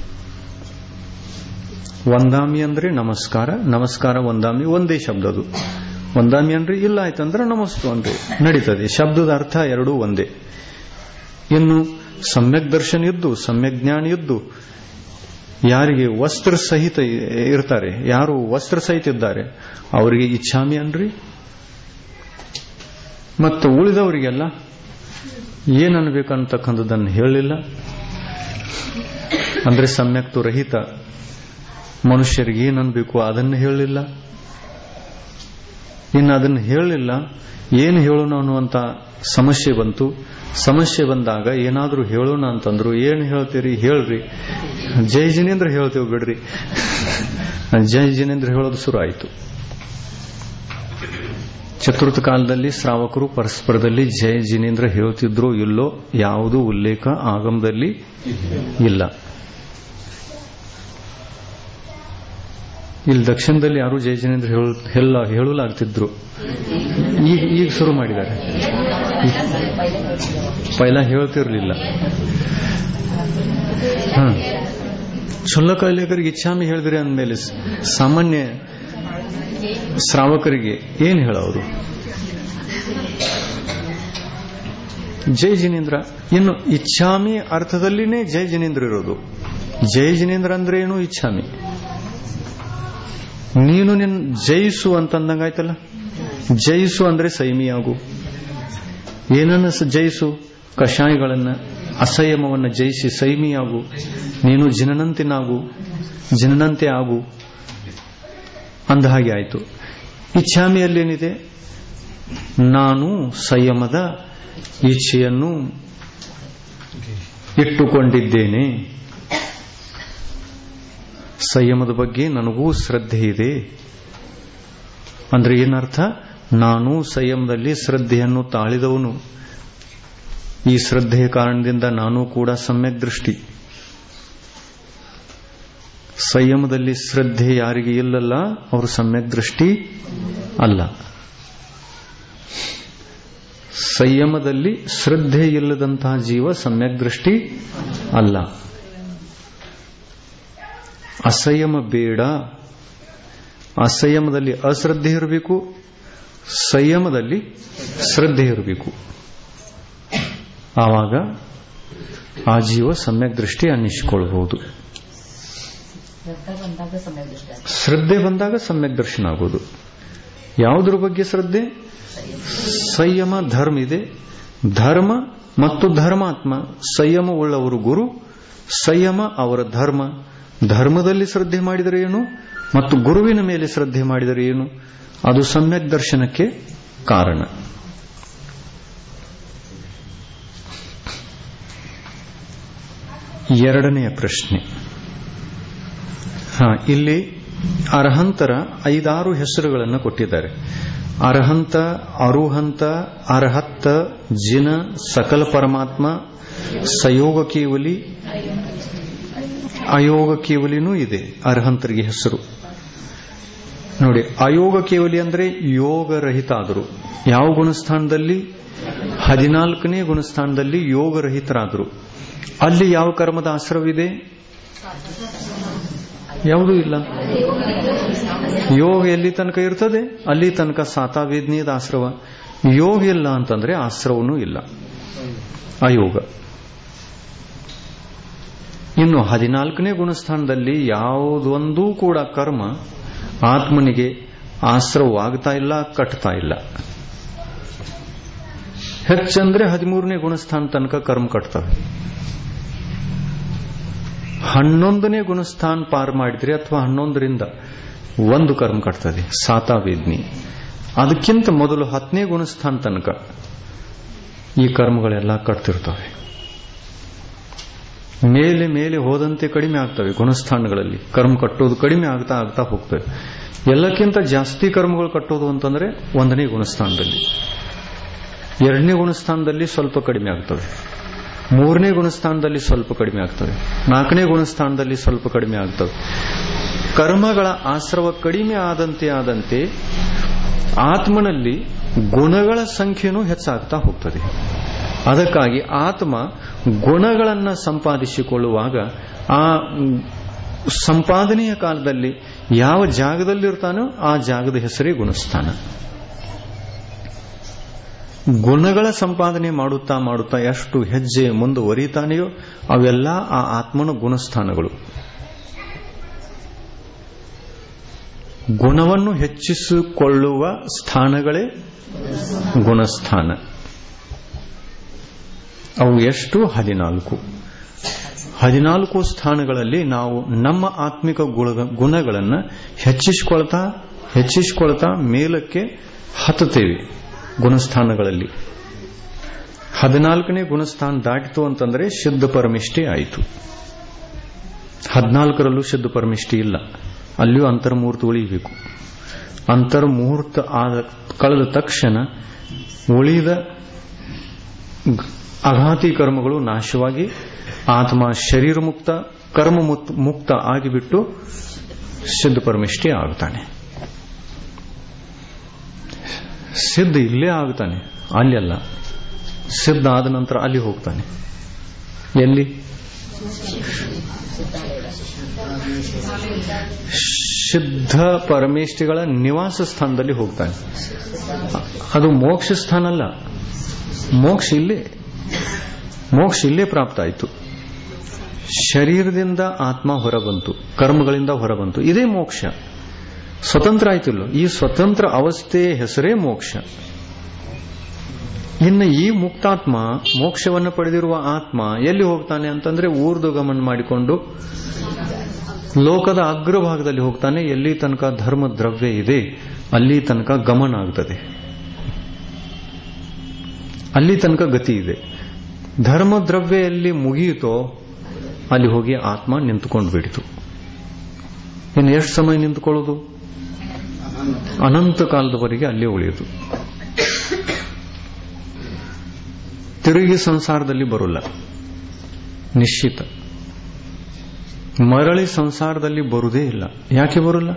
ಒಂದಾಮಿ ಅಂದ್ರೆ ನಮಸ್ಕಾರ ನಮಸ್ಕಾರ ಒಂದಾಮಿ ಒಂದೇ ಶಬ್ದ ಅದು ಒಂದಾಮಿ ಅಂದ್ರೆ ಇಲ್ಲ ಆಯ್ತಂದ್ರೆ ನಮಸ್ತು ಅಂದ್ರೆ ನಡೀತದೆ ಶಬ್ದದ ಅರ್ಥ ಎರಡೂ ಒಂದೇ ಇನ್ನು ಸಮ್ಯಕ್ ದರ್ಶನ ಇದ್ದು ಸಮ್ಯಕ್ ಜ್ಞಾನ ಇದ್ದು ಯಾರಿಗೆ ವಸ್ತ್ರ ಸಹಿತ ಇರ್ತಾರೆ ಯಾರು ವಸ್ತ್ರ ಸಹಿತ ಇದ್ದಾರೆ ಅವರಿಗೆ ಇಚ್ಛಾಮಿ ಅನ್ರಿ ಮತ್ತು ಉಳಿದವರಿಗೆಲ್ಲ ಏನ್ ಅನ್ಬೇಕಂತಕ್ಕಂಥದ್ದನ್ನು ಹೇಳಲಿಲ್ಲ ಅಂದ್ರೆ ಸಮ್ಯಕ್ತು ರಹಿತ ಮನುಷ್ಯರಿಗೆ ಏನ್ ಅನ್ಬೇಕು ಅದನ್ನು ಹೇಳಲಿಲ್ಲ ಇನ್ನು ಅದನ್ನು ಹೇಳಲಿಲ್ಲ ಏನು ಹೇಳೋಣ ಅನ್ನುವಂತ ಸಮಸ್ಯೆ ಬಂತು ಸಮಸ್ಯೆ ಬಂದಾಗ ಏನಾದ್ರೂ ಹೇಳೋಣ ಅಂತಂದ್ರು ಏನು ಹೇಳ್ತೀರಿ ಹೇಳ್ರಿ ಜೈ ಜಿನೇಂದ್ರ ಹೇಳ್ತೇವೆ ಬಿಡ್ರಿ ಜೈ ಜಿನೇಂದ್ರ ಹೇಳೋದು ಶುರು ಆಯಿತು ಚತುರ್ಥ ಕಾಲದಲ್ಲಿ ಶ್ರಾವಕರು ಪರಸ್ಪರದಲ್ಲಿ ಜಯ ಜಿನೇಂದ್ರ ಹೇಳುತ್ತಿದ್ರೋ ಇಲ್ಲೋ ಯಾವುದೂ ಉಲ್ಲೇಖ ಆಗಮದಲ್ಲಿ ಇಲ್ಲ ಇಲ್ಲಿ ದಕ್ಷಿಣದಲ್ಲಿ ಯಾರು ಜಯ ಜಿನೇಂದ್ರ ಹೇಳ ಹೇಳಲಾಗ್ತಿದ್ರು ಈಗ ಈಗ ಶುರು ಮಾಡಿದ್ದಾರೆ ಪೈಲ ಹೇಳ್ತಿರ್ಲಿಲ್ಲ ಹ ಚೊಲ್ಲ ಕೈಲೇಕರಿಗೆ ಇಚ್ಛಾಮಿ ಹೇಳಿದ್ರಿ ಅಂದಮೇಲೆ ಸಾಮಾನ್ಯ ಶ್ರಾವಕರಿಗೆ ಏನ್ ಹೇಳೋರು ಜೈ ಜಿನೇಂದ್ರ ಇನ್ನು ಇಚ್ಛಾಮಿ ಅರ್ಥದಲ್ಲಿನೇ ಜೈ ಜಿನೇಂದ್ರ ಇರೋದು ಜೈ ಜಿನೇಂದ್ರ ಅಂದ್ರೆ ಏನು ಇಚ್ಛಾಮಿ ನೀನು ನಿನ್ ಜಯಿಸು ಅಂತಂದಂಗಾಯ್ತಲ್ಲ ಜಯಿಸು ಅಂದ್ರೆ ಸೈಮಿಯಾಗು ಏನನ್ನ ಸ- ಜಯಿಸು ಕಷಾಯಗಳನ್ನ ಅಸಂಯಮವನ್ನ ಜಯಿಸಿ ಸೈಮಿಯಾಗು ನೀನು ಜಿನನಂತಿನಾಗು ಜಿನನಂತೆ ಆಗು ಅಂದ ಹಾಗೆ ಆಯಿತು ಇಚ್ಛಾಮಿಯಲ್ಲೇನಿದೆ ನಾನು ಸಂಯಮದ ಇಚ್ಛೆಯನ್ನು ಇಟ್ಟುಕೊಂಡಿದ್ದೇನೆ ಸಂಯಮದ ಬಗ್ಗೆ ನನಗೂ ಶ್ರದ್ಧೆ ಇದೆ ಅಂದ್ರೆ ಏನರ್ಥ ನಾನು ಸಂಯಮದಲ್ಲಿ ಶ್ರದ್ಧೆಯನ್ನು ತಾಳಿದವನು ಈ ಶ್ರದ್ಧೆಯ ಕಾರಣದಿಂದ ನಾನು ಕೂಡ ಸಮ್ಯಕ್ ದೃಷ್ಟಿ ಸಂಯಮದಲ್ಲಿ ಶ್ರದ್ಧೆ ಯಾರಿಗೆ ಇಲ್ಲಲ್ಲ ಅವರು ಸಮ್ಯಕ್ ದೃಷ್ಟಿ ಅಲ್ಲ ಸಂಯಮದಲ್ಲಿ ಶ್ರದ್ಧೆ ಇಲ್ಲದಂತಹ ಜೀವ ಸಮ್ಯಕ್ ದೃಷ್ಟಿ ಅಲ್ಲ ಅಸಂಯಮ ಬೇಡ ಅಸಂಯಮದಲ್ಲಿ ಅಶ್ರದ್ಧೆ ಇರಬೇಕು ಸಂಯಮದಲ್ಲಿ ಶ್ರದ್ಧೆ ಇರಬೇಕು ಆವಾಗ ಆ ಜೀವ ಸಮ್ಯಕ್ ದೃಷ್ಟಿ ಅನ್ನಿಸಿಕೊಳ್ಬಹುದು ಶ್ರದ್ಧೆ ಬಂದಾಗ ಸಮಯ ದೃಷ್ಟಿ ಆಗ್ತದೆ. ಶ್ರದ್ಧೆ ಬಂದಾಗ ಸಮ್ಯಕ್ ದರ್ಶನ ಆಗೋದು ಯಾವುದ್ರ ಬಗ್ಗೆ ಶ್ರದ್ಧೆ ಸಂಯಮ ಧರ್ಮ ಇದೆ ಧರ್ಮ ಮತ್ತು ಧರ್ಮಾತ್ಮ ಸಂಯಮ ಉಳ್ಳವರು ಗುರು ಸಂಯಮ ಅವರ ಧರ್ಮ ಧರ್ಮದಲ್ಲಿ ಶ್ರದ್ಧೆ ಮಾಡಿದರೆ ಏನು ಮತ್ತು ಗುರುವಿನ ಮೇಲೆ ಶ್ರದ್ಧೆ ಮಾಡಿದರೆ ಏನು ಅದು ಸಮ್ಯಕ್ ದರ್ಶನಕ್ಕೆ ಕಾರಣ ಎರಡನೆಯ ಪ್ರಶ್ನೆ ಹಾ ಇಲ್ಲಿ ಅರ್ಹಂತರ ಐದಾರು ಹೆಸರುಗಳನ್ನು ಕೊಟ್ಟಿದ್ದಾರೆ ಅರ್ಹಂತ ಅರುಹಂತ ಅರ್ಹತ್ತ ಜಿನ ಸಕಲ ಪರಮಾತ್ಮ ಸಯೋಗ ಕೇವಲಿ ಅಯೋಗ ಕೇವಲಿನೂ ಇದೆ ಅರ್ಹಂತರಿಗೆ ಹೆಸರು ನೋಡಿ ಅಯೋಗ ಕೇವಲಿ ಅಂದ್ರೆ ಯೋಗ ರಹಿತ ಆದರು ಯಾವ ಗುಣಸ್ಥಾನದಲ್ಲಿ ಹದಿನಾಲ್ಕನೇ ಗುಣಸ್ಥಾನದಲ್ಲಿ ಯೋಗ ರಹಿತರಾದರು ಅಲ್ಲಿ ಯಾವ ಕರ್ಮದ ಆಶ್ರವಿದೆ ಯಾವುದೂ ಇಲ್ಲ ಯೋಗ ಎಲ್ಲಿ ತನಕ ಇರ್ತದೆ ಅಲ್ಲಿ ತನಕ ಸಾತಾವೇದನೆಯದ ಆಶ್ರವ ಯೋಗ ಇಲ್ಲ ಅಂತಂದ್ರೆ ಆಶ್ರವನೂ ಇಲ್ಲ ಅಯೋಗ ಇನ್ನು ಹದಿನಾಲ್ಕನೇ ಗುಣಸ್ಥಾನದಲ್ಲಿ ಯಾವುದೊಂದೂ ಕೂಡ ಕರ್ಮ ಆತ್ಮನಿಗೆ ಆಶ್ರವವಾಗ್ತಾ ಇಲ್ಲ ಕಟ್ತಾ ಇಲ್ಲ ಹೆಚ್ಚಂದ್ರೆ ಹದಿಮೂರನೇ ಗುಣಸ್ಥಾನ ತನಕ ಕರ್ಮ ಕಟ್ತವೆ ಹನ್ನೊಂದನೇ ಗುಣಸ್ಥಾನ ಪಾರ್ ಮಾಡಿದ್ರೆ ಅಥವಾ ಹನ್ನೊಂದರಿಂದ ಒಂದು ಕರ್ಮ ಕಟ್ತದೆ ಸಾತಾ ವೇದ್ನಿ ಅದಕ್ಕಿಂತ ಮೊದಲು ಹತ್ತನೇ ಗುಣಸ್ಥಾನ ತನಕ ಈ ಕರ್ಮಗಳೆಲ್ಲ ಕಟ್ತಿರ್ತವೆ ಮೇಲೆ ಮೇಲೆ ಹೋದಂತೆ ಕಡಿಮೆ ಆಗ್ತವೆ ಗುಣಸ್ಥಾನಗಳಲ್ಲಿ ಕರ್ಮ ಕಟ್ಟೋದು ಕಡಿಮೆ ಆಗ್ತಾ ಆಗ್ತಾ ಹೋಗ್ತವೆ ಎಲ್ಲಕ್ಕಿಂತ ಜಾಸ್ತಿ ಕರ್ಮಗಳು ಕಟ್ಟೋದು ಅಂತಂದ್ರೆ ಒಂದನೇ ಗುಣಸ್ಥಾನದಲ್ಲಿ ಎರಡನೇ ಗುಣಸ್ಥಾನದಲ್ಲಿ ಸ್ವಲ್ಪ ಕಡಿಮೆ ಆಗ್ತವೆ ಮೂರನೇ ಗುಣಸ್ಥಾನದಲ್ಲಿ ಸ್ವಲ್ಪ ಕಡಿಮೆ ಆಗ್ತವೆ ನಾಲ್ಕನೇ ಗುಣಸ್ಥಾನದಲ್ಲಿ ಸ್ವಲ್ಪ ಕಡಿಮೆ ಆಗ್ತವೆ ಕರ್ಮಗಳ ಆಶ್ರವ ಕಡಿಮೆ ಆದಂತೆ ಆದಂತೆ ಆತ್ಮನಲ್ಲಿ ಗುಣಗಳ ಸಂಖ್ಯೆನೂ ಹೆಚ್ಚಾಗ್ತಾ ಹೋಗ್ತದೆ ಅದಕ್ಕಾಗಿ ಆತ್ಮ ಗುಣಗಳನ್ನು ಸಂಪಾದಿಸಿಕೊಳ್ಳುವಾಗ ಆ ಸಂಪಾದನೆಯ ಕಾಲದಲ್ಲಿ ಯಾವ ಜಾಗದಲ್ಲಿರ್ತಾನೋ ಆ ಜಾಗದ ಹೆಸರೇ ಗುಣಸ್ಥಾನ ಗುಣಗಳ ಸಂಪಾದನೆ ಮಾಡುತ್ತಾ ಮಾಡುತ್ತಾ ಎಷ್ಟು ಹೆಜ್ಜೆ ಮುಂದುವರಿತಾನೆಯೋ ಅವೆಲ್ಲ ಆ ಆತ್ಮನ ಗುಣಸ್ಥಾನಗಳು ಗುಣವನ್ನು ಹೆಚ್ಚಿಸಿಕೊಳ್ಳುವ ಸ್ಥಾನಗಳೇ ಗುಣಸ್ಥಾನ ಅವು ಎಷ್ಟು ಹದಿನಾಲ್ಕು ಹದಿನಾಲ್ಕು ಸ್ಥಾನಗಳಲ್ಲಿ ನಾವು ನಮ್ಮ ಆತ್ಮಿಕ ಗುಣಗಳನ್ನು ಹೆಚ್ಚಿಸಿಕೊಳ್ತಾ ಹೆಚ್ಚಿಸಿಕೊಳ್ತಾ ಮೇಲಕ್ಕೆ ಹತ್ತುತ್ತೇವೆ ಗುಣಸ್ಥಾನಗಳಲ್ಲಿ ಹದಿನಾಲ್ಕನೇ ಗುಣಸ್ಥಾನ ದಾಟಿತು ಅಂತಂದ್ರೆ ಶುದ್ಧ ಪರಮಿಷ್ಠೆ ಆಯಿತು ಹದಿನಾಲ್ಕರಲ್ಲೂ ಶುದ್ಧ ಪರಮಿಷ್ಠೆ ಇಲ್ಲ ಅಲ್ಲಿಯೂ ಅಂತರ್ಮೂರ್ತಿ ಉಳಿಯಬೇಕು ಅಂತರ್ಮುಹೂರ್ತ ಆದ ಕಳೆದ ತಕ್ಷಣ ಉಳಿದ ಅಘಾತಿ ಕರ್ಮಗಳು ನಾಶವಾಗಿ ಆತ್ಮ ಶರೀರ ಮುಕ್ತ ಕರ್ಮ ಮುಕ್ತ ಆಗಿಬಿಟ್ಟು ಸಿದ್ಧ ಪರಮಿಷ್ಠೆ ಆಗ್ತಾನೆ ಸಿದ್ಧ ಇಲ್ಲೇ ಆಗ್ತಾನೆ ಅಲ್ಲೆಲ್ಲ ಸಿದ್ಧ ಆದ ನಂತರ ಅಲ್ಲಿ ಹೋಗ್ತಾನೆ ಎಲ್ಲಿ ಸಿದ್ಧ ಪರಮೇಷ್ಠಿಗಳ ನಿವಾಸ ಸ್ಥಾನದಲ್ಲಿ ಹೋಗ್ತಾನೆ ಅದು ಮೋಕ್ಷ ಸ್ಥಾನ ಅಲ್ಲ ಮೋಕ್ಷ ಇಲ್ಲೇ ಮೋಕ್ಷ ಇಲ್ಲೇ ಪ್ರಾಪ್ತ ಆಯಿತು ಶರೀರದಿಂದ ಆತ್ಮ ಹೊರಬಂತು ಕರ್ಮಗಳಿಂದ ಹೊರಬಂತು ಇದೇ ಮೋಕ್ಷ ಸ್ವತಂತ್ರ ಆಯ್ತಿಲ್ಲ ಈ ಸ್ವತಂತ್ರ ಅವಸ್ಥೆಯ ಹೆಸರೇ ಮೋಕ್ಷ ಇನ್ನು ಈ ಮುಕ್ತಾತ್ಮ ಮೋಕ್ಷವನ್ನು ಪಡೆದಿರುವ ಆತ್ಮ ಎಲ್ಲಿ ಹೋಗ್ತಾನೆ ಅಂತಂದ್ರೆ ಊರ್ದು ಗಮನ ಮಾಡಿಕೊಂಡು ಲೋಕದ ಅಗ್ರಭಾಗದಲ್ಲಿ ಹೋಗ್ತಾನೆ ಎಲ್ಲಿ ತನಕ ಧರ್ಮ ದ್ರವ್ಯ ಇದೆ ಅಲ್ಲಿ ತನಕ ಗಮನ ಆಗ್ತದೆ ಅಲ್ಲಿ ತನಕ ಗತಿ ಇದೆ ಧರ್ಮ ದ್ರವ್ಯ ಎಲ್ಲಿ ಮುಗಿಯಿತೋ ಅಲ್ಲಿ ಹೋಗಿ ಆತ್ಮ ನಿಂತುಕೊಂಡು ಬಿಡಿತು ಇನ್ನು ಎಷ್ಟು ಸಮಯ ನಿಂತುಕೊಳ್ಳೋದು ಅನಂತ ಕಾಲದವರೆಗೆ ಅಲ್ಲೇ ಉಳಿಯುವುದು ತಿರುಗಿ ಸಂಸಾರದಲ್ಲಿ ಬರೋಲ್ಲ ನಿಶ್ಚಿತ ಮರಳಿ ಸಂಸಾರದಲ್ಲಿ ಬರುವುದೇ ಇಲ್ಲ ಯಾಕೆ ಬರೋಲ್ಲ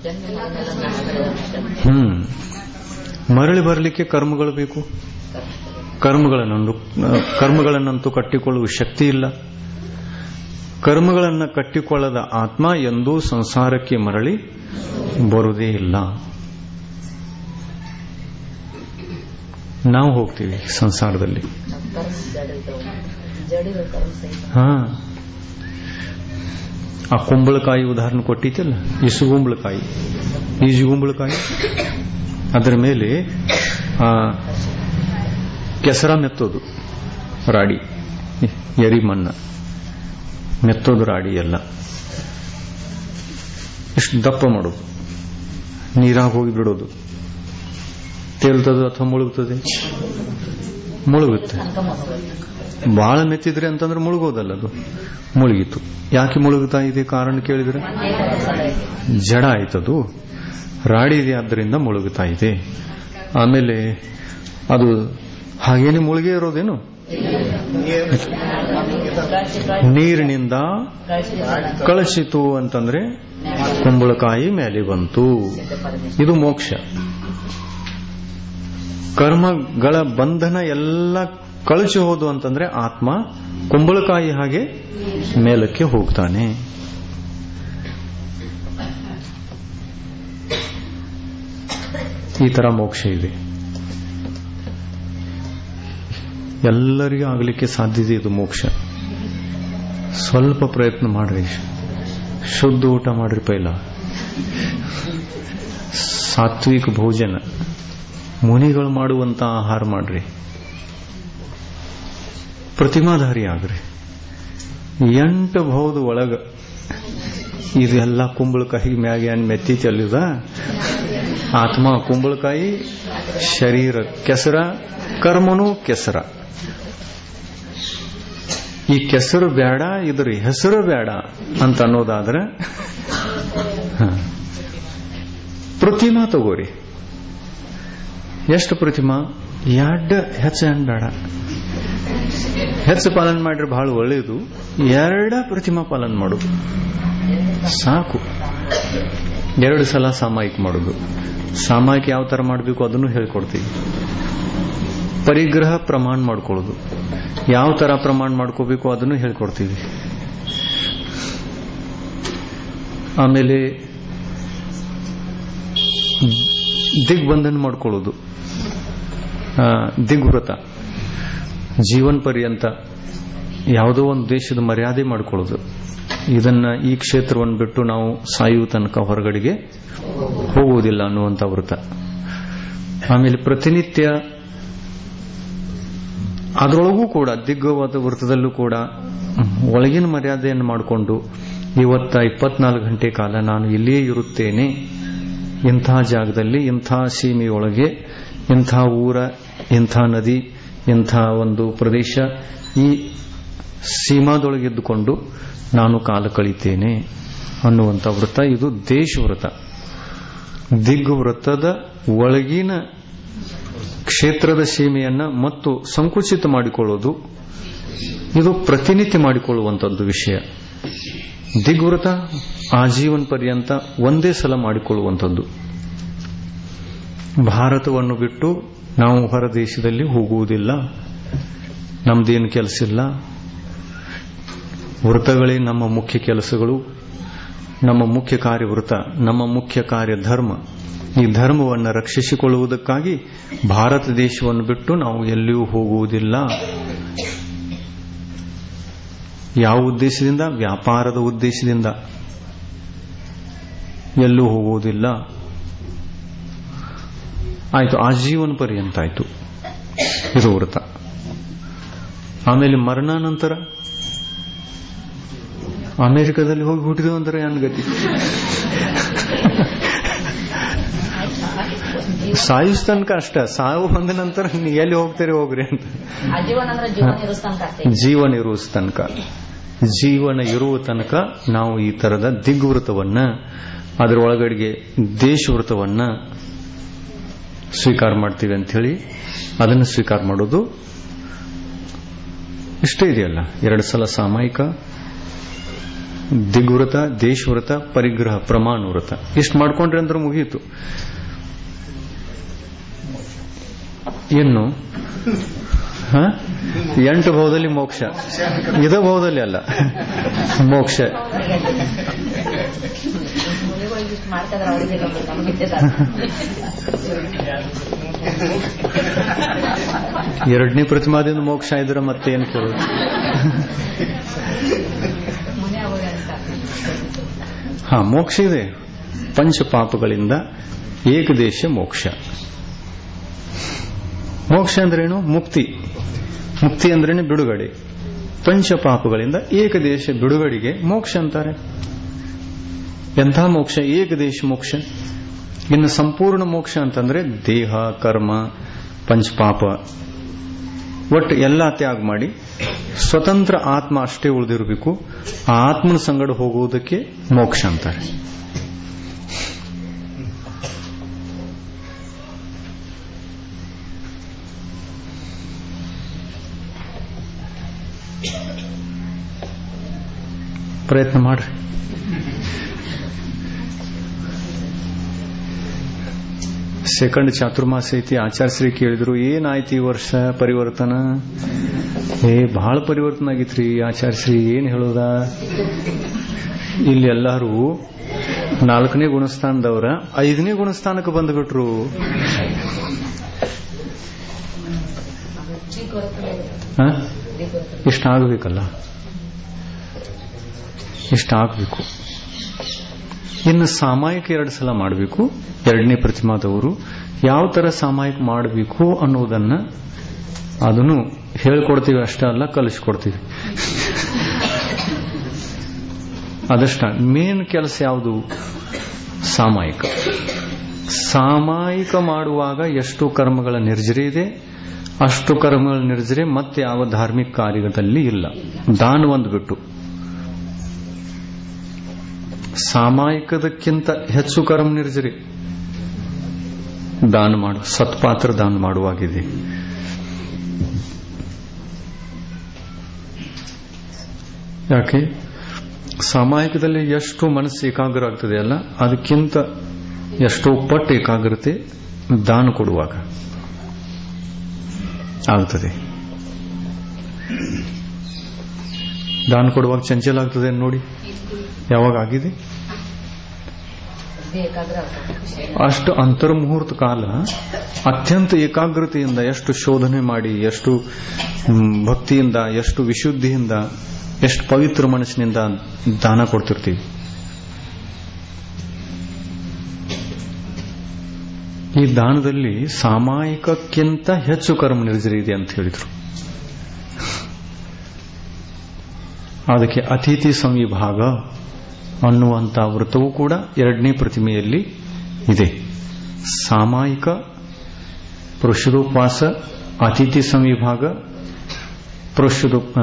ಹ್ಮ್ ಮರಳಿ ಬರಲಿಕ್ಕೆ ಕರ್ಮಗಳು ಬೇಕು ಕರ್ಮಗಳನ್ನು ಕರ್ಮಗಳನ್ನಂತೂ ಕಟ್ಟಿಕೊಳ್ಳುವ ಶಕ್ತಿ ಇಲ್ಲ ಕರ್ಮಗಳನ್ನು ಕಟ್ಟಿಕೊಳ್ಳದ ಆತ್ಮ ಎಂದೂ ಸಂಸಾರಕ್ಕೆ ಮರಳಿ ಬರುವುದೇ ಇಲ್ಲ ನಾವು ಹೋಗ್ತೀವಿ ಸಂಸಾರದಲ್ಲಿ ಹಾ ಆ ಕುಂಬಳಕಾಯಿ ಉದಾಹರಣೆ ಕೊಟ್ಟಿದ್ದಲ್ಲ ಇಸುಗುಂಬಳಕಾಯಿ ಈಜುಗುಂಬಳಕಾಯಿ ಅದರ ಮೇಲೆ ಆ ಕೆಸರ ಮೆತ್ತೋದು ರಾಡಿ ಎರಿ ಮಣ್ಣ ಮೆತ್ತೋದು ರಾಡಿ ಎಲ್ಲ ಇಷ್ಟು ದಪ್ಪ ಮಾಡೋದು ನೀರಾಗ ಹೋಗಿ ಬಿಡೋದು ತೇಲ್ತದೆ ಅಥವಾ ಮುಳುಗ್ತದೆ ಮುಳುಗುತ್ತೆ ಬಹಳ ಮೆತ್ತಿದ್ರೆ ಅಂತಂದ್ರೆ ಮುಳುಗೋದಲ್ಲ ಅದು ಮುಳುಗಿತು ಯಾಕೆ ಮುಳುಗುತ್ತಾ ಇದೆ ಕಾರಣ ಕೇಳಿದ್ರೆ ಜಡ ಆಯ್ತದು ರಾಡಿ ಇದೆ ಆದ್ದರಿಂದ ಮುಳುಗುತ್ತಾ ಇದೆ ಆಮೇಲೆ ಅದು ಹಾಗೇನೆ ಮುಳುಗೇ ಇರೋದೇನು ನೀರಿನಿಂದ ಕಳಚಿತು ಅಂತಂದ್ರೆ ಕುಂಬಳಕಾಯಿ ಮೇಲೆ ಬಂತು ಇದು ಮೋಕ್ಷ ಕರ್ಮಗಳ ಬಂಧನ ಎಲ್ಲ ಕಳಚಿ ಹೋದು ಅಂತಂದ್ರೆ ಆತ್ಮ ಕುಂಬಳಕಾಯಿ ಹಾಗೆ ಮೇಲಕ್ಕೆ ಹೋಗ್ತಾನೆ ಈ ತರ ಮೋಕ್ಷ ಇದೆ ಎಲ್ಲರಿಗೂ ಆಗಲಿಕ್ಕೆ ಸಾಧ್ಯತೆ ಇದು ಮೋಕ್ಷ ಸ್ವಲ್ಪ ಪ್ರಯತ್ನ ಮಾಡ್ರಿ ಶುದ್ಧ ಊಟ ಮಾಡ್ರಿ ಪೈಲ ಸಾತ್ವಿಕ ಭೋಜನ ಮುನಿಗಳು ಮಾಡುವಂತ ಆಹಾರ ಮಾಡ್ರಿ ಪ್ರತಿಮಾಧಾರಿ ಆಗ್ರಿ ಎಂಟು ಭೌದ ಒಳಗ ಇದೆಲ್ಲ ಕುಂಬಳಕಾಯಿ ಮ್ಯಾಗೆ ಮೆತ್ತಿ ಚೆಲ್ಲಿದ ಆತ್ಮ ಕುಂಬಳಕಾಯಿ ಶರೀರ ಕೆಸರ ಕರ್ಮನು ಕೆಸರ ಈ ಕೆಸರು ಬೇಡ ಇದ್ರ ಹೆಸರು ಬೇಡ ಅಂತ ಅನ್ನೋದಾದ್ರೆ ಹ. ಪ್ರತಿಮಾ ತಗೋರಿ ಎಷ್ಟು ಪ್ರತಿಮಾ ಎರಡು ಹೆಚ್ಚು ಹಣ್ಣು ಬೇಡ ಹೆಚ್ಚು ಪಾಲನೆ ಮಾಡ್ರೆ ಬಹಳ ಒಳ್ಳೆಯದು ಎರಡ ಪ್ರತಿಮಾ ಪಾಲನೆ ಮಾಡು ಸಾಕು ಎರಡು ಸಲ ಸಾಮಾಯಿಕ ಮಾಡುದು ಸಾಮಾಯಿಕ ಯಾವ ತರ ಮಾಡಬೇಕು ಅದನ್ನು ಹೇಳ್ಕೊಡ್ತೀವಿ ಪರಿಗ್ರಹ ಪ್ರಮಾಣ ಮಾಡ್ಕೊಳ್ಳೋದು ಯಾವ ತರ ಪ್ರಮಾಣ ಮಾಡ್ಕೋಬೇಕು ಅದನ್ನು ಹೇಳ್ಕೊಡ್ತೀವಿ ಆಮೇಲೆ ದಿಗ್ಬಂಧನ ಮಾಡ್ಕೊಳ್ಳೋದು ಆ, ದಿಗ್ವ್ರತ ಜೀವನ್ ಪರ್ಯಂತ ಯಾವುದೋ ಒಂದು ದೇಶದ ಮರ್ಯಾದೆ ಮಾಡ್ಕೊಳ್ಳೋದು ಇದನ್ನ ಈ ಕ್ಷೇತ್ರವನ್ನು ಬಿಟ್ಟು ನಾವು ಸಾಯುವ ತನಕ ಹೊರಗಡೆಗೆ ಹೋಗುವುದಿಲ್ಲ ಅನ್ನುವಂಥ ವ್ರತ ಆಮೇಲೆ ಪ್ರತಿನಿತ್ಯ ಅದರೊಳಗೂ ಕೂಡ ದಿಗ್ಗವಾದ ವೃತ್ತದಲ್ಲೂ ಕೂಡ ಒಳಗಿನ ಮರ್ಯಾದೆಯನ್ನು ಮಾಡಿಕೊಂಡು ಇವತ್ತ ಇಪ್ಪತ್ನಾಲ್ಕು ಗಂಟೆ ಕಾಲ ನಾನು ಇಲ್ಲಿಯೇ ಇರುತ್ತೇನೆ ಇಂಥ ಜಾಗದಲ್ಲಿ ಇಂಥ ಸೀಮೆಯೊಳಗೆ ಇಂಥ ಊರ ಇಂಥ ನದಿ ಇಂಥ ಒಂದು ಪ್ರದೇಶ ಈ ಸೀಮಾದೊಳಗಿದ್ದುಕೊಂಡು ನಾನು ಕಾಲ ಕಳಿತೇನೆ ಅನ್ನುವಂಥ ವೃತ್ತ ಇದು ದೇಶ ವ್ರತ ದಿಗ್ವೃತ್ತದ ಒಳಗಿನ ಕ್ಷೇತ್ರದ ಸೀಮೆಯನ್ನ ಮತ್ತು ಸಂಕುಚಿತ ಮಾಡಿಕೊಳ್ಳೋದು ಇದು ಪ್ರತಿನಿತ್ಯ ಮಾಡಿಕೊಳ್ಳುವಂತದ್ದು ವಿಷಯ ದಿಗ್ವೃತ ಆಜೀವನ ಪರ್ಯಂತ ಒಂದೇ ಸಲ ಮಾಡಿಕೊಳ್ಳುವಂಥದ್ದು ಭಾರತವನ್ನು ಬಿಟ್ಟು ನಾವು ಹೊರ ದೇಶದಲ್ಲಿ ಹೋಗುವುದಿಲ್ಲ ನಮ್ದೇನು ಕೆಲಸ ಇಲ್ಲ ವೃತಗಳೇ ನಮ್ಮ ಮುಖ್ಯ ಕೆಲಸಗಳು ನಮ್ಮ ಮುಖ್ಯ ಕಾರ್ಯ ವೃತ ನಮ್ಮ ಮುಖ್ಯ ಕಾರ್ಯ ಧರ್ಮ ಈ ಧರ್ಮವನ್ನು ರಕ್ಷಿಸಿಕೊಳ್ಳುವುದಕ್ಕಾಗಿ ಭಾರತ ದೇಶವನ್ನು ಬಿಟ್ಟು ನಾವು ಎಲ್ಲಿಯೂ ಹೋಗುವುದಿಲ್ಲ ಯಾವ ಉದ್ದೇಶದಿಂದ ವ್ಯಾಪಾರದ ಉದ್ದೇಶದಿಂದ ಎಲ್ಲೂ ಹೋಗುವುದಿಲ್ಲ ಆಯ್ತು ಆಜೀವನ ಪರ್ಯಂತ ಆಯ್ತು ಇದು ವ್ರತ ಆಮೇಲೆ ಮರಣಾನಂತರ ಅಮೆರಿಕದಲ್ಲಿ ಹೋಗಿ ಹುಟ್ಟಿದೆವು ಅಂದ್ರೆ ಏನ್ ಗತಿ ಸಾಯುಸ್ ತನಕ ಅಷ್ಟ ಸಾವು ಬಂದ ನಂತರ ನೀ ಎಲ್ಲಿ ಹೋಗ್ತೀರಿ ಹೋಗ್ರಿ ಅಂತ ಆಜೀವನ ಅಂದ್ರೆ ಜೀವನ ಇರಿಸ್ತಂಕ ಅಷ್ಟೇ ಜೀವನ ಇರುವ ತನಕ ಜೀವನ ಇರುವ ತನಕ ನಾವು ಈ ತರದ ದಿಗ್ವೃತವನ್ನ ಅದರ ಒಳಗಡೆಗೆ ದೇಶವೃತವನ್ನ ಸ್ವೀಕಾರ ಮಾಡ್ತೀವಿ ಅಂತ ಹೇಳಿ ಅದನ್ನು ಸ್ವೀಕಾರ ಮಾಡೋದು ಇಷ್ಟೇ ಇದೆಯಲ್ಲ ಎರಡು ಸಲ ಸಾಮಾಯಿಕ ದಿಗ್ವ್ರತ ದೇಶವ್ರತ ಪರಿಗ್ರಹ ಪ್ರಮಾಣ ವ್ರತ ಇಷ್ಟು ಮಾಡ್ಕೊಂಡ್ರೆ ಅಂದ್ರೆ ಮುಗಿಯಿತು ಇನ್ನು ಹ? ಎಂಟು ಭಾವದಲ್ಲಿ ಮೋಕ್ಷ ಇದ ಭಾವದಲ್ಲಿ ಅಲ್ಲ ಮೋಕ್ಷ ಮುನಿಗಳಿಗೆ ಇಷ್ಟು ಮಾಡ್ತಿದ್ರೆ ಅವರಿಗೆ ನಮಗೆ ಎರಡನೇ ಪ್ರತಿಮಾದಿಂದ ಮೋಕ್ಷ ಇದ್ರೆ ಮತ್ತೆ ಏನು ಕೇಳೋದು ಮುನಿ ಅವಾಗ ಅಂತ ಹಾ ಮೋಕ್ಷ ಇದೆ ಪಂಚ ಪಾಪಗಳಿಂದ ಏಕದೇಶ ಮೋಕ್ಷ ಮೋಕ್ಷ ಅಂದ್ರೇನು ಮುಕ್ತಿ ಮುಕ್ತಿ ಅಂದ್ರೇನು ಬಿಡುಗಡೆ ಪಂಚ ಪಾಪಗಳಿಂದ ಏಕದೇಶ ಬಿಡುಗಡೆಗೆ ಮೋಕ್ಷ ಅಂತಾರೆ ಎಂಥ ಮೋಕ್ಷ ಏಕದೇಶ ಮೋಕ್ಷ ಇನ್ನು ಸಂಪೂರ್ಣ ಮೋಕ್ಷ ಅಂತಂದ್ರೆ ದೇಹ ಕರ್ಮ ಪಂಚಪಾಪ ಒಟ್ಟು ಎಲ್ಲ ತ್ಯಾಗ ಮಾಡಿ ಸ್ವತಂತ್ರ ಆತ್ಮ ಅಷ್ಟೇ ಉಳಿದಿರಬೇಕು ಆ ಆತ್ಮನ ಸಂಗಡ ಹೋಗುವುದಕ್ಕೆ ಮೋಕ್ಷ ಅಂತಾರೆ ಪ್ರಯತ್ನ ಮಾಡ್ರಿ ಸೆಕೆಂಡ್ ಚಾತುರ್ಮಾಸ ಐತಿ ಆಚಾರ್ಯಶ್ರೀ ಕೇಳಿದ್ರು ಏನಾಯ್ತು ಈ ವರ್ಷ ಪರಿವರ್ತನ ಏ ಬಹಳ ಪರಿವರ್ತನ ಆಗಿತ್ರಿ ಆಚಾರ್ಯಶ್ರೀ ಏನ್ ಹೇಳೋದ ಇಲ್ಲಿ ಎಲ್ಲರೂ ನಾಲ್ಕನೇ ಗುಣಸ್ಥಾನದವರ ಐದನೇ ಗುಣಸ್ಥಾನಕ್ಕೆ ಬಂದ್ಬಿಟ್ರು ಚಿಕ್ಕ ಹೊರತು ಇಷ್ಟಾಗಬೇಕಲ್ಲ ಇಷ್ಟಾಗಬೇಕು ಇನ್ನು ಸಾಮಾಯಿಕ ಎರಡು ಸಲ ಮಾಡಬೇಕು ಎರಡನೇ ಪ್ರತಿಮಾದವರು ಯಾವ ತರ ಸಾಮಾಯಿಕ ಮಾಡಬೇಕು ಅನ್ನೋದನ್ನ ಅದನ್ನು ಹೇಳ್ಕೊಡ್ತೀವಿ ಅಷ್ಟೇ ಅಲ್ಲ ಕಲಿಸ್ಕೊಡ್ತೀವಿ ಅದಷ್ಟ ಮೇನ್ ಕೆಲಸ ಯಾವುದು ಸಾಮಾಯಿಕ ಸಾಮಾಯಿಕ ಮಾಡುವಾಗ ಎಷ್ಟು ಕರ್ಮಗಳ ನಿರ್ಜರಿ ಇದೆ ಅಷ್ಟು ಕರ್ಮಗಳ ನಿರ್ಜರಿ ಮತ್ತೆ ಯಾವ ಧಾರ್ಮಿಕ ಕಾರ್ಯದಲ್ಲಿ ಇಲ್ಲ ದಾನ ಒಂದು ಬಿಟ್ಟು ಸಾಮಾಯಿಕದಕ್ಕಿಂತ ಹೆಚ್ಚು ಕರ್ಮ ನಿರ್ಜರಿ ದಾನ ಮಾಡು ಸತ್ಪಾತ್ರ ದಾನ ಮಾಡುವಾಗಿದೆ ಯಾಕೆ ಸಾಮಾಯಿಕದಲ್ಲಿ ಎಷ್ಟು ಮನಸ್ಸು ಏಕಾಗ್ರ ಆಗ್ತದೆ ಅಲ್ಲ ಅದಕ್ಕಿಂತ ಎಷ್ಟೋ ಪಟ್ಟು ಏಕಾಗ್ರತೆ ದಾನ ಕೊಡುವಾಗ ಆಗ್ತದೆ ದಾನ ಕೊಡುವಾಗ ಚಂಚಲ ಆಗ್ತದೆ ನೋಡಿ ಯಾವಾಗ ಆಗಿದೆ ಏಕಾಗ್ರ ಆಗ್ತದೆ. ಅಷ್ಟು ಅಂತರ್ಮುಹೂರ್ತ ಕಾಲ ಅತ್ಯಂತ ಏಕಾಗ್ರತೆಯಿಂದ ಎಷ್ಟು ಶೋಧನೆ ಮಾಡಿ ಎಷ್ಟು ಮ್, ಭಕ್ತಿಯಿಂದ ಎಷ್ಟು ವಿಶುದ್ಧಿಯಿಂದ ಎಷ್ಟು ಪವಿತ್ರ ಮನಸ್ಸಿನಿಂದ ದಾನ ಕೊಡ್ತಿರ್ತೀವಿ ಈ ದಾನದಲ್ಲಿ ಸಾಮಾಯಿಕಕ್ಕಿಂತ ಹೆಚ್ಚು ಕರ್ಮ ನಿರ್ಜರಿ ಇದೆ ಅಂತ ಹೇಳಿದ್ರು ಅದಕ್ಕೆ ಅತಿಥಿ ಸಂವಿಭಾಗ ಅನ್ನುವಂಥ ವೃತ್ತವೂ ಕೂಡ ಎರಡನೇ ಪ್ರತಿಮೆಯಲ್ಲಿ ಇದೆ ಸಾಮಾಯಿಕ ಪುರುಷದೋಪವಾಸ ಅತಿಥಿ ಸಂವಿಭಾಗ ಪುರುಷದೋ ಆ,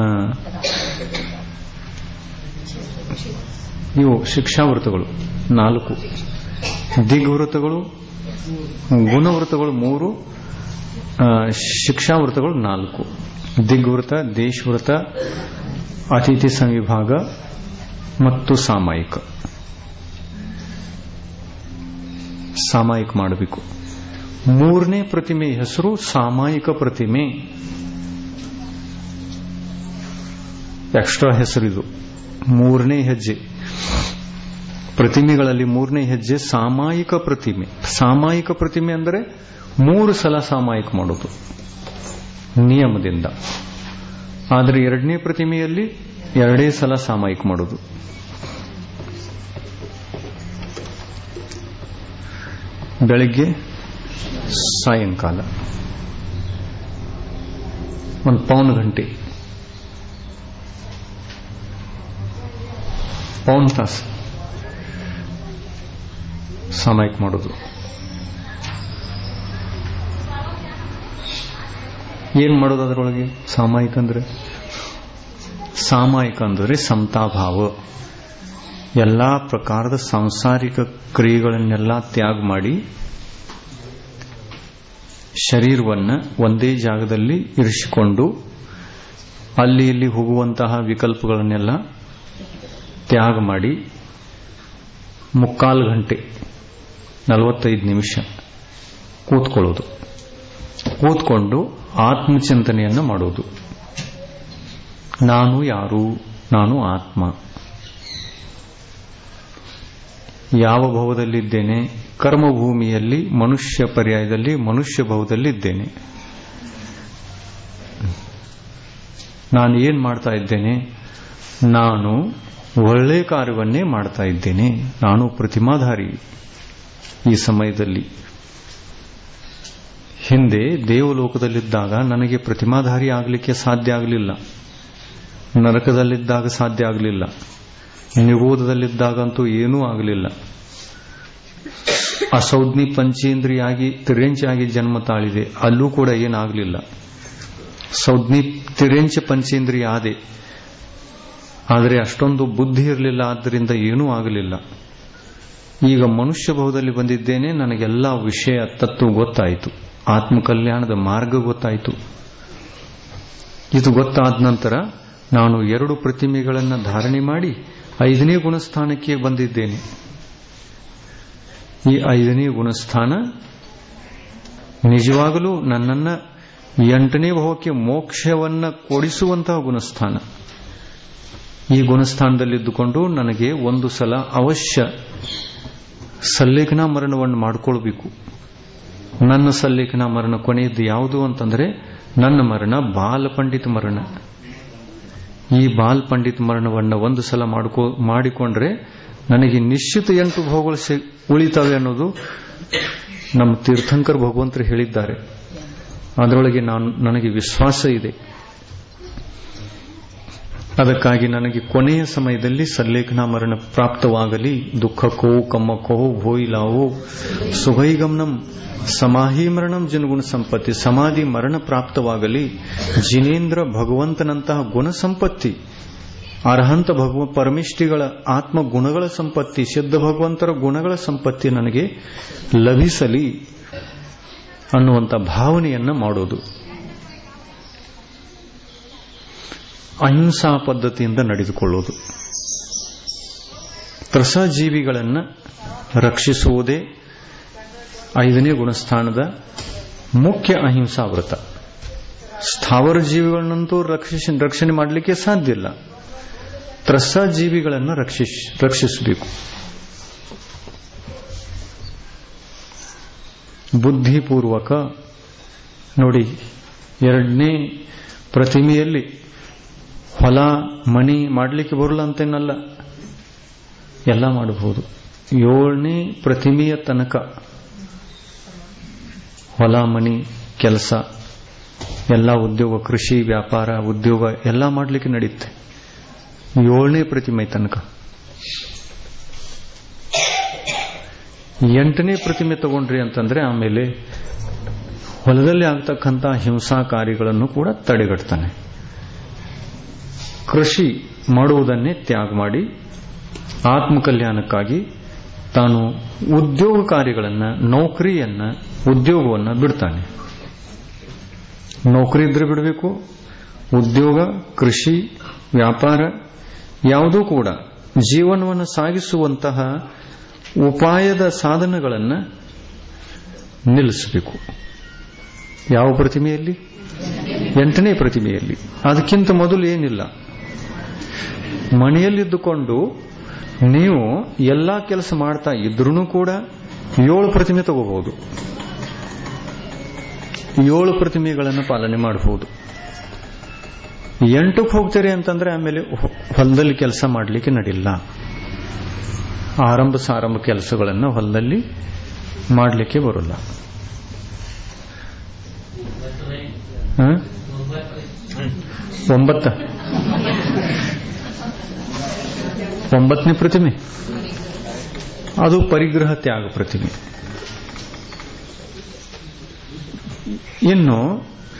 ಇವು ಶಿಕ್ಷಾವೃತಗಳು ನಾಲ್ಕು ದಿಗ್ವೃತಗಳು ಗುಣವೃತಗಳು ಮೂರು ಆ, ಶಿಕ್ಷಾವೃತಗಳು ನಾಲ್ಕು ದಿಗ್ವೃತ ದೇಶವೃತ ಅತಿಥಿ ಸಂವಿಭಾಗ ಮತ್ತು ಸಾಮಾಯಿಕ ಸಾಮಾಯಿಕ ಮಾಡಬೇಕು ಮೂರನೇ ಪ್ರತಿಮೆ ಹೆಸರು ಸಾಮಾಯಿಕ ಪ್ರತಿಮೆ ಎಕ್ಸ್ಟ್ರಾ ಹೆಸರಿದು ಮೂರನೇ ಹೆಜ್ಜೆ ಪ್ರತಿಮೆಗಳಲ್ಲಿ ಮೂರನೇ ಹೆಜ್ಜೆ ಸಾಮಾಯಿಕ ಪ್ರತಿಮೆ ಸಾಮಾಯಿಕ ಪ್ರತಿಮೆ ಅಂದರೆ ಮೂರು ಸಲ ಸಾಮಾಯಿಕ ಮಾಡೋದು ನಿಯಮದಿಂದ ಆದರೆ ಎರಡನೇ ಪ್ರತಿಮೆಯಲ್ಲಿ ಎರಡೇ ಸಲ ಸಾಮಾಯಿಕ ಮಾಡೋದು ಬೆಳಿಗ್ಗೆ ಸಾಯಂಕಾಲ ಒಂದು ಪೌನ್ ಗಂಟೆ ಪೌನ್ ತಾಸು ಸಾಮಾಯಿಕ ಮಾಡೋದು ಏನ್ ಮಾಡೋದು ಅದರೊಳಗೆ ಸಾಮಾಯಿಕ ಅಂದ್ರೆ ಸಾಮಾಯಿಕ ಅಂದರೆ ಸಮತಾಭಾವ ಎಲ್ಲಾ ಪ್ರಕಾರದ ಸಾಂಸಾರಿಕ ಕ್ರಿಯೆಗಳನ್ನೆಲ್ಲ ತ್ಯಾಗ ಮಾಡಿ ಶರೀರವನ್ನ ಒಂದೇ ಜಾಗದಲ್ಲಿ ಇರಿಸಿಕೊಂಡು ಅಲ್ಲಿ ಇಲ್ಲಿ ಹೋಗುವಂತಹ ವಿಕಲ್ಪಗಳನ್ನೆಲ್ಲ ತ್ಯಾಗ ಮಾಡಿ ಮುಕ್ಕಾಲು ಗಂಟೆ ನಲವತ್ತೈದು ನಿಮಿಷ ಕೂತ್ಕೊಳ್ಳೋದು ಕೂತ್ಕೊಂಡು ಆತ್ಮಚಿಂತನೆಯನ್ನು ಮಾಡೋದು ನಾನು ಯಾರು ನಾನು ಆತ್ಮ ಯಾವ ಭವದಲ್ಲಿದ್ದೇನೆ ಕರ್ಮಭೂಮಿಯಲ್ಲಿ ಮನುಷ್ಯ ಪರ್ಯಾಯದಲ್ಲಿ ಮನುಷ್ಯ ಭವದಲ್ಲಿದ್ದೇನೆ ನಾನು ಏನ್ ಮಾಡ್ತಾ ಇದ್ದೇನೆ ನಾನು ಒಳ್ಳೆ ಕಾರ್ಯವನ್ನೇ ಮಾಡ್ತಾ ಇದ್ದೇನೆ ನಾನು ಪ್ರತಿಮಾಧಾರಿ ಈ ಸಮಯದಲ್ಲಿ ಹಿಂದೆ ದೇವಲೋಕದಲ್ಲಿದ್ದಾಗ ನನಗೆ ಪ್ರತಿಮಾಧಾರಿ ಆಗಲಿಕ್ಕೆ ಸಾಧ್ಯ ಆಗಲಿಲ್ಲ ನರಕದಲ್ಲಿದ್ದಾಗ ಸಾಧ್ಯ ಆಗಲಿಲ್ಲ ನಿಗೋಧದಲ್ಲಿದ್ದಾಗಂತೂ ಏನೂ ಆಗಲಿಲ್ಲ ಅಸೌಜ್ಞಿ ಪಂಚೇಂದ್ರಿಯಾಗಿ ತಿರೆಂಚಾಗಿ ಜನ್ಮ ತಾಳಿದೆ ಅಲ್ಲೂ ಕೂಡ ಏನಾಗಲಿಲ್ಲ ಸೌಜ್ಞಿ ತಿರೆಂಚ ಪಂಚೇಂದ್ರಿಯ ಆದೆ ಆದರೆ ಅಷ್ಟೊಂದು ಬುದ್ಧಿ ಇರಲಿಲ್ಲ ಆದ್ದರಿಂದ ಏನೂ ಆಗಲಿಲ್ಲ ಈಗ ಮನುಷ್ಯ ಭಾವದಲ್ಲಿ ಬಂದಿದ್ದೇನೆ ನನಗೆಲ್ಲ ವಿಷಯ ತತ್ವ ಗೊತ್ತಾಯಿತು ಆತ್ಮಕಲ್ಯಾಣದ ಮಾರ್ಗ ಗೊತ್ತಾಯಿತು ಇದು ಗೊತ್ತಾದ ನಂತರ ನಾನು ಎರಡು ಪ್ರತಿಮೆಗಳನ್ನು ಧಾರಣೆ ಮಾಡಿ ಐದನೇ ಗುಣಸ್ಥಾನಕ್ಕೆ ಬಂದಿದ್ದೇನೆ ಈ ಐದನೇ ಗುಣಸ್ಥಾನ ನಿಜವಾಗಲೂ ನನ್ನನ್ನ ಎಂಟನೇ ಭಾವಕ್ಕೆ ಮೋಕ್ಷವನ್ನ ಕೊಡಿಸುವಂತಹ ಗುಣಸ್ಥಾನ ಈ ಗುಣಸ್ಥಾನದಲ್ಲಿದ್ದುಕೊಂಡು ನನಗೆ ಒಂದು ಸಲ ಅವಶ್ಯ ಸಲ್ಲೇಖನ ಮರಣವನ್ನು ಮಾಡಿಕೊಳ್ಬೇಕು ನನ್ನ ಸಲ್ಲೇಖನ ಮರಣ ಕೊನೆಯದ್ದು ಯಾವುದು ಅಂತಂದ್ರೆ ನನ್ನ ಮರಣ ಬಾಲ ಪಂಡಿತ ಮರಣ ಈ ಬಾಲ್ ಪಂಡಿತ್ ಮರಣವನ್ನ ಒಂದು ಸಲ ಮಾಡ್ಕೋ ಮಾಡಿಕೊಂಡ್ರೆ ನನಗೆ ನಿಶ್ಚಿತ ಎಂಟು ಭೋಗಗಳು ಸಿ- ಉಳಿತಾವೆ ಅನ್ನೋದು ನಮ್ಮ ತೀರ್ಥಂಕರ್ ಭಗವಂತರು ಹೇಳಿದ್ದಾರೆ ಅದರೊಳಗೆ ನಾನು ನನಗೆ ವಿಶ್ವಾಸ ಇದೆ ಅದಕ್ಕಾಗಿ ನನಗೆ ಕೊನೆಯ ಸಮಯದಲ್ಲಿ ಸಲ್ಲೇಖನ ಮರಣ ಪ್ರಾಪ್ತವಾಗಲಿ ದುಃಖಕ್ಕೋ ಕಮ್ಮಕ್ಕೋ ಭೋಯಿಲಾವೋ ಸುಗೈಗಮನಂ ಸಮಾಹಿ ಮರಣಂ ಜನಗುಣ ಸಂಪತ್ತಿ ಸಮಾಧಿ ಮರಣ ಪ್ರಾಪ್ತವಾಗಲಿ ಜಿನೇಂದ್ರ ಭಗವಂತನಂತಹ ಗುಣ ಸಂಪತ್ತಿ ಅರ್ಹಂತ ಭಗವ ಪರಮಿಷ್ಠಿಗಳ ಆತ್ಮ ಗುಣಗಳ ಸಂಪತ್ತಿ ಸಿದ್ಧ ಭಗವಂತರ ಗುಣಗಳ ಸಂಪತ್ತಿ ನನಗೆ ಲಭಿಸಲಿ ಅನ್ನುವಂಥ ಭಾವನೆಯನ್ನ ಮಾಡೋದು ಅಹಿಂಸಾ ಪದ್ಧತಿಯಿಂದ ನಡೆದುಕೊಳ್ಳೋದು ತ್ರಸಜೀವಿಗಳನ್ನು ರಕ್ಷಿಸುವುದೇ ಐದನೇ ಗುಣಸ್ಥಾನದ ಮುಖ್ಯ ಅಹಿಂಸಾ ವ್ರತ ಸ್ಥಾವರ ಜೀವಿಗಳನ್ನಂತೂ ರಕ್ಷಿಸಿ ರಕ್ಷಣೆ ಮಾಡಲಿಕ್ಕೆ ಸಾಧ್ಯ ಇಲ್ಲ ತ್ರಸ ಜೀವಿಗಳನ್ನು ರಕ್ಷಿಸ್ ರಕ್ಷಿಸಬೇಕು ಬುದ್ಧಿಪೂರ್ವಕ ನೋಡಿ ಎರಡನೇ ಪ್ರತಿಮೆಯಲ್ಲಿ ಹೊಲ ಮಣಿ ಮಾಡಲಿಕ್ಕೆ ಬರಲ್ಲ ಅಂತೇನಲ್ಲ ಎಲ್ಲ ಮಾಡಬಹುದು ಏಳನೇ ಪ್ರತಿಮೆಯ ತನಕ ಹೊಲ ಮಣಿ ಕೆಲಸ ಎಲ್ಲ ಉದ್ಯೋಗ ಕೃಷಿ ವ್ಯಾಪಾರ ಉದ್ಯೋಗ ಎಲ್ಲ ಮಾಡಲಿಕ್ಕೆ ನಡೆಯುತ್ತೆ ಏಳನೇ ಪ್ರತಿಮೆ ತನಕ ಎಂಟನೇ ಪ್ರತಿಮೆ ತಗೊಂಡ್ರಿ ಅಂತಂದ್ರೆ ಆಮೇಲೆ ಹೊಲದಲ್ಲಿ ಆಗ್ತಕ್ಕಂಥ ಹಿಂಸಾ ಕಾರ್ಯಗಳನ್ನು ಕೂಡ ತಡೆಗಟ್ತಾನೆ ಕೃಷಿ ಮಾಡುವುದನ್ನೇ ತ್ಯಾಗ ಮಾಡಿ ಆತ್ಮಕಲ್ಯಾಣಕ್ಕಾಗಿ ತಾನು ಉದ್ಯೋಗ ಕಾರ್ಯಗಳನ್ನ ನೌಕರಿಯನ್ನ ಉದ್ಯೋಗವನ್ನ ಬಿಡ್ತಾನೆ ನೌಕರಿ ಇದ್ರೆ ಬಿಡಬೇಕು ಉದ್ಯೋಗ ಕೃಷಿ ವ್ಯಾಪಾರ ಯಾವುದೂ ಕೂಡ ಜೀವನವನ್ನು ಸಾಗಿಸುವಂತಹ ಉಪಾಯದ ಸಾಧನಗಳನ್ನು ನಿಲ್ಲಿಸಬೇಕು ಯಾವ ಪ್ರತಿಮೆಯಲ್ಲಿ ಎಂಟನೇ ಪ್ರತಿಮೆಯಲ್ಲಿ ಅದಕ್ಕಿಂತ ಮೊದಲು ಏನಿಲ್ಲ ಮನೆಯಲ್ಲಿದ್ದುಕೊಂಡು ನೀವು ಎಲ್ಲಾ ಕೆಲಸ ಮಾಡ್ತಾ ಇದ್ರೂ ಕೂಡ ಏಳು ಪ್ರತಿಮೆ ತಗೋಬಹುದು ಏಳು ಪ್ರತಿಮೆಗಳನ್ನು ಪಾಲನೆ ಮಾಡಬಹುದು ಎಂಟಕ್ಕೆ ಹೋಗ್ತೀರಿ ಅಂತಂದ್ರೆ ಆಮೇಲೆ ಹೊ- ಹೊಲದಲ್ಲಿ ಕೆಲಸ ಮಾಡಲಿಕ್ಕೆ ನಡಿಲ್ಲ ಆರಂಭ ಸಾರಂಭ ಕೆಲಸಗಳನ್ನು ಹೊಲದಲ್ಲಿ ಮಾಡಲಿಕ್ಕೆ ಬರೋಲ್ಲ ಹ? ಒಂಬತ್ತ ಒಂಬತ್ತನೇ ಪ್ರತಿಮೆ ಅದು ಪರಿಗ್ರಹ ತ್ಯಾಗ ಪ್ರತಿಮೆ ಇನ್ನು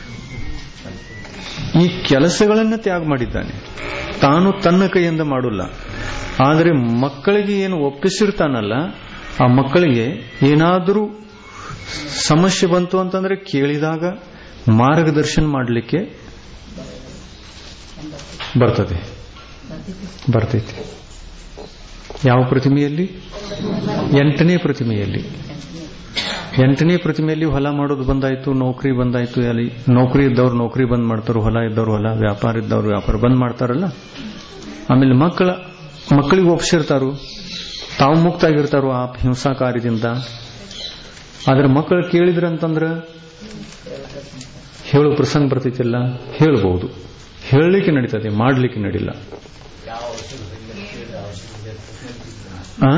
ಈ ಕೆಲಸಗಳನ್ನು ತ್ಯಾಗ ಮಾಡಿದ್ದಾನೆ ತಾನು ತನ್ನ ಕೈಯಿಂದ ಮಾಡಲ್ಲ ಆದರೆ ಮಕ್ಕಳಿಗೆ ಏನು ಒಪ್ಪಿಸಿರ್ತಾನಲ್ಲ ಆ ಮಕ್ಕಳಿಗೆ ಏನಾದರೂ ಸಮಸ್ಯೆ ಬಂತು ಅಂತಂದ್ರೆ ಕೇಳಿದಾಗ ಮಾರ್ಗದರ್ಶನ ಮಾಡಲಿಕ್ಕೆ ಬರ್ತದೆ ಬರ್ತೈತಿ ಯಾವ ಪ್ರತಿಮೆಯಲ್ಲಿ ಎಂಟನೇ ಪ್ರತಿಮೆಯಲ್ಲಿ ಎಂಟನೇ ಪ್ರತಿಮೆಯಲ್ಲಿ ಹೊಲ ಮಾಡೋದು ಬಂದಾಯ್ತು ನೌಕರಿ ಬಂದಾಯ್ತು ಅಲ್ಲಿ ನೌಕರಿ ಇದ್ದವ್ರು ನೌಕರಿ ಬಂದ್ ಮಾಡ್ತಾರೋ ಹೊಲ ಇದ್ದವ್ರು ಹೊಲ ವ್ಯಾಪಾರ ಇದ್ದವ್ರು ವ್ಯಾಪಾರ ಬಂದ್ ಮಾಡ್ತಾರಲ್ಲ ಆಮೇಲೆ ಮಕ್ಕಳ ಮಕ್ಕಳಿಗೆ ಒಪ್ಸಿರ್ತಾರು ತಾವು ಮುಕ್ತಾಗಿರ್ತಾರೋ ಆ ಹಿಂಸಾ ಕಾರ್ಯದಿಂದ ಆದ್ರೆ ಮಕ್ಕಳು ಕೇಳಿದ್ರಂತಂದ್ರ ಹೇಳೋ ಪ್ರಸಂಗ ಬರ್ತೈತಿಲ್ಲ ಹೇಳ್ಬಹುದು ಹೇಳಲಿಕ್ಕೆ ನಡೀತದೆ ಮಾಡಲಿಕ್ಕೆ ನಡಿಲ್ಲ ಆ?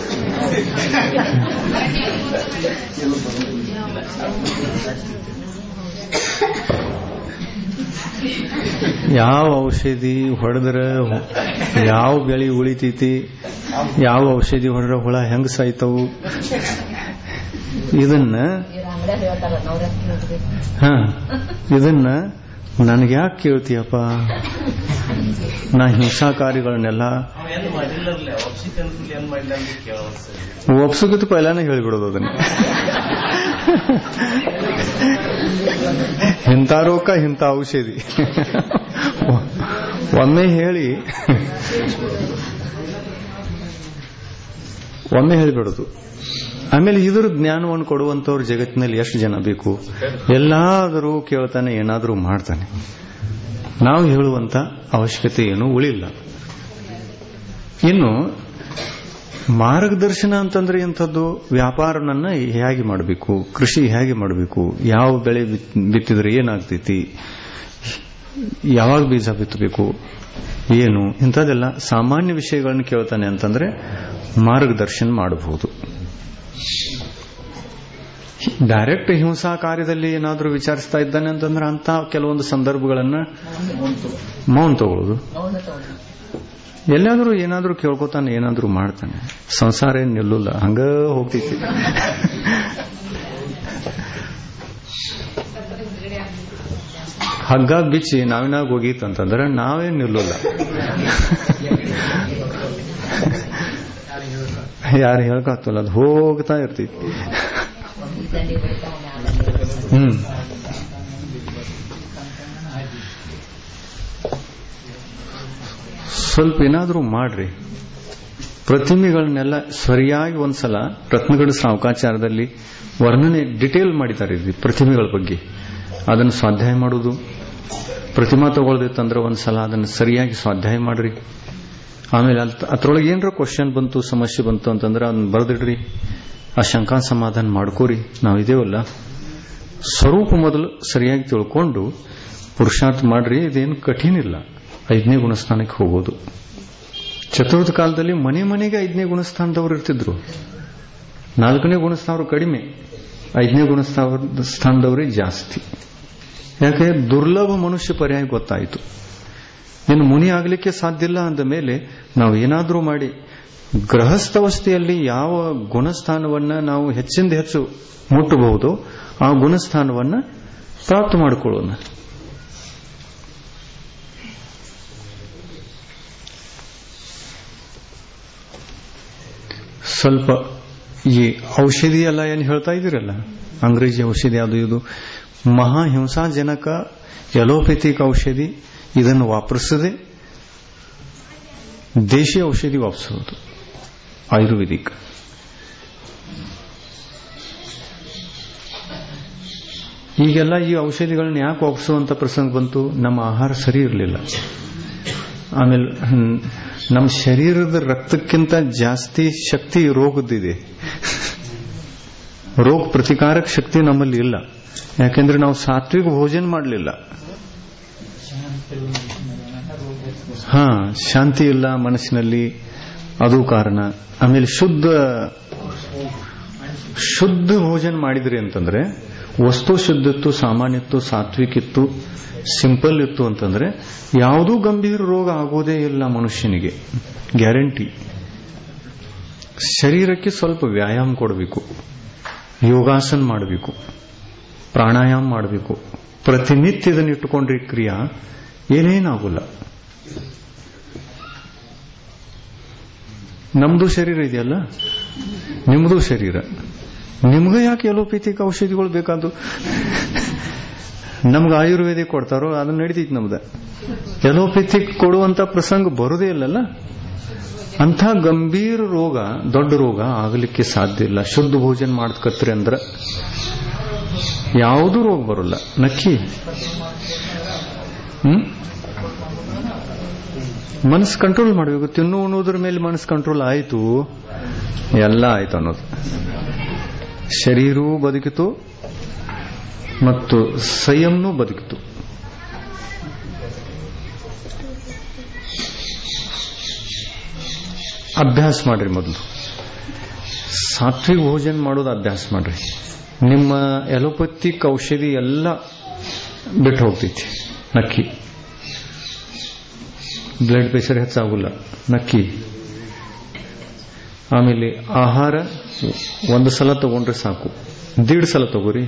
ಯಾವ ಔಷಧಿ ಹೊಡೆದ್ರ ಯಾವ ಬೆಳಿ ಉಳಿತೈತಿ ಯಾವ ಔಷಧಿ ಹೊಡೆದ್ರ ಹುಳ ಹೆಂಗ್ ಸಾಯ್ತವು ಇದನ್ನ ಇವ್ರ ಅಂಗಡಿಯಾಗ ಹೇಳ್ತಾರ ನಾವ್ರ ಕೇಳ್ತೀವಿ ಹ ಇದನ್ನ ನನಗೆ ಯಾಕೆ ಕೇಳ್ತೀಯಪ್ಪ ನಾ ಹಿಂಸಾ ಕಾರ್ಯಗಳನ್ನೆಲ್ಲ ಏನು ಮಾಡಿಲ್ಲರ್ಲೆ ವರ್ಷಕ್ಕೆ ಅನುಕೂಲ ಏನ್ ಮಾಡಿಲ್ಲ ಅಂತ ಕೇಳೋ ಒಪ್ಸೋಕಿತ್ತು ಪೈಲಾನೆ ಹೇಳಿಬಿಡೋದು ಅದನ್ನ ಇಂಥ ರೋಗ ಇಂಥ ಔಷಧಿ ಒಮ್ಮೆ ಹೇಳಿ ಒಮ್ಮೆ ಹೇಳಿಬಿಡೋದು ಆಮೇಲೆ ಇದ್ರ ಜ್ಞಾನವನ್ನು ಕೊಡುವಂತವ್ರು ಜಗತ್ತಿನಲ್ಲಿ ಎಷ್ಟು ಜನ ಬೇಕು ಎಲ್ಲಾದರೂ ಕೇಳ್ತಾನೆ ಏನಾದರೂ ಮಾಡ್ತಾನೆ ನಾವು ಹೇಳುವಂತ ಅವಶ್ಯಕತೆ ಏನೂ ಉಳಿಲ್ಲ ಇನ್ನು ಮಾರ್ಗದರ್ಶನ ಅಂತಂದ್ರೆ ಎಂಥದ್ದು ವ್ಯಾಪಾರನನ್ನ ಹೇಗೆ ಮಾಡಬೇಕು ಕೃಷಿ ಹೇಗೆ ಮಾಡಬೇಕು ಯಾವ ಬೆಳೆ ಬಿತ್- ಬಿತ್ತಿದ್ರೆ ಏನಾಗ್ತೈತಿ ಯಾವಾಗ ಬೀಜ ಬಿತ್ತಬೇಕು ಏನು ಇಂಥದ್ದೆಲ್ಲ ಸಾಮಾನ್ಯ ವಿಷಯಗಳನ್ನು ಕೇಳ್ತಾನೆ ಅಂತಂದ್ರೆ ಮಾರ್ಗದರ್ಶನ ಮಾಡಬಹುದು ಡೈರೆಕ್ಟ್ ಹಿಂಸಾ ಕಾರ್ಯದಲ್ಲಿ ಏನಾದರೂ ವಿಚಾರಿಸ್ತಾ ಇದ್ದಾನೆ ಅಂತಂದ್ರೆ ಅಂತ ಕೆಲವೊಂದು ಸಂದರ್ಭಗಳನ್ನ ಮೌನ್ ತಗೊಳ್ಳೋದು ಮೌನ ತಗೊಂಡು ಎಲ್ಲಾದ್ರೂ ಏನಾದ್ರೂ ಕೇಳ್ಕೊತಾನೆ ಏನಾದ್ರೂ ಮಾಡ್ತಾನೆ ಸಂಸಾರ ಏನ್ ನಿಲ್ಲಲ್ಲ ಹಂಗ ಹೋಗ್ತೈತಿ ಹಗ್ಗ ಬಿಚ್ಚಿ ನಾವಿನಾಗ ಹೋಗಿತ್ತಂತಂದ್ರೆ ನಾವೇನ್ ನಿಲ್ಲಲ್ಲ ಯಾರು ಹೇಳ್ಕೊತ್ತಲ್ಲ ಅದು ಹೋಗ್ತಾ ಇರ್ತೈತಿ ದಂಡಿ ಬಡಿತಾ ಮ್ಯಾಲ ಹ್ಮ್ ಸ್ವಲ್ಪ ಏನಾದ್ರೂ ಮಾಡ್ರಿ ಪ್ರತಿಮೆಗಳನ್ನೆಲ್ಲ ಸರಿಯಾಗಿ ಒಂದ್ಸಲ ರತ್ನಗಡ ಸಾವಕಾಚಾರದಲ್ಲಿ ವರ್ಣನೆ ಡಿಟೇಲ್ ಮಾಡಿದ್ದಾರೆ ಇಲ್ಲಿ ಪ್ರತಿಮೆಗಳ ಬಗ್ಗೆ ಅದನ್ನು ಸ್ವಾಧ್ಯಾಯ ಮಾಡುವುದು ಪ್ರತಿಮಾ ತಗೊಳ್ದಿತ್ತಂದ್ರೆ ಒಂದ್ಸಲ ಅದನ್ನು ಸರಿಯಾಗಿ ಸ್ವಾಧ್ಯಾಯ ಮಾಡ್ರಿ ಆಮೇಲೆ ಅಲ್- ಅದ್ರೊಳಗೆ ಏನರ ಕ್ವಶನ್ ಬಂತು ಸಮಸ್ಯೆ ಬಂತು ಅಂತಂದ್ರೆ ಅದನ್ನ ಬರೆದಿಡ್ರಿ ಆ ಶಂಕಾ ಸಮಾಧಾನ ಮಾಡ್ಕೋರಿ ನಾವಿದೇವಲ್ಲ ಸ್ವರೂಪ ಮೊದಲು ಸರಿಯಾಗಿ ತಿಳ್ಕೊಂಡು ಪುರುಷಾರ್ಥ ಮಾಡ್ರಿ ಇದೇನು ಕಠಿಣ ಇಲ್ಲ ಐದನೇ ಗುಣಸ್ಥಾನಕ್ಕೆ ಹೋಗೋದು ಚತುರ್ಥ ಕಾಲದಲ್ಲಿ ಮನೆ ಮನೆಗೆ ಐದನೇ ಗುಣಸ್ಥಾನದವ್ರು ಇರ್ತಿದ್ರು ನಾಲ್ಕನೇ ಗುಣಸ್ಥಾನವರು ಕಡಿಮೆ ಐದನೇ ಗುಣಸ್ಥಾನ ಸ್ಥಾನದವರೇ ಜಾಸ್ತಿ ಯಾಕೆ ದುರ್ಲಭ ಮನುಷ್ಯ ಪರ್ಯಾಯ ಗೊತ್ತಾಯಿತು ಇನ್ನು ಮುನಿ ಆಗಲಿಕ್ಕೆ ಸಾಧ್ಯ ಇಲ್ಲ ಅಂದ ಮೇಲೆ ನಾವು ಏನಾದರೂ ಮಾಡಿ ಗೃಹಸ್ಥಾವಸ್ಥೆಯಲ್ಲಿ ಯಾವ ಗುಣಸ್ಥಾನವನ್ನ ನಾವು ಹೆಚ್ಚಿಂದ ಹೆಚ್ಚು ಮುಟ್ಟಬಹುದು ಆ ಗುಣಸ್ಥಾನವನ್ನ ಪ್ರಾಪ್ತ ಮಾಡಿಕೊಳ್ಳೋಣ ಸ್ವಲ್ಪ ಈ ಔಷಧಿ ಎಲ್ಲ ಏನು ಹೇಳ್ತಾ ಇದ್ದೀರಲ್ಲ ಅಂಗ್ರೇಜಿ ಔಷಧಿ ಅದು ಇದು ಮಹಾಹಿಂಸಾಜನಕ ಎಲೋಪೆಥಿಕ್ ಔಷಧಿ ಇದನ್ನು ವಾಪರಿಸದೆ ದೇಶಿ ಔಷಧಿ ವಾಪರಿಸೋದು ಆಯುರ್ವೇದಿಕ್ ಈಗೆಲ್ಲ ಈ ಔಷಧಿಗಳನ್ನ ಯಾಕೆ ವಾಪರಿಸುವಂತ ಪ್ರಸಂಗ ಬಂತು ನಮ್ಮ ಆಹಾರ ಸರಿ ಇರಲಿಲ್ಲ ಆಮೇಲೆ ಹ್ಮ್, ನಮ್ಮ ಶರೀರದ ರಕ್ತಕ್ಕಿಂತ ಜಾಸ್ತಿ ಶಕ್ತಿ ರೋಗದ್ದಿದೆ ರೋಗ ಪ್ರತಿಕಾರಕ ಶಕ್ತಿ ನಮ್ಮಲ್ಲಿ ಇಲ್ಲ ಯಾಕೆಂದ್ರೆ ನಾವು ಸಾತ್ವಿಕ ಭೋಜನ ಮಾಡಲಿಲ್ಲ ಹಾ ಶಾಂತಿ ಇಲ್ಲ ಮನಸ್ಸಿನಲ್ಲಿ ಅದು ಕಾರಣ ಆಮೇಲೆ ಶುದ್ಧ ಶುದ್ಧ ಭೋಜನ ಮಾಡಿದ್ರಿ ಅಂತಂದ್ರೆ ವಸ್ತು ಶುದ್ಧ ಇತ್ತು ಸಾಮಾನ್ಯ ಇತ್ತು ಸಾತ್ವಿಕ ಇತ್ತು ಸಿಂಪಲ್ ಇತ್ತು ಅಂತಂದ್ರೆ ಯಾವುದೂ ಗಂಭೀರ ರೋಗ ಆಗೋದೇ ಇಲ್ಲ ಮನುಷ್ಯನಿಗೆ ಗ್ಯಾರಂಟಿ ಶರೀರಕ್ಕೆ ಸ್ವಲ್ಪ ವ್ಯಾಯಾಮ ಕೊಡಬೇಕು ಯೋಗಾಸನ ಮಾಡಬೇಕು ಪ್ರಾಣಾಯಾಮ ಮಾಡಬೇಕು ಪ್ರತಿನಿತ್ಯ ಇದನ್ನ ಇಟ್ಟುಕೊಂಡ್ರೆ ಕ್ರಿಯಾ ಏನೇನಾಗೋಲ್ಲ ನಮ್ದು ಶರೀರ ಇದೆಯಲ್ಲ ನಿಮ್ದು ಶರೀರ ನಿಮ್ಗೆ ಯಾಕೆ ಎಲೋಪೆಥಿಕ್ ಔಷಧಿಗಳು ಬೇಕಾದ್ದು ನಮ್ಗೆ ಆಯುರ್ವೇದಿಕ್ ಕೊಡ್ತಾರೋ ಅದನ್ನ ನಡೀತೈತಿ ನಮ್ದು ಎಲೋಪೆಥಿಕ್ ಕೊಡುವಂತ ಪ್ರಸಂಗ ಬರುದೇ ಇಲ್ಲಲ್ಲ ಅಂಥ ಗಂಭೀರ ರೋಗ ದೊಡ್ಡ ರೋಗ ಆಗಲಿಕ್ಕೆ ಸಾಧ್ಯ ಇಲ್ಲ ಶುದ್ಧ ಭೋಜನ ಮಾಡ್ಕತ್ರಿ ಅಂದ್ರ ಯಾವುದೂ ರೋಗ ಬರೋಲ್ಲ ನಕ್ಕಿ ಹ್ಮ್ ಮನಸ್ಸು ಕಂಟ್ರೋಲ್ ಮಾಡಬೇಕು ತಿನ್ನು ಉಣ್ಣೋದ್ರ ಮೇಲೆ ಮನಸ್ಸು ಕಂಟ್ರೋಲ್ ಆಯಿತು ಎಲ್ಲ ಆಯ್ತು ಅನ್ನೋದು ಶರೀರವೂ ಬದುಕಿತು ಮತ್ತು ಸಂಯಮ್ನೂ ಬದುಕಿತು ಅಭ್ಯಾಸ ಮಾಡ್ರಿ ಮೊದಲು ಸಾತ್ವಿಕ ಭೋಜನ ಮಾಡೋದು ಅಭ್ಯಾಸ ಮಾಡ್ರಿ ನಿಮ್ಮ ಎಲೋಪತಿಕ್ ಔಷಧಿ ಎಲ್ಲ ಬಿಟ್ಟು ಹೋಗ್ತೈತಿ ನಕ್ಕಿ ಬ್ಲಡ್ ಪ್ರೆಷರ್ ಹೆಚ್ಚಾಗುಲ್ಲ ನಕ್ಕಿ ಆಮೇಲೆ ಆಹಾರ ಒಂದು ಸಲ ತಗೊಂಡ್ರೆ ಸಾಕು ದೀಡ್ ಸಲ ತಗೋರಿ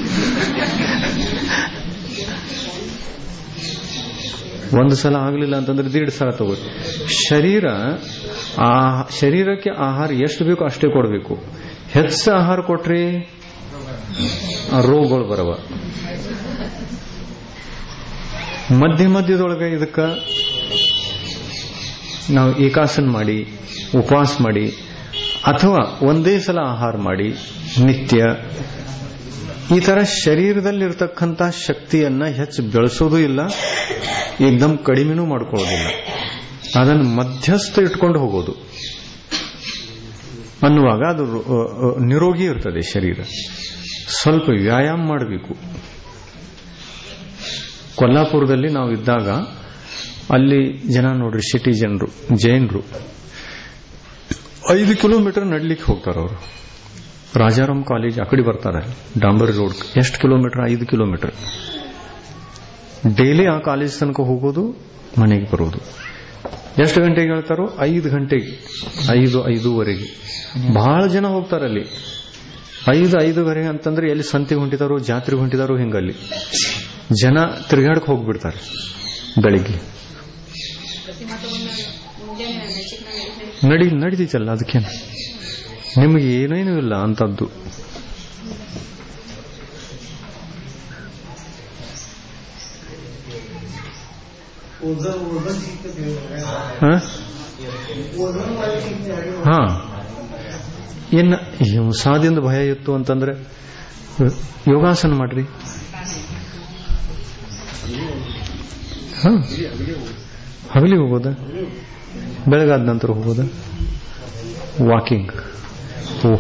ಒಂದು ಸಲ ಆಗಲಿಲ್ಲ ಅಂತಂದ್ರೆ ದೀಡ್ ಸಲ ತಗೋರಿ ಶರೀರ ಆ ಶರೀರಕ್ಕೆ ಆಹಾರ ಎಷ್ಟು ಬೇಕೋ ಅಷ್ಟೇ ಕೊಡಬೇಕು ಹೆಚ್ಚು ಆಹಾರ ಕೊಟ್ರಿ ಆ ರೋಗಗಳು ಬರವ ಮಧ್ಯ ಮಧ್ಯದೊಳಗೆ ಇದಕ್ಕ ನಾವು ಏಕಾಸನ ಮಾಡಿ ಉಪವಾಸ ಮಾಡಿ ಅಥವಾ ಒಂದೇ ಸಲ ಆಹಾರ ಮಾಡಿ ನಿತ್ಯ ಈ ತರ ಶರೀರದಲ್ಲಿರ್ತಕ್ಕಂಥ ಶಕ್ತಿಯನ್ನ ಹೆಚ್ಚು ಬೆಳೆಸೋದು ಇಲ್ಲ ಏಕ್ದಮ್ ಕಡಿಮೆನೂ ಮಾಡ್ಕೊಳ್ಳೋದಿಲ್ಲ ಅದನ್ನು ಮಧ್ಯಸ್ಥ ಇಟ್ಕೊಂಡು ಹೋಗೋದು ಅನ್ನುವಾಗ ಅದು ಅ, ಅ, ನಿರೋಗಿ ಇರ್ತದೆ ಶರೀರ ಸ್ವಲ್ಪ ವ್ಯಾಯಾಮ ಮಾಡಬೇಕು ಕೊಲ್ಲಾಪುರದಲ್ಲಿ ನಾವು ಇದ್ದಾಗ ಅಲ್ಲಿ ಜನ ನೋಡ್ರಿ ಸಿಟಿ ಜನರು ಜೈನರು ಐದು ಕಿಲೋಮೀಟರ್ ನಡ್ಲಿಕ್ಕೆ ಹೋಗ್ತಾರ ಅವರು ರಾಜಾರಾಮ್ ಕಾಲೇಜ್ ಆ ಕಡೆ ಬರ್ತಾರೆ ಡಾಂಬರಿ ರೋಡ್ ಎಷ್ಟು ಕಿಲೋಮೀಟರ್ ಐದು ಕಿಲೋಮೀಟರ್ ಡೈಲಿ ಆ ಕಾಲೇಜ್ ತನಕ ಹೋಗೋದು ಮನೆಗೆ ಬರೋದು ಎಷ್ಟು ಗಂಟೆಗೆ ಹೇಳ್ತಾರೋ ಐದು ಗಂಟೆಗೆ ಐದು ಐದೂವರೆಗೆ ಬಹಳ ಜನ ಹೋಗ್ತಾರಲ್ಲಿ ಐದು ಐದುವರೆ ಅಂತಂದ್ರೆ ಎಲ್ಲಿ ಸಂತೆಗೆ ಹೊಂಟಿದಾರೋ ಜಾತ್ರೆಗೆ ಹೊಂಟಿದಾರೋ ಹಿಂಗಲ್ಲಿ ಜನ ತಿರುಗಾಡಕ್ ಹೋಗ್ಬಿಡ್ತಾರೆ ಬೆಳಿಗ್ಗೆ ನಡಿ ನಡಿದೈತಲ್ಲ ಅದಕ್ಕೇನು ನಿಮಗೆ ಏನೇನೂ ಇಲ್ಲ ಅಂತದ್ದು ಹ? ಹಾ ಇನ್ನ ಹಿಂಸಾದಿಂದ ಭಯ ಇತ್ತು ಅಂತಂದ್ರೆ ಯೋಗಾಸನ ಮಾಡ್ರಿ ಹ ಹಗಲಿ ಹೋಗೋದ ಬೆಳಗಾದ ನಂತರ ಹೋಗೋದ ವಾಕಿಂಗ್ ಓ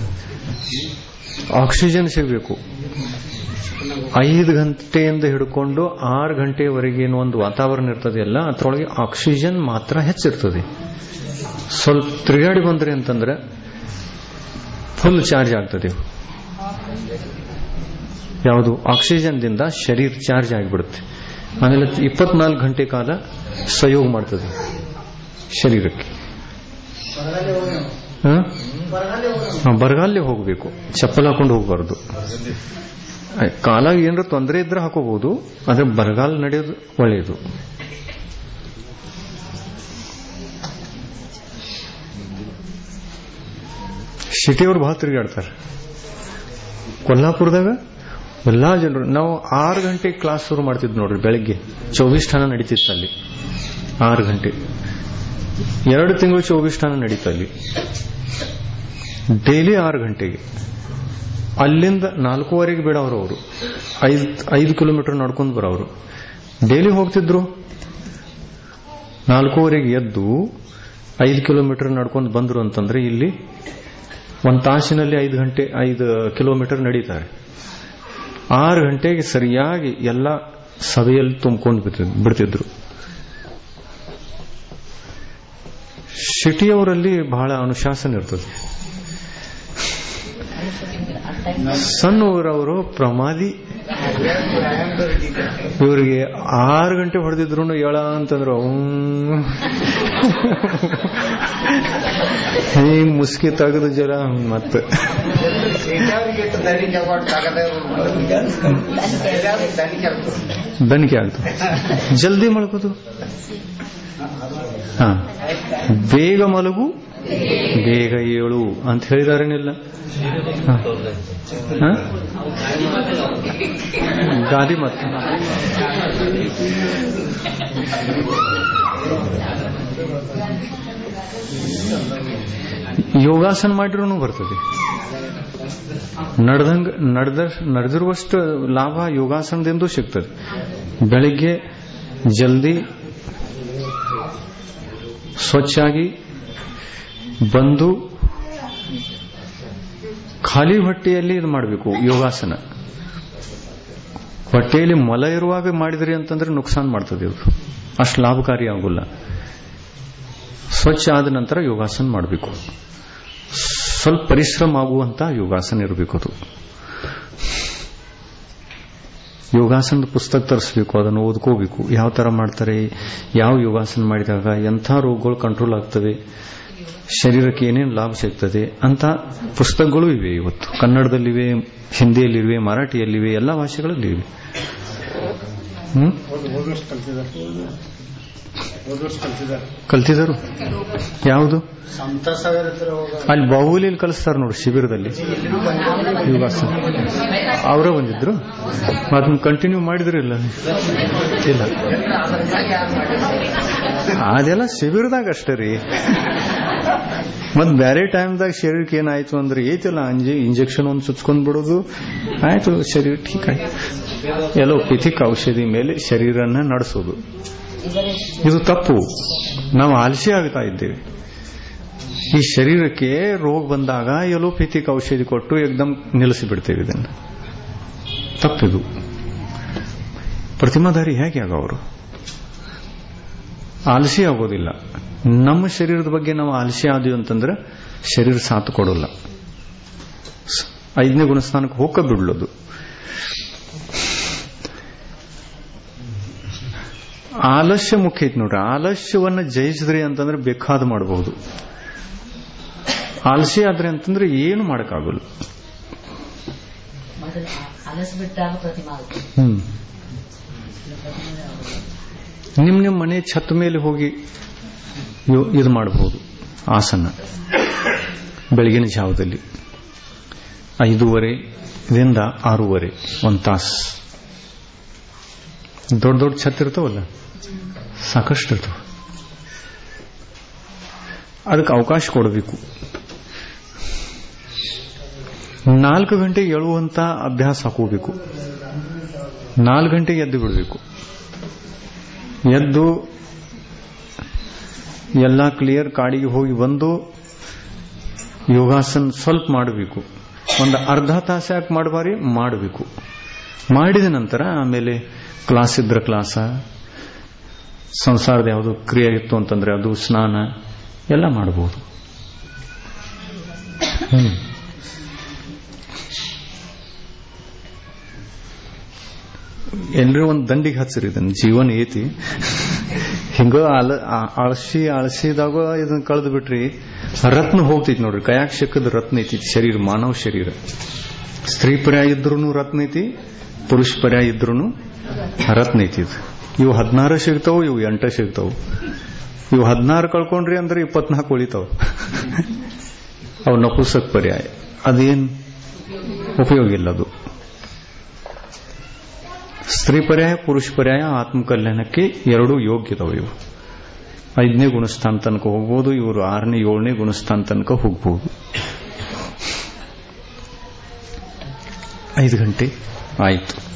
ಆಕ್ಸಿಜನ್ ಸಿಗಬೇಕು ಐದು ಗಂಟೆಯಿಂದ ಹಿಡ್ಕೊಂಡು ಆರು ಗಂಟೆವರೆಗೆ ಏನು ಒಂದು ವಾತಾವರಣ ಇರ್ತದೆಯಲ್ಲ ಅದರೊಳಗೆ ಆಕ್ಸಿಜನ್ ಮಾತ್ರ ಹೆಚ್ಚಿರ್ತದೆ ಸ್ವಲ್ಪ ತಿರುಗಾಡಿ ಬಂದ್ರಿ ಅಂತಂದ್ರೆ ಫುಲ್ ಚಾರ್ಜ್ ಆಗ್ತದೆ ಯಾವುದು ಆಕ್ಸಿಜನ್ದಿಂದ ಶರೀರ ಚಾರ್ಜ್ ಆಗಿಬಿಡುತ್ತೆ ಆಮೇಲೆ ಇಪ್ಪತ್ನಾಲ್ಕು ಗಂಟೆ ಕಾಲ ಸಹಯೋಗ ಮಾಡ್ತದೆ ಶರೀರಕ್ಕೆ ಹ? ಹಾ, ಬರಗಾಲೇ ಹೋಗಬೇಕು ಚಪ್ಪಲ್ ಹಾಕೊಂಡು ಹೋಗಬಾರ್ದು ಕಾಲಾಗ ಏನಾರ ತೊಂದರೆ ಇದ್ರೆ ಹಾಕೋಬಹುದು ಆದ್ರೆ ಬರಗಾಲ ನಡೆಯೋದು ಒಳ್ಳೆಯದು ಸಿಟಿಯವ್ರು ಬಹಳ ತಿರುಗಾಡ್ತಾರೆ ಕೊಲ್ಲಾಪುರದಾಗ ಎಲ್ಲಾ ಜನರು ನಾವು ಆರು ಗಂಟೆ ಕ್ಲಾಸ್ ಶುರು ಮಾಡ್ತಿದ್ವಿ ನೋಡ್ರಿ ಬೆಳಗ್ಗೆ ಚೌಬೀಸ್ ಠಾಣ ನಡೀತಿತ್ತು ಅಲ್ಲಿ ಆರು ಗಂಟೆ ಎರಡು ತಿಂಗಳು ಚೌಬೀಸ್ ಠಾಣ ನಡೀತು ಅಲ್ಲಿ ಡೈಲಿ ಆರು ಗಂಟೆಗೆ ಅಲ್ಲಿಂದ ನಾಲ್ಕೂವರೆಗೆ ಬಿಡೋರು ಅವರು ಐದು ಐದು ಕಿಲೋಮೀಟರ್ ನಡ್ಕೊಂಡು ಬರೋರು ಡೈಲಿ ಹೋಗ್ತಿದ್ರು ನಾಲ್ಕೂವರೆಗೆ ಎದ್ದು ಐದು ಕಿಲೋಮೀಟರ್ ನಡ್ಕೊಂಡು ಬಂದ್ರು ಅಂತಂದ್ರೆ ಇಲ್ಲಿ ಒಂದು ತಾಸಿನಲ್ಲಿ ಐದು ಗಂಟೆ ಐದು ಕಿಲೋಮೀಟರ್ ನಡೀತಾರೆ ಆರು ಗಂಟೆಗೆ ಸರಿಯಾಗಿ ಎಲ್ಲ ಸಭೆಯಲ್ಲಿ ತುಂಬಿಕೊಂಡು ಬಿಡ್ತಿದ್ರು ಸಿಟಿಯವರಲ್ಲಿ ಬಹಳ ಅನುಶಾಸನ ಇರ್ತದೆ ಸಣ್ಣ ಊರವರು ಪ್ರಮಾದಿ ಇವರಿಗೆ ಆರು ಗಂಟೆ ಹೊಡೆದಿದ್ರು ಏಳ ಅಂತಂದ್ರು ಹಿಂಗ್ ಮುಸ್ಕಿ ತೆಗೆದು ಜರ ಮತ್ತೆ ದಣಿಕೆ ಆಗ್ತದೆ ಜಲ್ದಿ ಮಲ್ಕೋದು ಹಾ ಬೇಗ ಮಲಗು ಬೇಗ ಏಳು ಅಂತ ಹೇಳಿದಾರೇನಿಲ್ಲ ಹ. ಹ? ಗಾದಿ ಮತ್ತೆ ಯೋಗಾಸನ ಮಾಡಿರೂ ಬರ್ತದೆ ನಡೆದಂಗ ನಡೆದ ನಡೆದಿರುವಷ್ಟು ಲಾಭ ಯೋಗಾಸನದಿಂದ ಸಿಗ್ತದೆ ಬೆಳಿಗ್ಗೆ ಜಲ್ದಿ ಸ್ವಚ್ಛಾಗಿ ಬಂದು ಖಾಲಿ ಹೊಟ್ಟೆಯಲ್ಲಿ ಇದು ಮಾಡಬೇಕು ಯೋಗಾಸನ ಹೊಟ್ಟೆಯಲ್ಲಿ ಮಲ ಇರುವಾಗ ಮಾಡಿದ್ರಿ ಅಂತಂದ್ರೆ ನುಕ್ಸಾನ್ ಮಾಡ್ತದೆ ಇದು ಅಷ್ಟು ಲಾಭಕಾರಿ ಆಗೋಲ್ಲ ಸ್ವಚ್ಛ ಆದ ನಂತರ ಯೋಗಾಸನ ಮಾಡಬೇಕು ಸ್ವಲ್ಪ ಪರಿಶ್ರಮ ಆಗುವಂತ ಯೋಗಾಸನ ಇರಬೇಕು ಅದು ಯೋಗಾಸನದ ಪುಸ್ತಕ ತರಿಸ್ಬೇಕು ಅದನ್ನು ಓದ್ಕೋಬೇಕು ಯಾವ ತರ ಮಾಡ್ತಾರೆ ಯಾವ ಯೋಗಾಸನ ಮಾಡಿದಾಗ ಎಂಥ ರೋಗಗಳು ಕಂಟ್ರೋಲ್ ಆಗ್ತವೆ ಶರೀರಕ್ಕೆ ಏನೇನು ಲಾಭ ಸಿಗ್ತದೆ ಅಂತ ಪುಸ್ತಕಗಳು ಇವೆ ಇವತ್ತು ಕನ್ನಡದಲ್ಲಿವೆ ಹಿಂದಿಯಲ್ಲಿವೆ ಮರಾಠಿಯಲ್ಲಿವೆ ಎಲ್ಲ ಭಾಷೆಗಳಲ್ಲಿವೆ ಹ್ಮ್ ಕಲ್ತಿದರು ಯಾವುದು ಅಲ್ಲಿ ಬಾಹುಲಿಯಲ್ಲಿ ಕಲಿಸ್ತಾರೆ ನೋಡಿ ಶಿಬಿರದಲ್ಲಿ ಯೋಗಾಸನ ಅವರೇ ಬಂದಿದ್ರು ಅದನ್ನ ಕಂಟಿನ್ಯೂ ಮಾಡಿದ್ರಿಲ್ಲ ಇಲ್ಲ ಅದೆಲ್ಲ ಶಿಬಿರದಾಗ ಅಷ್ಟೇ ರೀ ಮತ್ ಬೇರೆ ಟೈಮ್ದಾಗ ಶರೀರಕ್ಕೆ ಏನಾಯ್ತು ಅಂದ್ರೆ ಐತಿಲ್ಲ ಅಂಜಿ ಇಂಜೆಕ್ಷನ್ ಒಂದು ಸುಚ್ಕೊಂಡ್ ಬಿಡೋದು ಆಯ್ತು ಶರೀರ ಠೀಕ್ ಆಯ್ತು ಎಲ್ಲೋ ಪಿಥಿಕ್ ಔಷಧಿ ಮೇಲೆ ಶರೀರನ ನಡೆಸೋದು ಇದು ತಪ್ಪು ನಾವು ಆಲಸಿ ಆಗ್ತಾ ಇದ್ದೇವೆ ಈ ಶರೀರಕ್ಕೆ ರೋಗ ಬಂದಾಗ ಎಲೋಪೆಥಿಕ್ ಔಷಧಿ ಕೊಟ್ಟು ಏಕ್ದಮ್ ನಿಲ್ಲಿಸಿ ಬಿಡ್ತೇವೆ ಇದನ್ನು ತಪ್ಪಿದು ಪ್ರತಿಮಾಧಾರಿ ಹೇಗೆ ಆಗ ಅವರು ಆಲಸಿ ಆಗೋದಿಲ್ಲ ನಮ್ಮ ಶರೀರದ ಬಗ್ಗೆ ನಾವು ಆಲಸಿ ಆದ್ವಿ ಅಂತಂದ್ರೆ ಶರೀರ ಸಾಥ್ ಕೊಡೋಲ್ಲ ಸ್- ಐದನೇ ಗುಣಸ್ಥಾನಕ್ಕೆ ಹೋಗ ಬಿಡ್ಲದು ಆಲಸ್ಯ ಮುಖ್ಯ ಐತಿ ನೋಡ್ರಿ ಆಲಸ್ಯವನ್ನ ಜಯಿಸಿದ್ರಿ ಅಂತಂದ್ರೆ ಬೇಕಾದ ಮಾಡಬಹುದು ಆಲಸಿ ಆದ್ರೆ ಅಂತಂದ್ರೆ ಏನು ಮಾಡಕ್ಕಾಗಲ್ಲ ಮೊದಲು ಅಲಸ್ ಬಿಟ್ಟಾಗ ಪ್ರತಿಮಾ ಆಗುತ್ತೆ ಹ್ಮ್ ನಿಮ್ ನಿಮ್ ಮನೆ ಛತ್ ಮೇಲೆ ಹೋಗಿ ಯೋ- ಇದು ಮಾಡಬಹುದು ಆಸನ ಬೆಳಗಿನ ಜಾವದಲ್ಲಿ ಐದೂವರೆ ಇದರಿಂದ ಆರೂವರೆ ಒಂದ್ ತಾಸು ದೊಡ್ಡ ದೊಡ್ಡ ಛತ್ ಇರ್ತಾವಲ್ಲ ಸಾಕಷ್ಟು ಇರ್ತಾವ ಅದಕ್ಕೆ ಅವಕಾಶ ಕೊಡಬೇಕು ನಾಲ್ಕು ಗಂಟೆಗೆ ಏಳುವಂತ ಅಭ್ಯಾಸ ಹಾಕೋಬೇಕು ನಾಲ್ಕು ಗಂಟೆಗೆ ಎದ್ದು ಬಿಡಬೇಕು ಎದ್ದು ಎಲ್ಲ ಕ್ಲಿಯರ್ ಕಾಡಿಗೆ ಹೋಗಿ ಬಂದು ಯೋಗಾಸನ ಸ್ವಲ್ಪ ಮಾಡಬೇಕು ಒಂದು ಅರ್ಧ ತಾಸು ಯಾಕೆ ಮಾಡಬಾರಿ ಮಾಡಬೇಕು ಮಾಡಿದ ನಂತರ ಆಮೇಲೆ ಕ್ಲಾಸ್ ಇದ್ರೆ ಕ್ಲಾಸ ಸಂಸಾರದ ಯಾವುದು ಕ್ರಿಯೆ ಇತ್ತು ಅಂತಂದ್ರೆ ಅದು ಸ್ನಾನ ಎಲ್ಲ ಮಾಡಬಹುದು ಹ್ಮ್ ಎಲ್ರೂ ಒಂದು ದಂಡಿಗೆ ಹಚ್ಚಿರಿ ಇದನ್ನ ಜೀವನ ಐತಿ ಹಿಂಗ ಆಲ ಆ- ಆಳ್ಸಿ ಆಳ್ಸಿದಾಗ ಇದನ್ನ ಕಳೆದು ಬಿಟ್ರಿ ರತ್ನ ಹೋಗ್ತೈತಿ ನೋಡ್ರಿ ಕಯಾಕ್ ಸಿಕ್ಕದ ರತ್ನ ಐತಿ ಶರೀರ ಮಾನವ ಶರೀರ ಸ್ತ್ರೀ ಪರ್ಯಾಯ ಇದ್ರೂ ರತ್ನ ಐತಿ ಪುರುಷ ಪರ್ಯಾಯ ಇದ್ರೂ ರತ್ನ ಐತಿ ಇದು ಇವು ಹದಿನಾರು ಸಿಗ್ತಾವು ಇವು ಎಂಟ ಸಿಗ್ತಾವು ಇವು ಹದಿನಾರು ಕಳ್ಕೊಂಡ್ರಿ ಅಂದ್ರೆ ಇಪ್ಪತ್ನಾಲ್ಕು ಉಳಿತಾವ ಅವು ನಪುಸಕ್ ಪರ್ಯಾಯ ಅದೇನ್ ಉಪಯೋಗ ಇಲ್ಲ ಅದು ಸ್ತ್ರೀ ಪರ್ಯಾಯ ಪುರುಷ ಪರ್ಯಾಯ ಆತ್ಮಕಲ್ಯಾಣಕ್ಕೆ ಎರಡೂ ಯೋಗ್ಯದವು ಇವು ಐದನೇ ಗುಣಸ್ಥಾನ ತನಕ ಹೋಗ್ಬೋದು ಇವರು ಆರನೇ ಏಳನೇ ಗುಣಸ್ಥಾನ ತನಕ ಹೋಗ್ಬೋದು ಐದು ಗಂಟೆ ಆಯ್ತು